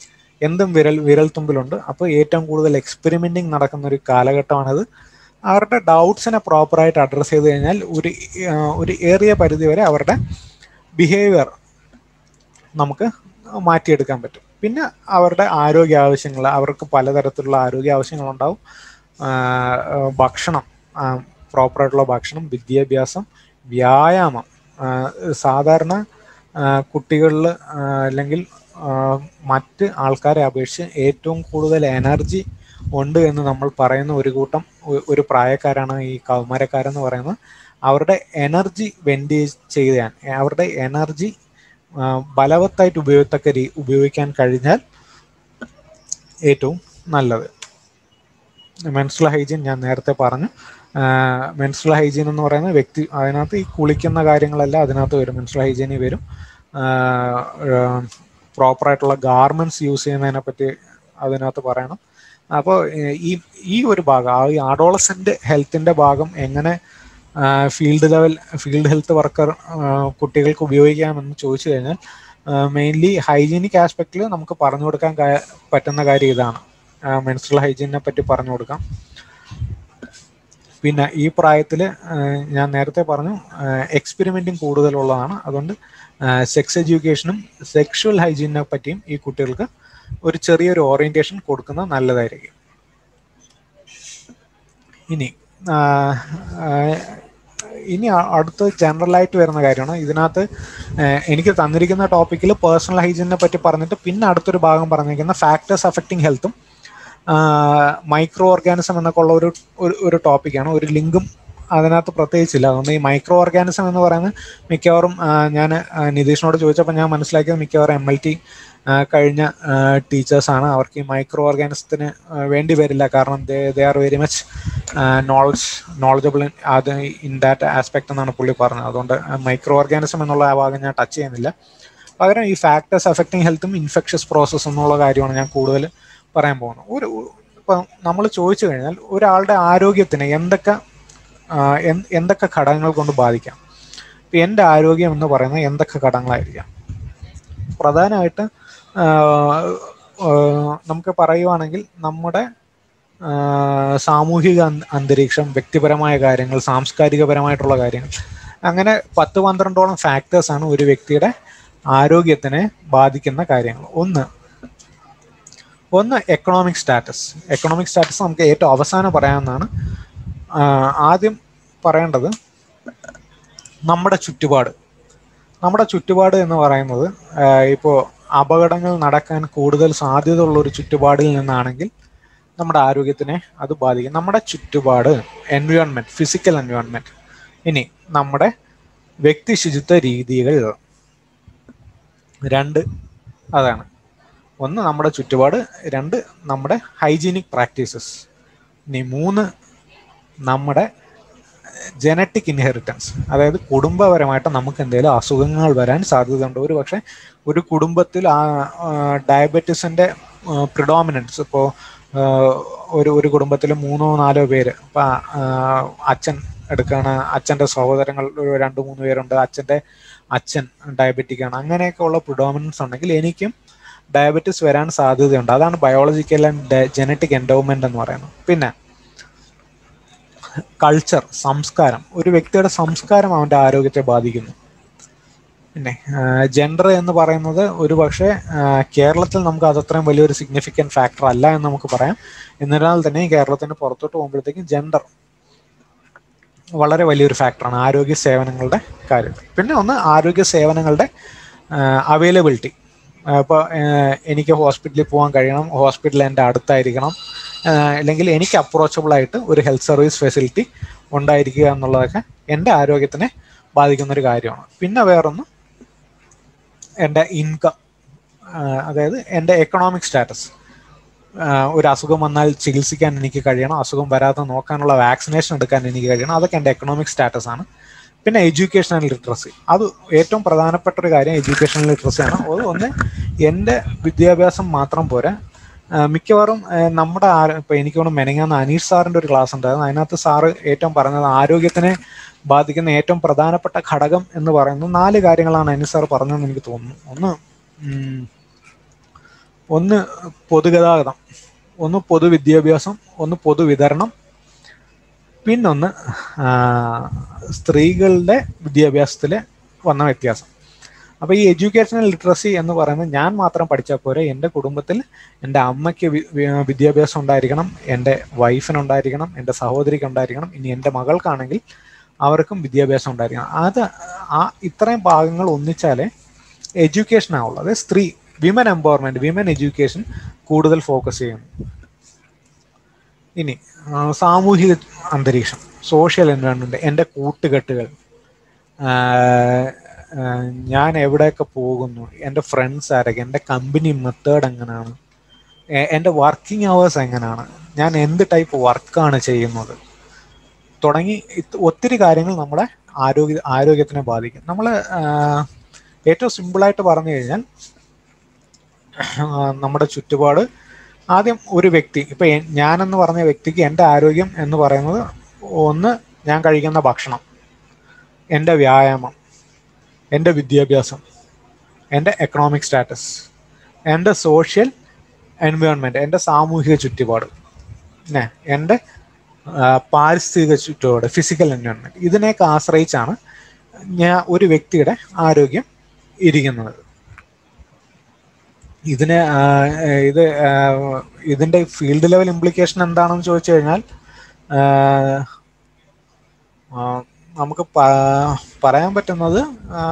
Speaker 1: എന്തും വിരൽ വിരൽ തുമ്പിലുണ്ട് അപ്പോൾ ഏറ്റവും കൂടുതൽ എക്സ്പെരിമെന്റിങ് നടക്കുന്ന ഒരു കാലഘട്ടമാണിത് അവരുടെ ഡൗട്ട്സിനെ പ്രോപ്പറായിട്ട് അഡ്രസ്സ് ചെയ്ത് കഴിഞ്ഞാൽ ഒരു ഒരു ഏറിയ പരിധി വരെ അവരുടെ ബിഹേവിയർ നമുക്ക് മാറ്റിയെടുക്കാൻ പറ്റും പിന്നെ അവരുടെ ആരോഗ്യ ആവശ്യങ്ങൾ അവർക്ക് പലതരത്തിലുള്ള ആരോഗ്യ ആവശ്യങ്ങളുണ്ടാവും ഭക്ഷണം പ്രോപ്പറായിട്ടുള്ള ഭക്ഷണം വിദ്യാഭ്യാസം വ്യായാമം സാധാരണ കുട്ടികളിൽ അല്ലെങ്കിൽ മറ്റ് ആൾക്കാരെ അപേക്ഷിച്ച് ഏറ്റവും കൂടുതൽ എനർജി ഉണ്ട് എന്ന് നമ്മൾ പറയുന്ന ഒരു കൂട്ടം ഒരു പ്രായക്കാരാണ് ഈ കൗമാരക്കാരെന്ന് പറയുന്നത് അവരുടെ എനർജി വെൻറ്റേജ് ചെയ്യാൻ അവരുടെ എനർജി ബലവത്തായിട്ട് ഉപയോഗിത്തക്ക രീ ഉപയോഗിക്കാൻ കഴിഞ്ഞാൽ ഏറ്റവും നല്ലത് മെൻസ്ട്രൽ ഹൈജീൻ ഞാൻ നേരത്തെ പറഞ്ഞു മെൻസ്ട്രൽ ഹൈജീൻ എന്ന് പറയുന്ന വ്യക്തി അതിനകത്ത് ഈ കുളിക്കുന്ന കാര്യങ്ങളെല്ലാം അതിനകത്ത് വരും മെൻസ്ട്രൽ ഹൈജീനിൽ വരും പ്രോപ്പറായിട്ടുള്ള ഗാർമെൻറ്റ്സ് യൂസ് ചെയ്യുന്നതിനെ പറ്റി അതിനകത്ത് പറയണം അപ്പോൾ ഈ ഈ ഒരു ഭാഗം ആ ഈ അഡോളസെൻ്റ് ഹെൽത്തിൻ്റെ ഭാഗം എങ്ങനെ field level field health worker കുട്ടികൾക്ക് ഉപയോഗിക്കാമെന്ന് ചോദിച്ചു കഴിഞ്ഞാൽ മെയിൻലി ഹൈജീനിക് ആസ്പെക്റ്റിൽ നമുക്ക് പറഞ്ഞു കൊടുക്കാൻ പറ്റുന്ന കാര്യം ഇതാണ് മെൻസ്ട്രൽ ഹൈജീനെ പറ്റി പറഞ്ഞു കൊടുക്കാം പിന്നെ ഈ പ്രായത്തിൽ ഞാൻ നേരത്തെ പറഞ്ഞു എക്സ്പെരിമെൻറ്റിങ് കൂടുതലുള്ളതാണ് അതുകൊണ്ട് സെക്സ് എഡ്യൂക്കേഷനും സെക്ഷുവൽ ഹൈജീനെ പറ്റിയും ഈ കുട്ടികൾക്ക് ഒരു ചെറിയൊരു ഓറിയന്റേഷൻ കൊടുക്കുന്നത് നല്ലതായിരിക്കും ഇനി ഇനി അടുത്ത് ജനറലായിട്ട് വരുന്ന കാര്യമാണ് ഇതിനകത്ത് എനിക്ക് തന്നിരിക്കുന്ന ടോപ്പിക്കിൽ പേഴ്സണൽ ഹൈജീനെ പറ്റി പറഞ്ഞിട്ട് പിന്നെ അടുത്തൊരു ഭാഗം പറഞ്ഞിരിക്കുന്ന ഫാക്ടേഴ്സ് അഫക്റ്റിംഗ് ഹെൽത്തും മൈക്രോ ഓർഗാനിസം എന്നൊക്കെ ഉള്ള ഒരു ഒരു ടോപ്പിക്കാണ് ഒരു ലിങ്കും അതിനകത്ത് പ്രത്യേകിച്ചില്ല അതുകൊണ്ട് ഈ മൈക്രോ ഓർഗാനിസം എന്ന് പറയുന്നത് മിക്കവാറും ഞാൻ നിതീഷിനോട് ചോദിച്ചപ്പോൾ ഞാൻ മനസ്സിലാക്കിയത് മിക്കവാറും എം എൽ ടി കഴിഞ്ഞ ടീച്ചേഴ്സാണ് അവർക്ക് ഈ മൈക്രോ ഓർഗാനിസത്തിന് വേണ്ടി വരില്ല കാരണം they they are very much knowledge knowledgeable അത് ഇൻ ദാറ്റ് ആസ്പെക്ട് എന്നാണ് പുള്ളി പറഞ്ഞത് അതുകൊണ്ട് മൈക്രോ ഓർഗാനിസം എന്നുള്ള ആ ഭാഗം ഞാൻ ടച്ച് ചെയ്യുന്നില്ല പകരം ഈ ഫാക്ടേഴ്സ് അഫക്റ്റിംഗ് ഹെൽത്തും ഇൻഫെക്ഷസ് പ്രോസസ്സ് എന്നുള്ള കാര്യമാണ് ഞാൻ കൂടുതൽ പറയാൻ പോകുന്നത് ഒരു ഇപ്പം നമ്മൾ ചോദിച്ചു കഴിഞ്ഞാൽ ഒരാളുടെ ആരോഗ്യത്തിന് എന്തൊക്കെ എന്തൊക്കെ ഘടകങ്ങൾ കൊണ്ട് ബാധിക്കാം ഇപ്പം എൻ്റെ ആരോഗ്യം എന്ന് പറയുന്നത് എന്തൊക്കെ ഘടകങ്ങളായിരിക്കാം പ്രധാനമായിട്ട് നമുക്ക് പറയുവാണെങ്കിൽ നമ്മുടെ സാമൂഹിക അന്തരീക്ഷം വ്യക്തിപരമായ കാര്യങ്ങൾ സാംസ്കാരികപരമായിട്ടുള്ള കാര്യങ്ങൾ അങ്ങനെ പത്ത് പന്ത്രണ്ടോളം ഫാക്ടേഴ്സാണ് ഒരു വ്യക്തിയുടെ ആരോഗ്യത്തിനെ ബാധിക്കുന്ന കാര്യങ്ങൾ ഒന്ന് ഒന്ന് എക്കണോമിക് സ്റ്റാറ്റസ് എക്കണോമിക് സ്റ്റാറ്റസ് നമുക്ക് ഏറ്റവും അവസാനം പറയാവുന്നതാണ് ആദ്യം പറയേണ്ടത് നമ്മുടെ ചുറ്റുപാട് നമ്മുടെ ചുറ്റുപാട് എന്ന് പറയുന്നത് ഇപ്പോൾ അപകടങ്ങൾ നടക്കാൻ കൂടുതൽ സാധ്യതയുള്ള ഒരു ചുറ്റുപാടിൽ നിന്നാണെങ്കിൽ നമ്മുടെ ആരോഗ്യത്തിനെ അത് ബാധിക്കും നമ്മുടെ ചുറ്റുപാട് എൻവയോൺമെന്റ് ഫിസിക്കൽ എൻവയോൺമെന്റ് ഇനി നമ്മുടെ വ്യക്തി ശുചിത്വ രീതികൾ രണ്ട് അതാണ് ഒന്ന് നമ്മുടെ ചുറ്റുപാട് രണ്ട് നമ്മുടെ ഹൈജീനിക് പ്രാക്ടീസസ് ഇനി മൂന്ന് നമ്മുടെ ജനറ്റിക് ഇൻഹെറിറ്റൻസ് അതായത് കുടുംബപരമായിട്ട് നമുക്ക് എന്തെങ്കിലും അസുഖങ്ങൾ വരാൻ സാധ്യതയുണ്ട് ഒരു പക്ഷേ ഒരു കുടുംബത്തിൽ ആ ഡയബറ്റീസിൻ്റെ പ്രിഡോമിനൻസ് ഇപ്പോൾ ഒരു ഒരു കുടുംബത്തിൽ മൂന്നോ നാലോ പേര് ഇപ്പം അച്ഛൻ എടുക്കുകയാണ് അച്ഛൻ്റെ സഹോദരങ്ങൾ ഒരു രണ്ട് മൂന്ന് പേരുണ്ട് അച്ഛൻ്റെ അച്ഛൻ ഡയബറ്റിക് ആണ് അങ്ങനെയൊക്കെ ഉള്ള പ്രിഡോമിനൻസ് ഉണ്ടെങ്കിൽ എനിക്കും ഡയബറ്റിസ് വരാൻ സാധ്യതയുണ്ട് അതാണ് ബയോളജിക്കൽ ആൻഡ് ജനറ്റിക് എൻഡോവ്മെന്റ് എന്ന് പറയുന്നത് പിന്നെ കൾച്ചർ സംസ്കാരം ഒരു വ്യക്തിയുടെ സംസ്കാരം അവൻ്റെ ആരോഗ്യത്തെ ബാധിക്കുന്നു പിന്നെ ജെൻഡർ എന്ന് പറയുന്നത് ഒരു പക്ഷേ കേരളത്തിൽ നമുക്ക് അത് അത്രയും വലിയൊരു സിഗ്നിഫിക്കൻറ്റ് ഫാക്ടർ അല്ല എന്ന് നമുക്ക് പറയാം എന്നിരുന്നാൽ തന്നെ കേരളത്തിന് പുറത്തോട്ട് പോകുമ്പോഴത്തേക്കും ജെൻഡർ വളരെ വലിയൊരു ഫാക്ടറാണ് ആരോഗ്യ സേവനങ്ങളുടെ കാര്യത്തിൽ പിന്നെ ഒന്ന് ആരോഗ്യ സേവനങ്ങളുടെ അവൈലബിലിറ്റി ഇപ്പോൾ എനിക്ക് ഹോസ്പിറ്റലിൽ പോകാൻ കഴിയണം ഹോസ്പിറ്റൽ എൻ്റെ അടുത്തായിരിക്കണം അല്ലെങ്കിൽ എനിക്ക് അപ്രോച്ചബിൾ ആയിട്ട് ഒരു ഹെൽത്ത് സർവീസ് ഫെസിലിറ്റി ഉണ്ടായിരിക്കുക എന്നുള്ളതൊക്കെ എൻ്റെ ആരോഗ്യത്തിനെ ബാധിക്കുന്ന ഒരു കാര്യമാണ് പിന്നെ വേറൊന്ന് എൻ്റെ ഇൻകം അതായത് എൻ്റെ എക്കണോമിക് സ്റ്റാറ്റസ് ഒരു അസുഖം വന്നാൽ ചികിത്സിക്കാൻ എനിക്ക് കഴിയണം അസുഖം വരാതെ നോക്കാനുള്ള വാക്സിനേഷൻ എടുക്കാൻ എനിക്ക് കഴിയണം അതൊക്കെ എൻ്റെ എക്കണോമിക് സ്റ്റാറ്റസ് ആണ് പിന്നെ എഡ്യൂക്കേഷണൽ ലിറ്ററസി അത് ഏറ്റവും പ്രധാനപ്പെട്ട ഒരു കാര്യം എഡ്യൂക്കേഷണൽ ലിറ്ററസിയാണ് അത് ഒന്ന് എൻ്റെ വിദ്യാഭ്യാസം മാത്രം പോരാ മിക്കവാറും നമ്മുടെ ഇപ്പം എനിക്ക് തോന്നുന്നു മെനങ്ങാന്ന് അനീഷ് സാറിൻ്റെ ഒരു ക്ലാസ് ഉണ്ടായിരുന്നു അതിനകത്ത് സാറ് ഏറ്റവും പറഞ്ഞത് ആരോഗ്യത്തിനെ ബാധിക്കുന്ന ഏറ്റവും പ്രധാനപ്പെട്ട ഘടകം എന്ന് പറയുന്നത് നാല് കാര്യങ്ങളാണ് അനീഷ് സാർ പറഞ്ഞതെന്ന് എനിക്ക് തോന്നുന്നു ഒന്ന് ഒന്ന് പൊതുഗതാഗതം ഒന്ന് പൊതുവിദ്യാഭ്യാസം ഒന്ന് പൊതുവിതരണം പിന്നൊന്ന് ആ, സ്ത്രീകളുടെ വിദ്യാഭ്യാസത്തിൽ വന്ന വ്യത്യാസം അപ്പോൾ ഈ എഡ്യൂക്കേഷണൽ ലിറ്ററസി എന്ന് പറയുന്നത് ഞാൻ മാത്രം പഠിച്ചാൽ പോരെ എൻ്റെ കുടുംബത്തിൽ എൻ്റെ അമ്മയ്ക്ക് വി- വി- വിദ്യാഭ്യാസം ഉണ്ടായിരിക്കണം എൻ്റെ വൈഫിനുണ്ടായിരിക്കണം എൻ്റെ സഹോദരിക്ക് ഉണ്ടായിരിക്കണം ഇനി എൻ്റെ മകൾക്കാണെങ്കിൽ അവർക്കും വിദ്യാഭ്യാസം ഉണ്ടായിരിക്കണം അത് ആ ഇത്രയും ഭാഗങ്ങൾ ഒന്നിച്ചാലേ എഡ്യൂക്കേഷൻ ആവുള്ളൂ അതായത് സ്ത്രീ വിമൻ എംപവർമെന്റ് വിമൻ എഡ്യൂക്കേഷൻ കൂടുതൽ ഫോക്കസ് ചെയ്യുന്നു ഇനി ആ, സാമൂഹിക അന്തരീക്ഷം സോഷ്യൽ എൻവയോൺമെന്റ് എൻ്റെ കൂട്ടുകെട്ടുകൾ ആ, ആ, ഞാൻ എവിടെയൊക്കെ പോകുന്നു എൻ്റെ ഫ്രണ്ട്സ് ആരൊക്കെ എൻ്റെ കമ്പനി മെത്തേഡ് എങ്ങനെയാണ് എ- എൻ്റെ വർക്കിംഗ് അവേഴ്സ് എങ്ങനെയാണ് ഞാൻ എന്ത് ടൈപ്പ് വർക്കാണ് ചെയ്യുന്നത് തുടങ്ങി ഇത് ഒത്തിരി കാര്യങ്ങൾ നമ്മുടെ ആരോഗ്യ ആരോഗ്യത്തിനെ ബാധിക്കും നമ്മൾ ഏറ്റവും സിമ്പിളായിട്ട് പറഞ്ഞു കഴിഞ്ഞാൽ ആ, നമ്മുടെ ചുറ്റുപാട് ആദ്യം ഒരു വ്യക്തി ഇപ്പൊ എ- ഞാനെന്ന് പറഞ്ഞ വ്യക്തിക്ക് എൻ്റെ ആരോഗ്യം എന്ന് പറയുന്നത് ഒന്ന് ഞാൻ കഴിക്കുന്ന ഭക്ഷണം എൻ്റെ വ്യായാമം എൻ്റെ വിദ്യാഭ്യാസം എൻ്റെ എക്കണോമിക് സ്റ്റാറ്റസ് എൻ്റെ സോഷ്യൽ എൻവയോൺമെൻറ്റ് എൻ്റെ സാമൂഹിക ചുറ്റുപാട് പിന്നെ എൻ്റെ ആ, പാരിസ്ഥിതിക ചുറ്റുപാട് ഫിസിക്കൽ എൻവയോൺമെൻറ്റ് ഇതിനെയൊക്കെ ആശ്രയിച്ചാണ് ഞാൻ ഒരു വ്യക്തിയുടെ ആരോഗ്യം ഇരിക്കുന്നത് ഇതിന് ആ, ഇത് ആ, ഇതിന്റെ ഫീൽഡ് ലെവൽ ഇംപ്ലിക്കേഷൻ എന്താണെന്ന് ചോദിച്ചു കഴിഞ്ഞാൽ ആ, ആ, നമുക്ക് പ- പറയാൻ പറ്റുന്നത് ആ,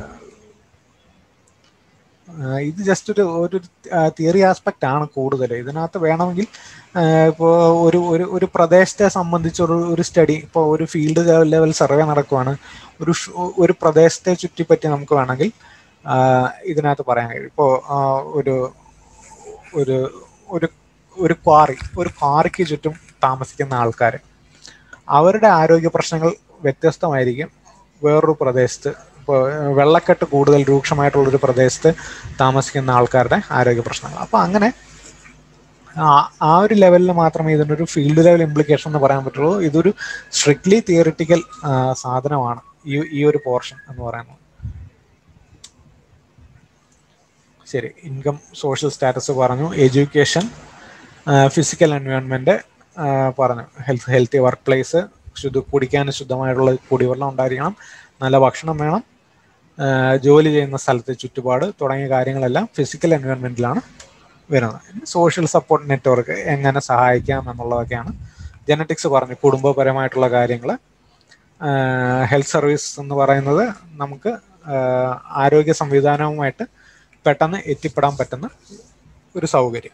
Speaker 1: ആ, ഇത് ജസ്റ്റ് ഒരു ഒരു തിയറി ആസ്പെക്റ്റ് ആണ് കൂടുതൽ ഇതിനകത്ത് വേണമെങ്കിൽ ഇപ്പോൾ ഒരു ഒരു ഒരു പ്രദേശത്തെ സംബന്ധിച്ചൊരു ഒരു സ്റ്റഡി ഇപ്പോൾ ഒരു ഫീൽഡ് ലെവൽ സർവേ നടക്കുവാണ് ഒരു ഷ്- ഒരു പ്രദേശത്തെ ചുറ്റിപ്പറ്റി നമുക്ക് വേണമെങ്കിൽ ആ, ഇതിനകത്ത് പറയാൻ കഴിയും ഇപ്പോൾ ഒരു ഒരു ഒരു ഒരു ക്വാറി ഒരു ക്വാറിക്ക് ചുറ്റും താമസിക്കുന്ന ആൾക്കാർ അവരുടെ ആരോഗ്യ പ്രശ്നങ്ങൾ വ്യത്യസ്തമായിരിക്കും വേറൊരു പ്രദേശത്ത് ഇപ്പോൾ വെള്ളക്കെട്ട് കൂടുതൽ രൂക്ഷമായിട്ടുള്ളൊരു പ്രദേശത്ത് താമസിക്കുന്ന ആൾക്കാരുടെ ആരോഗ്യ പ്രശ്നങ്ങൾ അപ്പോൾ അങ്ങനെ ആ- ആ ഒരു ലെവലിൽ മാത്രമേ ഇതിനൊരു ഫീൽഡ് ലെവൽ ഇംപ്ലിക്കേഷൻ എന്ന് പറയാൻ പറ്റുള്ളൂ ഇതൊരു സ്ട്രിക്ട്ലി തിയറിറ്റിക്കൽ സാധനമാണ് ഈ ഈ ഒരു പോർഷൻ എന്ന് പറയുന്നത് ശരി ഇൻകം സോഷ്യൽ സ്റ്റാറ്റസ് പറഞ്ഞു എഡ്യൂക്കേഷൻ ഫിസിക്കൽ എൻവയോൺമെന്റ് പറഞ്ഞു ഹെൽത്ത് ഹെൽത്തി വർക്ക് പ്ലേസ് ശുദ്ധ കുടിക്കാൻ ശുദ്ധമായിട്ടുള്ള കുടിവെള്ളം ഉണ്ടായിരിക്കണം നല്ല ഭക്ഷണം വേണം ആ, ജോലി ചെയ്യുന്ന സ്ഥലത്തെ ചുറ്റുപാട് തുടങ്ങിയ കാര്യങ്ങളെല്ലാം ഫിസിക്കൽ എൻവയോൺമെന്റിലാണ് വരുന്നത് സോഷ്യൽ സപ്പോർട്ട് നെറ്റ്വർക്ക് എങ്ങനെ സഹായിക്കാം എന്നുള്ളതൊക്കെയാണ് ജനറ്റിക്സ് പറഞ്ഞു കുടുംബപരമായിട്ടുള്ള കാര്യങ്ങൾ ഹെൽത്ത് സർവീസ് എന്ന് പറയുന്നത് നമുക്ക് ആ, ആരോഗ്യ സംവിധാനവുമായിട്ട് പെട്ടെന്ന് എത്തിപ്പെടാൻ പറ്റുന്ന ഒരു സൗകര്യം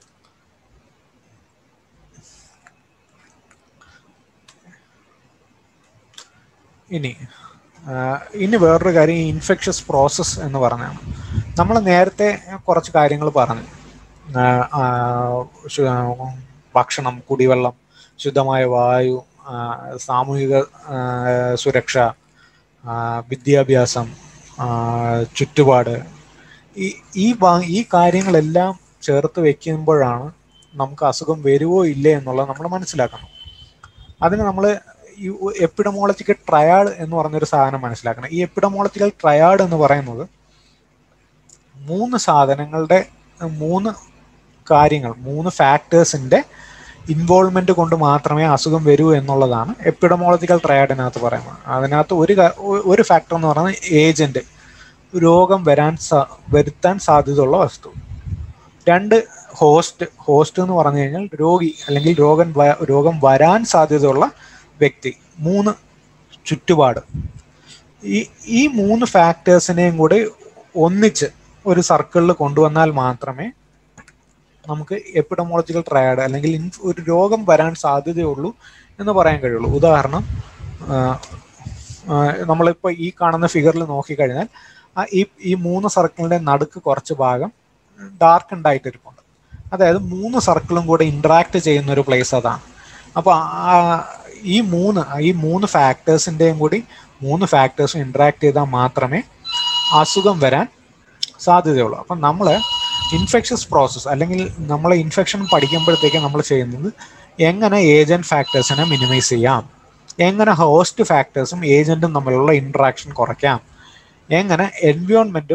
Speaker 1: ഇനി ആ, ഇനി വേറൊരു കാര്യം ഇൻഫെക്ഷസ് പ്രോസസ്സ് എന്ന് പറഞ്ഞാണ് നമ്മൾ നേരത്തെ കുറച്ച് കാര്യങ്ങൾ പറഞ്ഞു ആ, ആ, ശു- ഭക്ഷണം കുടിവെള്ളം ശുദ്ധമായ വായു ആ, സാമൂഹിക ആ, സുരക്ഷ ആ, വിദ്യാഭ്യാസം ആ, ചുറ്റുപാട് ഈ ഈ ഭാ- ഈ കാര്യങ്ങളെല്ലാം ചേർത്ത് വെക്കുമ്പോഴാണ് നമുക്ക് അസുഖം വരുവോ ഇല്ലേ എന്നുള്ളത് നമ്മൾ മനസ്സിലാക്കണം അതിന് നമ്മൾ ഈ എപ്പിഡമോളജിക്കൽ ട്രയാഡ് എന്ന് പറഞ്ഞൊരു സാധനം മനസ്സിലാക്കണം ഈ എപ്പിഡമോളജിക്കൽ ട്രയാഡ് എന്ന് പറയുന്നത് മൂന്ന് സാധനങ്ങളുടെ മൂന്ന് കാര്യങ്ങൾ മൂന്ന് ഫാക്ടേഴ്സിന്റെ ഇൻവോൾവ്മെന്റ് കൊണ്ട് മാത്രമേ അസുഖം വരൂ എന്നുള്ളതാണ് എപ്പിഡമോളജിക്കൽ ട്രയാഡിനകത്ത് പറയുന്നത് അതിനകത്ത് ഒരു കാ- ഒ- ഒരു ഫാക്ടർ എന്ന് പറയുന്നത് ഏജന്റ് രോഗം വരാൻ സാ- വരുത്താൻ സാധ്യതയുള്ള വസ്തു രണ്ട് ഹോസ്റ്റ് ഹോസ്റ്റ് എന്ന് പറഞ്ഞു കഴിഞ്ഞാൽ രോഗി അല്ലെങ്കിൽ രോഗം വ- രോഗം വരാൻ സാധ്യതയുള്ള വ്യക്തി മൂന്ന് ചുറ്റുപാട് ഈ ഈ മൂന്ന് ഫാക്ടേഴ്സിനെയും കൂടി ഒന്നിച്ച് ഒരു സർക്കിളിൽ കൊണ്ടുവന്നാൽ മാത്രമേ നമുക്ക് എപ്പിഡമോളജിക്കൽ ട്രയാഡ് അല്ലെങ്കിൽ ഇൻഫ്- ഒരു രോഗം വരാൻ സാധ്യതയുള്ളൂ എന്ന് പറയാൻ കഴിയുള്ളൂ ഉദാഹരണം ആ, ആ, നമ്മളിപ്പോൾ ഈ കാണുന്ന ഫിഗറിൽ നോക്കിക്കഴിഞ്ഞാൽ ആ ഈ ഈ മൂന്ന് സർക്കിളിന്റെ നടുക്ക് കുറച്ച് ഭാഗം ഡാർക്ക് ഉണ്ടായിട്ട് ഇരിപ്പുണ്ട് അതായത് മൂന്ന് സർക്കിളും കൂടെ ഇന്ററാക്ട് ചെയ്യുന്ന ഒരു പ്ലേസ് അതാണ് അപ്പോൾ ഈ മൂന്ന് ഈ മൂന്ന് ഫാക്ടേഴ്സിൻ്റെയും കൂടി മൂന്ന് ഫാക്ടേഴ്സും ഇന്ററാക്ട് ചെയ്താൽ മാത്രമേ അസുഖം വരാൻ സാധ്യതയുള്ളൂ അപ്പം നമ്മൾ ഇൻഫെക്ഷസ് പ്രോസസ്സ് അല്ലെങ്കിൽ നമ്മൾ ഇൻഫെക്ഷൻ പഠിക്കുമ്പോഴത്തേക്ക് നമ്മൾ ചെയ്യുന്നത് എങ്ങനെ ഏജന്റ് ഫാക്ടേഴ്സിനെ മിനിമൈസ് ചെയ്യാം എങ്ങനെ ഹോസ്റ്റ് ഫാക്ടേഴ്സും ഏജന്റും തമ്മിലുള്ള ഇന്ററാക്ഷൻ കുറയ്ക്കാം എങ്ങനെ എൻവയോൺമെന്റും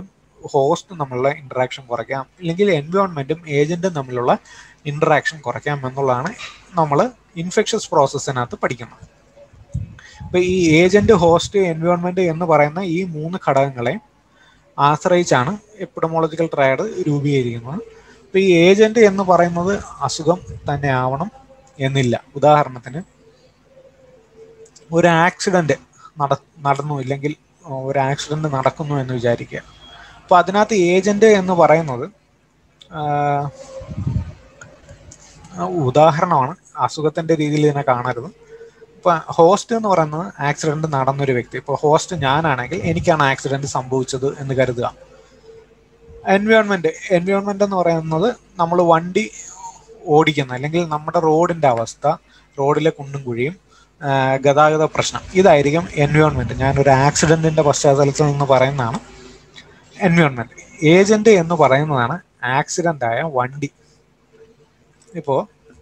Speaker 1: ഹോസ്റ്റും തമ്മിലുള്ള ഇന്ററാക്ഷൻ കുറയ്ക്കാം ഇല്ലെങ്കിൽ എൻവയോൺമെന്റും ഏജന്റും തമ്മിലുള്ള ഇന്ററാക്ഷൻ കുറയ്ക്കാം എന്നുള്ളതാണ് നമ്മൾ ഇൻഫെക്ഷസ് പ്രോസസ്സിനകത്ത് പഠിക്കുന്നത് അപ്പൊ ഈ ഏജന്റ് ഹോസ്റ്റ് എൻവയോൺമെന്റ് എന്ന് പറയുന്ന ഈ മൂന്ന് ഘടകങ്ങളെ ആശ്രയിച്ചാണ് എപ്പിഡമോളജിക്കൽ ട്രയഡ് രൂപീകരിക്കുന്നത് അപ്പൊ ഈ ഏജന്റ് എന്ന് പറയുന്നത് അസുഖം തന്നെ ആവണം എന്നില്ല ഉദാഹരണത്തിന് ഒരു ആക്സിഡന്റ് നട നടന്നു ഇല്ലെങ്കിൽ ഒരു ആക്സിഡന്റ് നടക്കുന്നു എന്ന് വിചാരിക്കുക അപ്പൊ അതിനകത്ത് ഏജന്റ് എന്ന് പറയുന്നത് ഉദാഹരണമാണ് അസുഖത്തിന്റെ രീതിയിൽ ഇതിനെ കാണരുത് ഇപ്പൊ ഹോസ്റ്റ് എന്ന് പറയുന്നത് ആക്സിഡന്റ് നടന്നൊരു വ്യക്തി ഇപ്പൊ ഹോസ്റ്റ് ഞാനാണെങ്കിൽ എനിക്കാണ് ആക്സിഡന്റ് സംഭവിച്ചത് എന്ന് കരുതുക എൻവയോൺമെന്റ് എൻവയോൺമെന്റ് എന്ന് പറയുന്നത് നമ്മൾ വണ്ടി ഓടിക്കുന്ന അല്ലെങ്കിൽ നമ്മുടെ റോഡിന്റെ അവസ്ഥ റോഡിലെ കുണ്ടും കുഴിയും ഗതാഗത പ്രശ്നം ഇതായിരിക്കും എൻവയോൺമെന്റ് ഞാനൊരു ആക്സിഡന്റിന്റെ പശ്ചാത്തലത്തിൽ നിന്ന് പറയുന്നതാണ് എൻവയോൺമെന്റ് ഏജന്റ് എന്ന് പറയുന്നതാണ് ആക്സിഡന്റ് ആയ വണ്ടി ഇപ്പോ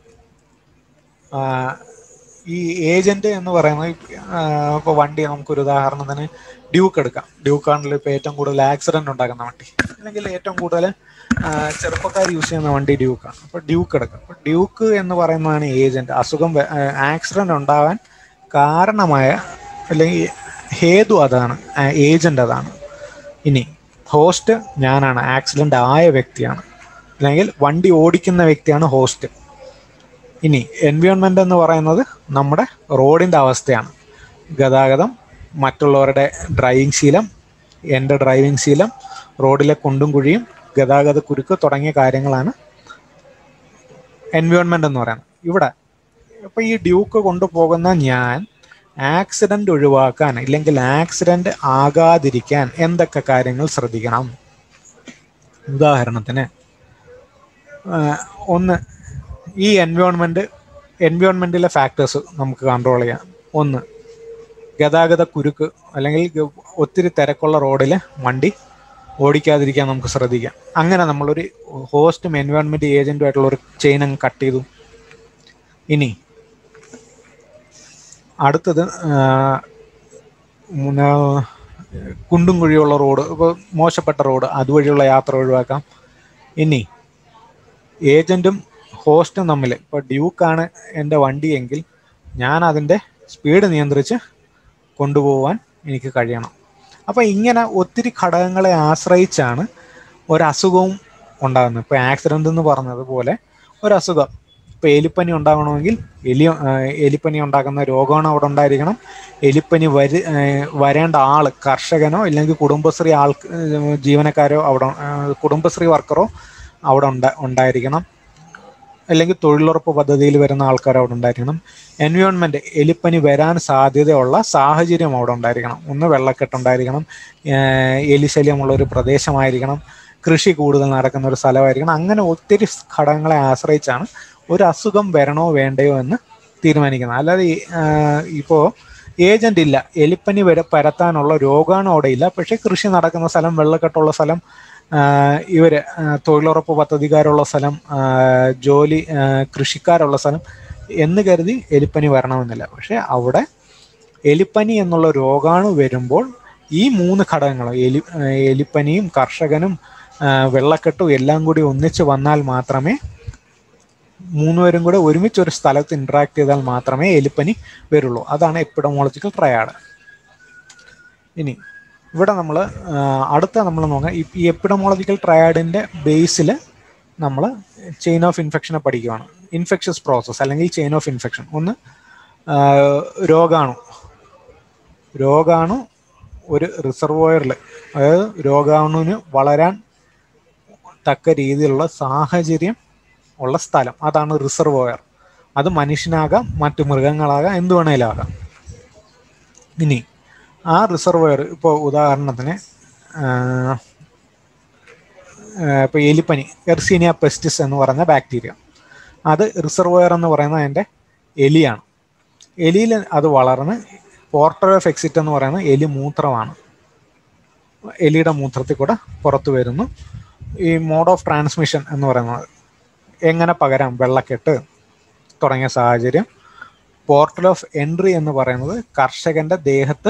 Speaker 1: ഈ ഏജന്റ് എന്ന് പറയുന്നത് ഇപ്പോൾ വണ്ടി നമുക്കൊരു ഉദാഹരണത്തിന് ഡ്യൂക്ക് എടുക്കാം ഡ്യൂക്ക് ആണല്ലോ ഇപ്പോൾ ഏറ്റവും കൂടുതൽ ആക്സിഡന്റ് ഉണ്ടാക്കുന്ന വണ്ടി അല്ലെങ്കിൽ ഏറ്റവും കൂടുതൽ ചെറുപ്പക്കാർ യൂസ് ചെയ്യുന്ന വണ്ടി ഡ്യൂക്കാണ് അപ്പോൾ ഡ്യൂക്ക് എടുക്കാം അപ്പോൾ ഡ്യൂക്ക് എന്ന് പറയുന്നതാണ് ഏജന്റ് അസുഖം ആക്സിഡന്റ് ഉണ്ടാകാൻ കാരണമായ അല്ലെങ്കിൽ ഹേതു അതാണ് ഏജന്റ് അതാണ് ഇനി ഹോസ്റ്റ് ഞാനാണ് ആക്സിഡന്റ് ആയ വ്യക്തിയാണ് അല്ലെങ്കിൽ വണ്ടി ഓടിക്കുന്ന വ്യക്തിയാണ് ഹോസ്റ്റ് ഇനി എൻവയോൺമെന്റ് എന്ന് പറയുന്നത് നമ്മുടെ റോഡിന്റെ അവസ്ഥയാണ് ഗതാഗതം മറ്റുള്ളവരുടെ ഡ്രൈവിംഗ് ശീലം എൻ്റെ ഡ്രൈവിംഗ് ശീലം റോഡിലെ കുണ്ടും കുഴിയും ഗതാഗത കുരുക്ക് തുടങ്ങിയ കാര്യങ്ങളാണ് എൻവയോൺമെന്റ് എന്ന് പറയുന്നത് ഇവിടെ ഇപ്പൊ ഈ ഡ്യൂക്ക് കൊണ്ടുപോകുന്ന ഞാൻ ആക്സിഡന്റ് ഒഴിവാക്കാൻ ഇല്ലെങ്കിൽ ആക്സിഡന്റ് ആകാതിരിക്കാൻ എന്തൊക്കെ കാര്യങ്ങൾ ശ്രദ്ധിക്കണം ഉദാഹരണത്തിന് ഒന്ന് ഈ എൻവയോൺമെന്റ് എൻവയോൺമെന്റിലെ ഫാക്ടേഴ്സ് നമുക്ക് കൺട്രോൾ ചെയ്യാം ഒന്ന് ഗതാഗത കുരുക്ക് അല്ലെങ്കിൽ ഒത്തിരി തിരക്കുള്ള റോഡിൽ വണ്ടി ഓടിക്കാതിരിക്കാൻ നമുക്ക് ശ്രദ്ധിക്കാം അങ്ങനെ നമ്മളൊരു ഹോസ്റ്റും എൻവയോൺമെന്റ് ഏജന്റും ആയിട്ടുള്ള ഒരു ചെയിൻ അങ്ങ് കട്ട് ചെയ്തു ഇനി അടുത്തത് കുണ്ടും കുഴിയുള്ള റോഡ് ഇപ്പോൾ മോശപ്പെട്ട റോഡ് അതുവഴിയുള്ള യാത്ര ഒഴിവാക്കാം ഇനി ഏജന്റും ഹോസ്റ്റും തമ്മിൽ ഇപ്പോൾ ഡ്യൂക്കാണ് എൻ്റെ വണ്ടിയെങ്കിൽ ഞാൻ അതിൻ്റെ സ്പീഡ് നിയന്ത്രിച്ച് കൊണ്ടുപോകാൻ എനിക്ക് കഴിയണം അപ്പോൾ ഇങ്ങനെ ഒത്തിരി ഘടകങ്ങളെ ആശ്രയിച്ചാണ് ഒരസുഖവും ഉണ്ടാകുന്നത് ഇപ്പോൾ ആക്സിഡൻ്റ് എന്ന് പറഞ്ഞതുപോലെ ഒരസുഖം ഇപ്പോൾ എലിപ്പനി ഉണ്ടാകണമെങ്കിൽ എലി എലിപ്പനി ഉണ്ടാക്കുന്ന രോഗമാണ് അവിടെ ഉണ്ടായിരിക്കണം എലിപ്പനി വരി വരേണ്ട ആൾ കർഷകനോ ഇല്ലെങ്കിൽ കുടുംബശ്രീ ആൾ ജീവനക്കാരോ അവിടെ കുടുംബശ്രീ വർക്കറോ അവിടെ ഉണ്ട ഉണ്ടായിരിക്കണം അല്ലെങ്കിൽ തൊഴിലുറപ്പ് പദ്ധതിയിൽ വരുന്ന ആൾക്കാർ അവിടെ ഉണ്ടായിരിക്കണം എൻവയോൺമെന്റ് എലിപ്പനി വരാൻ സാധ്യതയുള്ള സാഹചര്യം അവിടെ ഉണ്ടായിരിക്കണം ഒന്ന് വെള്ളക്കെട്ടുണ്ടായിരിക്കണം എലിശല്യമുള്ള ഒരു പ്രദേശമായിരിക്കണം കൃഷി കൂടുതൽ നടക്കുന്ന ഒരു സ്ഥലമായിരിക്കണം അങ്ങനെ ഒത്തിരി ഘടകങ്ങളെ ആശ്രയിച്ചാണ് ഒരു അസുഖം വരണോ വേണ്ടയോ എന്ന് തീരുമാനിക്കുന്നത് അല്ലാതെ ഇപ്പോൾ ഏജന്റ് ഇല്ല എലിപ്പനി വരെ പരത്താനുള്ള രോഗാണു അവിടെ ഇല്ല പക്ഷെ കൃഷി നടക്കുന്ന സ്ഥലം വെള്ളക്കെട്ടുള്ള സ്ഥലം ഇവര് തൊഴിലുറപ്പ് പദ്ധതിക്കാരുള്ള സ്ഥലം ജോലി കൃഷിക്കാരുള്ള സ്ഥലം എന്ന് കരുതി എലിപ്പനി വരണമെന്നില്ല പക്ഷെ അവിടെ എലിപ്പനി എന്നുള്ള രോഗാണു വരുമ്പോൾ ഈ മൂന്ന് ഘടകങ്ങൾ എലി എലിപ്പനിയും കർഷകനും വെള്ളക്കെട്ടും എല്ലാം കൂടി ഒന്നിച്ച് വന്നാൽ മാത്രമേ മൂന്നുപേരും കൂടെ ഒരുമിച്ച് ഒരു സ്ഥലത്ത് ഇന്ററാക്ട് ചെയ്താൽ മാത്രമേ എലിപ്പനി വരുള്ളൂ അതാണ് എപ്പിഡമോളജിക്കൽ ട്രയാഡ് ഇനി ഇവിടെ നമ്മൾ അടുത്ത നമ്മൾ നോക്കാം ഈ എപ്പിഡമോളജിക്കൽ ട്രയാഡിൻ്റെ ബേസിൽ നമ്മൾ ചെയിൻ ഓഫ് ഇൻഫെക്ഷനെ പഠിക്കുകയാണ് ഇൻഫെക്ഷസ് പ്രോസസ്സ് അല്ലെങ്കിൽ ചെയിൻ ഓഫ് ഇൻഫെക്ഷൻ ഒന്ന് രോഗാണു രോഗാണു ഒരു റിസർവോയറിൽ അതായത് രോഗാണുവിന് വളരാൻ തക്ക രീതിയിലുള്ള സാഹചര്യം ഉള്ള സ്ഥലം അതാണ് റിസർവോയർ അത് മനുഷ്യനാകാം മറ്റു മൃഗങ്ങളാകാം എന്ത് വേണേലും ആകാം ഇനി ആ റിസർവോയർ ഇപ്പോൾ ഉദാഹരണത്തിന് ഇപ്പോൾ എലിപ്പനി എർസീനിയ പെസ്റ്റിസ് എന്ന് പറയുന്ന ബാക്ടീരിയ അത് റിസർവോയർ എന്ന് പറയുന്നത് അതിൻ്റെ എലിയാണ് എലിയിൽ അത് വളർന്ന് പോർട്ടർ ഓഫ് എക്സിറ്റ് എന്ന് പറയുന്നത് എലി മൂത്രമാണ് എലിയുടെ മൂത്രത്തിൽ കൂടെ പുറത്തു വരുന്നു ഈ മോഡ് ഓഫ് ട്രാൻസ്മിഷൻ എന്ന് പറയുന്നത് എങ്ങനെ പകരാം വെള്ളക്കെട്ട് തുടങ്ങിയ സാഹചര്യം പോർട്ടൽ ഓഫ് എൻട്രി എന്ന് പറയുന്നത് കർഷകന്റെ ദേഹത്ത്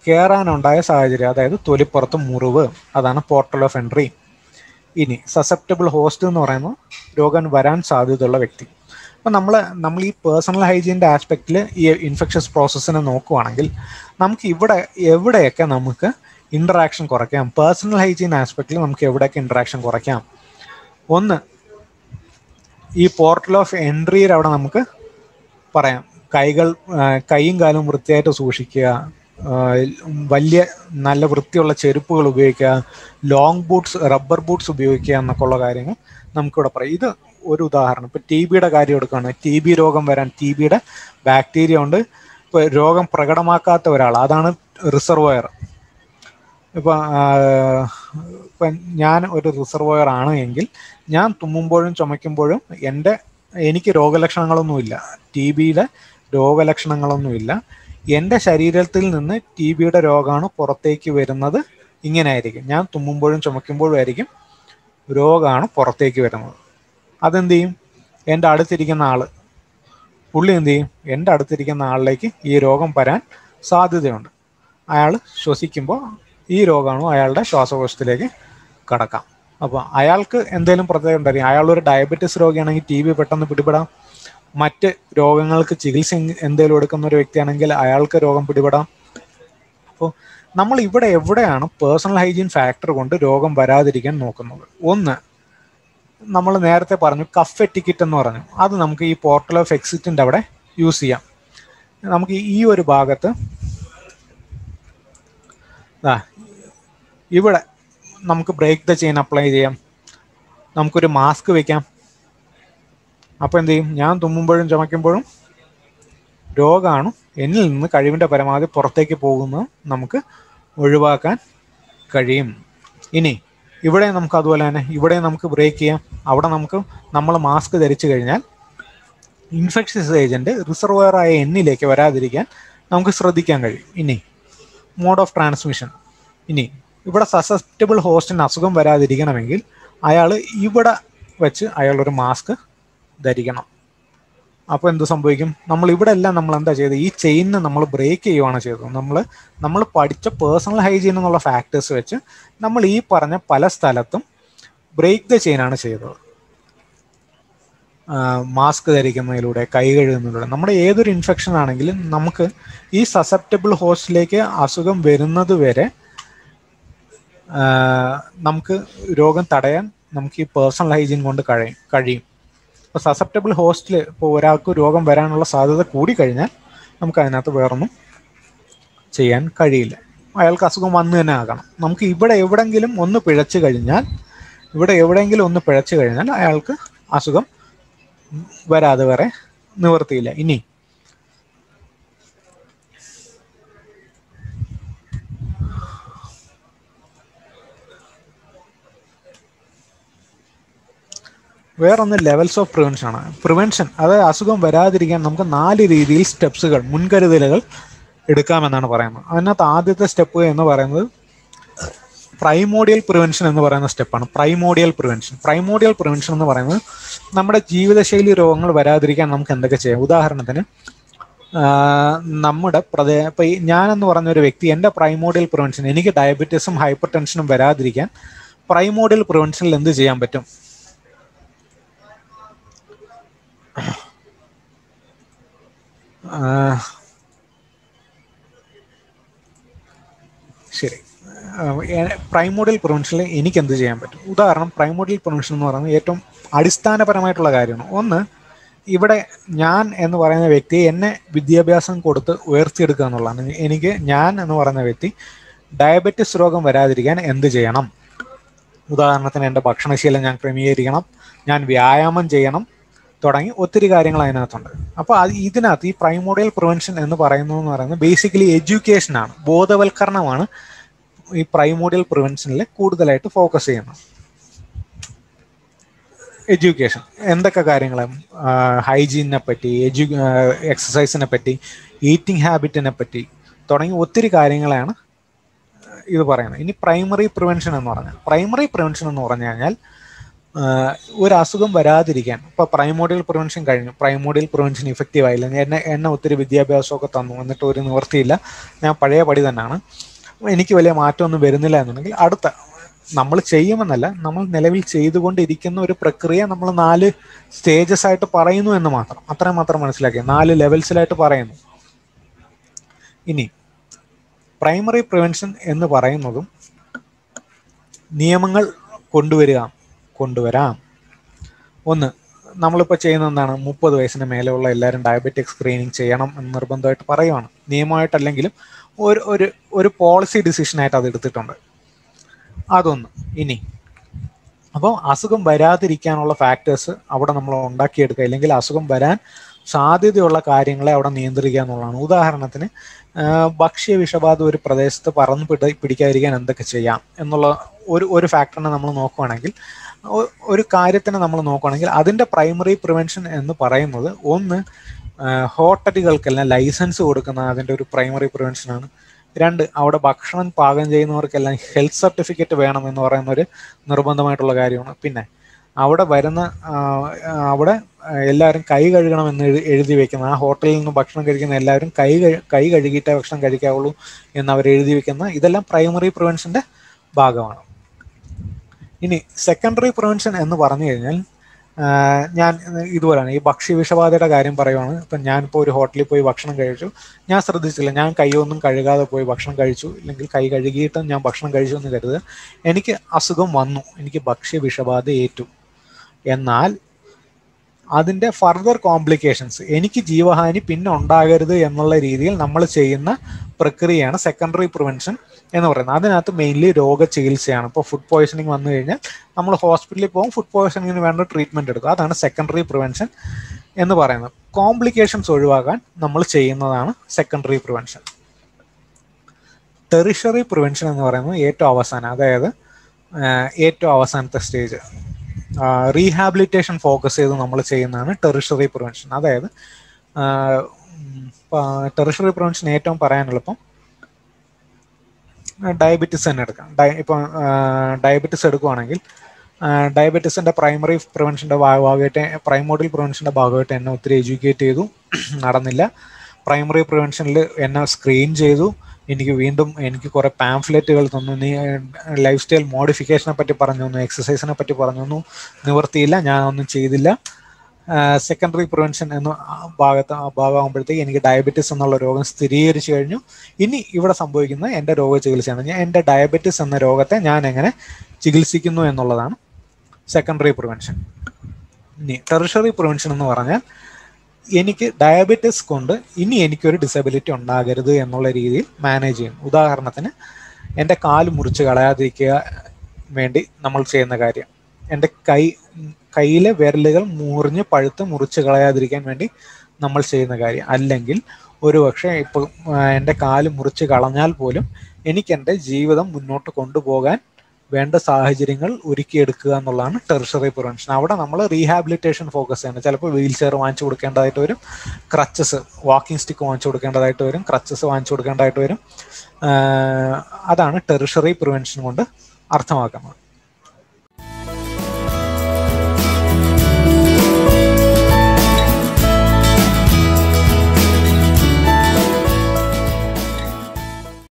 Speaker 1: കയറാനുണ്ടായ സാഹചര്യം അതായത് തൊലിപ്പുറത്ത് മുറിവ് അതാണ് പോർട്ടൽ ഓഫ് എൻട്രി ഇനി സസെപ്റ്റബിൾ ഹോസ്റ്റ് എന്ന് പറയുന്നത് രോഗം വരാൻ സാധ്യതയുള്ള വ്യക്തി അപ്പം നമ്മൾ നമ്മൾ ഈ പേഴ്സണൽ ഹൈജീൻ്റെ ആസ്പെക്റ്റിൽ ഈ ഇൻഫെക്ഷസ് പ്രോസസ്സിനെ നോക്കുവാണെങ്കിൽ നമുക്ക് ഇവിടെ എവിടെയൊക്കെ നമുക്ക് ഇൻട്രാക്ഷൻ കുറയ്ക്കാം പേഴ്സണൽ ഹൈജീൻ ആസ്പെക്റ്റിൽ നമുക്ക് എവിടെയൊക്കെ ഇൻട്രാക്ഷൻ കുറയ്ക്കാം ഒന്ന് ഈ പോർട്ടൽ ഓഫ് എൻട്രിയിൽ അവിടെ നമുക്ക് പറയാം കൈകൾ ആ, കൈയും കാലും വൃത്തിയായിട്ട് സൂക്ഷിക്കുക ആ, വലിയ നല്ല വൃത്തിയുള്ള ചെരുപ്പുകൾ ഉപയോഗിക്കുക ലോങ് ബൂട്ട്സ് റബ്ബർ ബൂട്ട്സ് ഉപയോഗിക്കുക എന്നൊക്കെ ഉള്ള കാര്യങ്ങൾ നമുക്കിവിടെ പറയാം ഇത് ഒരു ഉദാഹരണം ഇപ്പൊ ടി ബിയുടെ കാര്യം എടുക്കുകയാണ് ടി ബി രോഗം വരാൻ ടി ബിയുടെ ബാക്ടീരിയ കൊണ്ട് ഇപ്പൊ രോഗം പ്രകടമാക്കാത്ത ഒരാൾ അതാണ് റിസർവോയർ ഇപ്പൊ ആ, ഇപ്പൊ ഞാൻ ഒരു റിസർവോയർ ആണ് എങ്കിൽ ഞാൻ തുമ്മുമ്പോഴും ചുമയ്ക്കുമ്പോഴും എൻ്റെ എനിക്ക് രോഗലക്ഷണങ്ങളൊന്നുമില്ല ടി ബിയുടെ രോഗലക്ഷണങ്ങളൊന്നുമില്ല എൻ്റെ ശരീരത്തിൽ നിന്ന് ടി ബിയുടെ രോഗമാണ് പുറത്തേക്ക് വരുന്നത് ഇങ്ങനെ ആയിരിക്കും ഞാൻ തുമ്മുമ്പോഴും ചുമയ്ക്കുമ്പോഴും ആയിരിക്കും രോഗമാണ് പുറത്തേക്ക് വരുന്നത് അതെന്ത് ചെയ്യും എൻ്റെ അടുത്തിരിക്കുന്ന ആള് പുള്ളി എന്ത് ചെയ്യും എൻ്റെ അടുത്തിരിക്കുന്ന ആളിലേക്ക് ഈ രോഗം വരാൻ സാധ്യതയുണ്ട് അയാൾ ശ്വസിക്കുമ്പോൾ ഈ രോഗമാണോ അയാളുടെ ശ്വാസകോശത്തിലേക്ക് കടക്കാം അപ്പോൾ അയാൾക്ക് എന്തെങ്കിലും പ്രത്യേകം ഉണ്ടായിരിക്കും അയാൾ ഒരു ഡയബറ്റിസ് രോഗിയാണെങ്കിൽ ടി ബി പെട്ടെന്ന് പിടിപെടാം മറ്റ് രോഗങ്ങൾക്ക് ചികിത്സ എന്തെങ്കിലും എടുക്കുന്ന ഒരു വ്യക്തിയാണെങ്കിൽ അയാൾക്ക് രോഗം പിടിപെടാം അപ്പോൾ നമ്മൾ ഇവിടെ എവിടെയാണ് പേഴ്സണൽ ഹൈജീൻ ഫാക്ടർ കൊണ്ട് രോഗം വരാതിരിക്കാൻ നോക്കുന്നത് ഒന്ന് നമ്മൾ നേരത്തെ പറഞ്ഞു കഫ് എറ്റിക്കറ്റ് എന്ന് പറഞ്ഞു അത് നമുക്ക് ഈ പോർട്ടൽ ഓഫ് എക്സിറ്റിന്റെ അവിടെ യൂസ് ചെയ്യാം നമുക്ക് ഈ ഒരു ഭാഗത്ത് ദാ, ഇവിടെ നമുക്ക് ബ്രേക്ക് ദ ചെയിൻ അപ്ലൈ ചെയ്യാം നമുക്കൊരു മാസ്ക് വെക്കാം അപ്പോൾ എന്ത് ചെയ്യും ഞാൻ തുമ്മുമ്പോഴും ചുമയ്ക്കുമ്പോഴും രോഗമാണ് എന്നിൽ നിന്ന് കഴിവിൻ്റെ പരമാവധി പുറത്തേക്ക് പോകുന്നത് നമുക്ക് ഒഴിവാക്കാൻ കഴിയും ഇനി ഇവിടെ നമുക്ക് അതുപോലെ തന്നെ ഇവിടെ നമുക്ക് ബ്രേക്ക് ചെയ്യാം അവിടെ നമുക്ക് നമ്മൾ മാസ്ക് ധരിച്ചു കഴിഞ്ഞാൽ ഇൻഫെക്ഷസ് ഏജന്റ് റിസർവയറായ എന്നിലേക്ക് വരാതിരിക്കാൻ നമുക്ക് ശ്രദ്ധിക്കാൻ കഴിയും ഇനി മോഡ് ഓഫ് ട്രാൻസ്മിഷൻ ഇനി ഇവിടെ സസെപ്റ്റബിൾ ഹോസ്റ്റിന് അസുഖം വരാതിരിക്കണമെങ്കിൽ അയാൾ ഇവിടെ വെച്ച് അയാൾ ഒരു മാസ്ക് ധരിക്കണം അപ്പോൾ എന്ത് സംഭവിക്കും നമ്മൾ ഇവിടെ എല്ലാം നമ്മൾ എന്താ ചെയ്തത് ഈ ചെയിനിന് നമ്മൾ ബ്രേക്ക് ചെയ്യുവാണ് ചെയ്തത് നമ്മൾ നമ്മൾ പഠിച്ച പേഴ്സണൽ ഹൈജീൻ എന്നുള്ള ഫാക്ടേഴ്സ് വെച്ച് നമ്മൾ ഈ പറഞ്ഞ പല സ്ഥലത്തും ബ്രേക്ക് ദ ചെയിനാണ് ചെയ്തത് മാസ്ക് ധരിക്കുന്നതിലൂടെ കൈ കഴുകുന്നതിലൂടെ നമ്മുടെ ഏതൊരു ഇൻഫെക്ഷൻ ആണെങ്കിലും നമുക്ക് ഈ സസെപ്റ്റബിൾ ഹോസ്റ്റിലേക്ക് അസുഖം വരുന്നത് വരെ ആ, നമുക്ക് രോഗം തടയാൻ നമുക്ക് ഈ പേഴ്സണൽ ഹൈജീൻ കൊണ്ട് കഴിയും കഴിയും ഇപ്പോൾ സസെപ്റ്റബിൾ ഹോസ്റ്റിൽ ഇപ്പോൾ ഒരാൾക്ക് രോഗം വരാനുള്ള സാധ്യത കൂടി കഴിഞ്ഞാൽ നമുക്ക് അതിനകത്ത് വേറൊന്നും ചെയ്യാൻ കഴിയില്ല അയാൾക്ക് അസുഖം വന്നു തന്നെ ആകണം നമുക്ക് ഇവിടെ എവിടെങ്കിലും ഒന്ന് പിഴച്ചു കഴിഞ്ഞാൽ ഇവിടെ എവിടെയെങ്കിലും ഒന്ന് പിഴച്ചു കഴിഞ്ഞാൽ അയാൾക്ക് അസുഖം വരാതെ വേറെ നിവർത്തിയില്ല ഇനി വേറൊന്ന് ലെവൽസ് ഓഫ് പ്രിവെൻഷൻ ആണ് പ്രിവെൻഷൻ അതായത് അസുഖം വരാതിരിക്കാൻ നമുക്ക് നാല് രീതിയിൽ സ്റ്റെപ്സുകൾ മുൻകരുതലുകൾ എടുക്കാമെന്നാണ് പറയുന്നത് അതിനകത്ത് ആദ്യത്തെ സ്റ്റെപ്പ് എന്ന് പറയുന്നത് പ്രൈമോഡിയൽ പ്രിവെൻഷൻ എന്ന് പറയുന്ന സ്റ്റെപ്പാണ് പ്രൈമോഡിയൽ പ്രിവെൻഷൻ പ്രൈമോഡിയൽ പ്രിവെൻഷൻ എന്ന് പറയുന്നത് നമ്മുടെ ജീവിതശൈലി രോഗങ്ങൾ വരാതിരിക്കാൻ നമുക്ക് എന്തൊക്കെ ചെയ്യാം ഉദാഹരണത്തിന് ആ, നമ്മുടെ പ്രദേ ഇപ്പൊ ഈ ഞാനെന്ന് പറഞ്ഞ ഒരു വ്യക്തി എൻ്റെ പ്രൈമോഡിയൽ പ്രിവെൻഷൻ എനിക്ക് ഡയബറ്റീസും ഹൈപ്പർ ടെൻഷനും വരാതിരിക്കാൻ പ്രൈമോഡിയൽ പ്രിവെൻഷനിൽ എന്ത് ചെയ്യാൻ പറ്റും ആ, ശരി പ്രൈമോഡിയൽ പ്രിവെൻഷനിൽ എനിക്ക് എന്ത് ചെയ്യാൻ പറ്റും ഉദാഹരണം പ്രൈമോഡിയൽ പ്രിവെൻഷൻ എന്ന് പറയുന്നത് ഏറ്റവും അടിസ്ഥാനപരമായിട്ടുള്ള കാര്യമാണ് ഒന്ന് ഇവിടെ ഞാൻ എന്ന് പറയുന്ന വ്യക്തി എന്നെ വിദ്യാഭ്യാസം കൊടുത്ത് ഉയർത്തിയെടുക്കുക എന്നുള്ളതാണ് എനിക്ക് ഞാൻ എന്ന് പറയുന്ന വ്യക്തി ഡയബറ്റിസ് രോഗം വരാതിരിക്കാൻ എന്ത് ചെയ്യണം ഉദാഹരണത്തിന് എൻ്റെ ഭക്ഷണശീലം ഞാൻ ക്രമീകരിക്കണം ഞാൻ വ്യായാമം ചെയ്യണം തുടങ്ങി ഒത്തിരി കാര്യങ്ങൾ അതിനകത്തുണ്ട് അപ്പോൾ അത് ഇതിനകത്ത് ഈ പ്രൈമോഡിയൽ പ്രിവെൻഷൻ എന്ന് പറയുന്നത് എന്ന് പറയുന്നത് ബേസിക്കലി എഡ്യൂക്കേഷനാണ് ബോധവൽക്കരണമാണ് ഈ പ്രൈമോഡിയൽ പ്രിവെൻഷനിൽ കൂടുതലായിട്ട് ഫോക്കസ് ചെയ്യുന്നത് എഡ്യൂക്കേഷൻ എന്തൊക്കെ കാര്യങ്ങൾ ഹൈജീനിനെ പറ്റി എഡ്യൂ എക്സസൈസിനെ പറ്റി ഈറ്റിംഗ് ഹാബിറ്റിനെ പറ്റി തുടങ്ങി ഒത്തിരി കാര്യങ്ങളാണ് ഇത് പറയുന്നത് ഇനി പ്രൈമറി പ്രിവെൻഷൻ എന്ന് പറഞ്ഞാൽ പ്രൈമറി പ്രിവെൻഷൻ എന്ന് പറഞ്ഞു കഴിഞ്ഞാൽ ആഹ് ഒരു അസുഖം വരാതിരിക്കാൻ ഇപ്പൊ പ്രൈമോഡിയൽ പ്രിവെൻഷൻ കഴിഞ്ഞു പ്രൈമോഡിയൽ പ്രിവെൻഷൻ ഇഫക്റ്റീവ് ആയില്ല എന്നെ എന്നെ ഒത്തിരി വിദ്യാഭ്യാസമൊക്കെ തന്നു എന്നിട്ട് ഒരു നിവർത്തിയില്ല ഞാൻ പഴയ പടി തന്നെയാണ് എനിക്ക് വലിയ മാറ്റമൊന്നും വരുന്നില്ല എന്നുണ്ടെങ്കിൽ അടുത്ത നമ്മൾ ചെയ്യുമെന്നല്ല നമ്മൾ നിലവിൽ ചെയ്തുകൊണ്ടിരിക്കുന്ന ഒരു പ്രക്രിയ നമ്മൾ നാല് സ്റ്റേജസ് ആയിട്ട് പറയുന്നു എന്ന് മാത്രം അത്രയും മാത്രം മനസ്സിലാക്കി നാല് ലെവൽസിലായിട്ട് പറയുന്നു ഇനി പ്രൈമറി പ്രിവെൻഷൻ എന്ന് പറയുന്നതും നിയമങ്ങൾ കൊണ്ടുവരിക കൊണ്ടുവരാം ഒന്ന് നമ്മളിപ്പോൾ ചെയ്യുന്ന എന്താണ് മുപ്പത് വയസ്സിന് മേലെയുള്ള എല്ലാവരും ഡയബറ്റിക് സ്ക്രീനിങ് ചെയ്യണം എന്ന് നിർബന്ധമായിട്ട് പറയുവാണ് നിയമമായിട്ടല്ലെങ്കിലും ഒരു ഒരു ഒരു പോളിസി ഡിസിഷനായിട്ട് അത് എടുത്തിട്ടുണ്ട് അതൊന്ന് ഇനി അപ്പോൾ അസുഖം വരാതിരിക്കാനുള്ള ഫാക്ടേഴ്സ് അവിടെ നമ്മൾ ഉണ്ടാക്കിയെടുക്കുക അല്ലെങ്കിൽ അസുഖം വരാൻ സാധ്യതയുള്ള കാര്യങ്ങളെ അവിടെ നിയന്ത്രിക്കുക എന്നുള്ളതാണ് ഉദാഹരണത്തിന് ഭക്ഷ്യ വിഷബാധ ഒരു പ്രദേശത്ത് പറന്ന് പിടി പിടിക്കാതിരിക്കാൻ എന്തൊക്കെ ചെയ്യാം എന്നുള്ള ഒരു ഒരു ഫാക്ടറിനെ നമ്മൾ നോക്കുകയാണെങ്കിൽ ഒരു കാര്യത്തിനെ നമ്മൾ നോക്കുകയാണെങ്കിൽ അതിൻ്റെ പ്രൈമറി പ്രിവെൻഷൻ എന്ന് പറയുന്നത് ഒന്ന് ഹോട്ടലുകൾക്കെല്ലാം ലൈസൻസ് കൊടുക്കുന്ന അതിൻ്റെ ഒരു പ്രൈമറി പ്രിവെൻഷനാണ് രണ്ട് അവിടെ ഭക്ഷണം പാകം ചെയ്യുന്നവർക്കെല്ലാം ഹെൽത്ത് സർട്ടിഫിക്കറ്റ് വേണം എന്ന് പറയുന്ന ഒരു നിർബന്ധമായിട്ടുള്ള കാര്യമാണ് പിന്നെ അവിടെ വരുന്ന അവിടെ എല്ലാവരും കൈ കഴുകണമെന്ന് എഴുതി വെക്കുന്ന ആ ഹോട്ടലിൽ നിന്ന് ഭക്ഷണം കഴിക്കുന്ന എല്ലാവരും കൈ കൈ കഴുകിയിട്ടേ ഭക്ഷണം കഴിക്കാവുള്ളൂ എന്ന് അവർ എഴുതി വെക്കുന്ന ഇതെല്ലാം പ്രൈമറി പ്രിവെൻഷൻ്റെ ഭാഗമാണ് ഇനി സെക്കൻഡറി പ്രിവെൻഷൻ എന്ന് പറഞ്ഞു കഴിഞ്ഞാൽ ഞാൻ ഇതുപോലെയാണ് ഈ ഭക്ഷ്യ വിഷബാധയുടെ കാര്യം പറയുവാണ് ഇപ്പം ഞാനിപ്പോൾ ഒരു ഹോട്ടലിൽ പോയി ഭക്ഷണം കഴിച്ചു ഞാൻ ശ്രദ്ധിച്ചില്ല ഞാൻ കൈയൊന്നും കഴുകാതെ പോയി ഭക്ഷണം കഴിച്ചു അല്ലെങ്കിൽ കൈ കഴുകിയിട്ടും ഞാൻ ഭക്ഷണം കഴിച്ചു എന്ന് കരുതുക എനിക്ക് അസുഖം വന്നു എനിക്ക് ഭക്ഷ്യ വിഷബാധ ഏറ്റു എന്നാൽ അതിൻ്റെ ഫർദർ കോംപ്ലിക്കേഷൻസ് എനിക്ക് ജീവഹാനി പിന്നെ ഉണ്ടാകരുത് എന്നുള്ള രീതിയിൽ നമ്മൾ ചെയ്യുന്ന പ്രക്രിയയാണ് സെക്കൻഡറി പ്രിവെൻഷൻ എന്ന് പറയുന്നത് അതിനകത്ത് മെയിൻലി രോഗ ചികിത്സയാണ് ഇപ്പോൾ ഫുഡ് പോയ്സണിങ് വന്നു കഴിഞ്ഞാൽ നമ്മൾ ഹോസ്പിറ്റലിൽ പോകും ഫുഡ് പോയ്സണിങ്ങിന് വേണ്ട ട്രീറ്റ്മെൻറ്റ് എടുക്കും അതാണ് സെക്കൻഡറി പ്രിവെൻഷൻ എന്ന് പറയുന്നത് കോംപ്ലിക്കേഷൻസ് ഒഴിവാക്കാൻ നമ്മൾ ചെയ്യുന്നതാണ് സെക്കൻഡറി പ്രിവെൻഷൻ ടെറിഷറി പ്രിവെൻഷൻ എന്ന് പറയുന്നത് ഏറ്റവും അവസാനം അതായത് ഏറ്റവും അവസാനത്തെ സ്റ്റേജ് റീഹാബിലിറ്റേഷൻ ഫോക്കസ് ചെയ്ത് നമ്മൾ ചെയ്യുന്നതാണ് ടെറിഷറി പ്രിവെൻഷൻ അതായത് ടെറിഷറി പ്രിവെൻഷൻ ഏറ്റവും പറയാനുള്ളപ്പം ഡയബറ്റിസ് തന്നെ എടുക്കാം ഡയ ഇപ്പം ഡയബറ്റിസ് എടുക്കുവാണെങ്കിൽ ഡയബറ്റിസിൻ്റെ പ്രൈമറി പ്രിവെൻഷൻ്റെ ഭാഗമായിട്ട് പ്രൈമോഡിയൽ പ്രിവെൻഷൻ്റെ ഭാഗമായിട്ട് എന്നെ ഒത്തിരി എഡ്യൂക്കേറ്റ് ചെയ്തു നടന്നില്ല പ്രൈമറി പ്രിവെൻഷനിൽ എന്നെ സ്ക്രീൻ ചെയ്തു എനിക്ക് വീണ്ടും എനിക്ക് കുറേ പാംഫ്ലെറ്റുകൾ തന്നു നീ ലൈഫ് സ്റ്റൈൽ മോഡിഫിക്കേഷനെ പറ്റി പറഞ്ഞു തന്നു എക്സസൈസിനെ പറ്റി പറഞ്ഞു തന്നു നിവർത്തിയില്ല ഞാൻ ഒന്നും ചെയ്തില്ല സെക്കൻഡറി പ്രിവെൻഷൻ എന്ന ഭാഗത്ത് ഭാഗമാകുമ്പോഴത്തേക്ക് എനിക്ക് ഡയബറ്റിസ് എന്നുള്ള രോഗം സ്ഥിരീകരിച്ചു കഴിഞ്ഞു ഇനി ഇവിടെ സംഭവിക്കുന്നത് എൻ്റെ രോഗ ചികിത്സയാണ് ഞാൻ എൻ്റെ ഡയബറ്റിസ് എന്ന രോഗത്തെ ഞാൻ എങ്ങനെ ചികിത്സിക്കുന്നു എന്നുള്ളതാണ് സെക്കൻഡറി പ്രിവെൻഷൻ ഇനി ടെറിഷറി പ്രിവെൻഷൻ എന്ന് പറഞ്ഞാൽ എനിക്ക് ഡയബറ്റിസ് കൊണ്ട് ഇനി എനിക്കൊരു ഡിസബിലിറ്റി ഉണ്ടാകരുത് എന്നുള്ള രീതിയിൽ മാനേജ് ചെയ്യും ഉദാഹരണത്തിന് എൻ്റെ കാല് മുറിച്ച് കളയാതിരിക്കുക വേണ്ടി നമ്മൾ ചെയ്യുന്ന കാര്യം എൻ്റെ കൈ കയ്യിലെ വിരലുകൾ മുറിഞ്ഞ് പഴുത്ത് മുറിച്ച് കളയാതിരിക്കാൻ വേണ്ടി നമ്മൾ ചെയ്യുന്ന കാര്യം അല്ലെങ്കിൽ ഒരു പക്ഷേ ഇപ്പോൾ എൻ്റെ കാല് മുറിച്ച് കളഞ്ഞാൽ പോലും എനിക്ക് എൻ്റെ ജീവിതം മുന്നോട്ട് കൊണ്ടുപോകാൻ വേണ്ട സാഹചര്യങ്ങൾ ഒരുക്കിയെടുക്കുക എന്നുള്ളതാണ് ടെറിഷറി പ്രിവെൻഷൻ അവിടെ നമ്മൾ റീഹാബിലിറ്റേഷൻ ഫോക്കസ് ചെയ്യണം ചിലപ്പോൾ വീൽ ചെയർ വാങ്ങിച്ചു കൊടുക്കേണ്ടതായിട്ട് വരും ക്രച്ചസ് വാക്കിംഗ് സ്റ്റിക്ക് വാങ്ങിച്ചു കൊടുക്കേണ്ടതായിട്ട് വരും ക്രച്ചസ് വാങ്ങിച്ചു കൊടുക്കേണ്ടതായിട്ട് വരും അതാണ് ടെറിഷറി പ്രിവെൻഷൻ കൊണ്ട് അർത്ഥമാക്കുന്നത്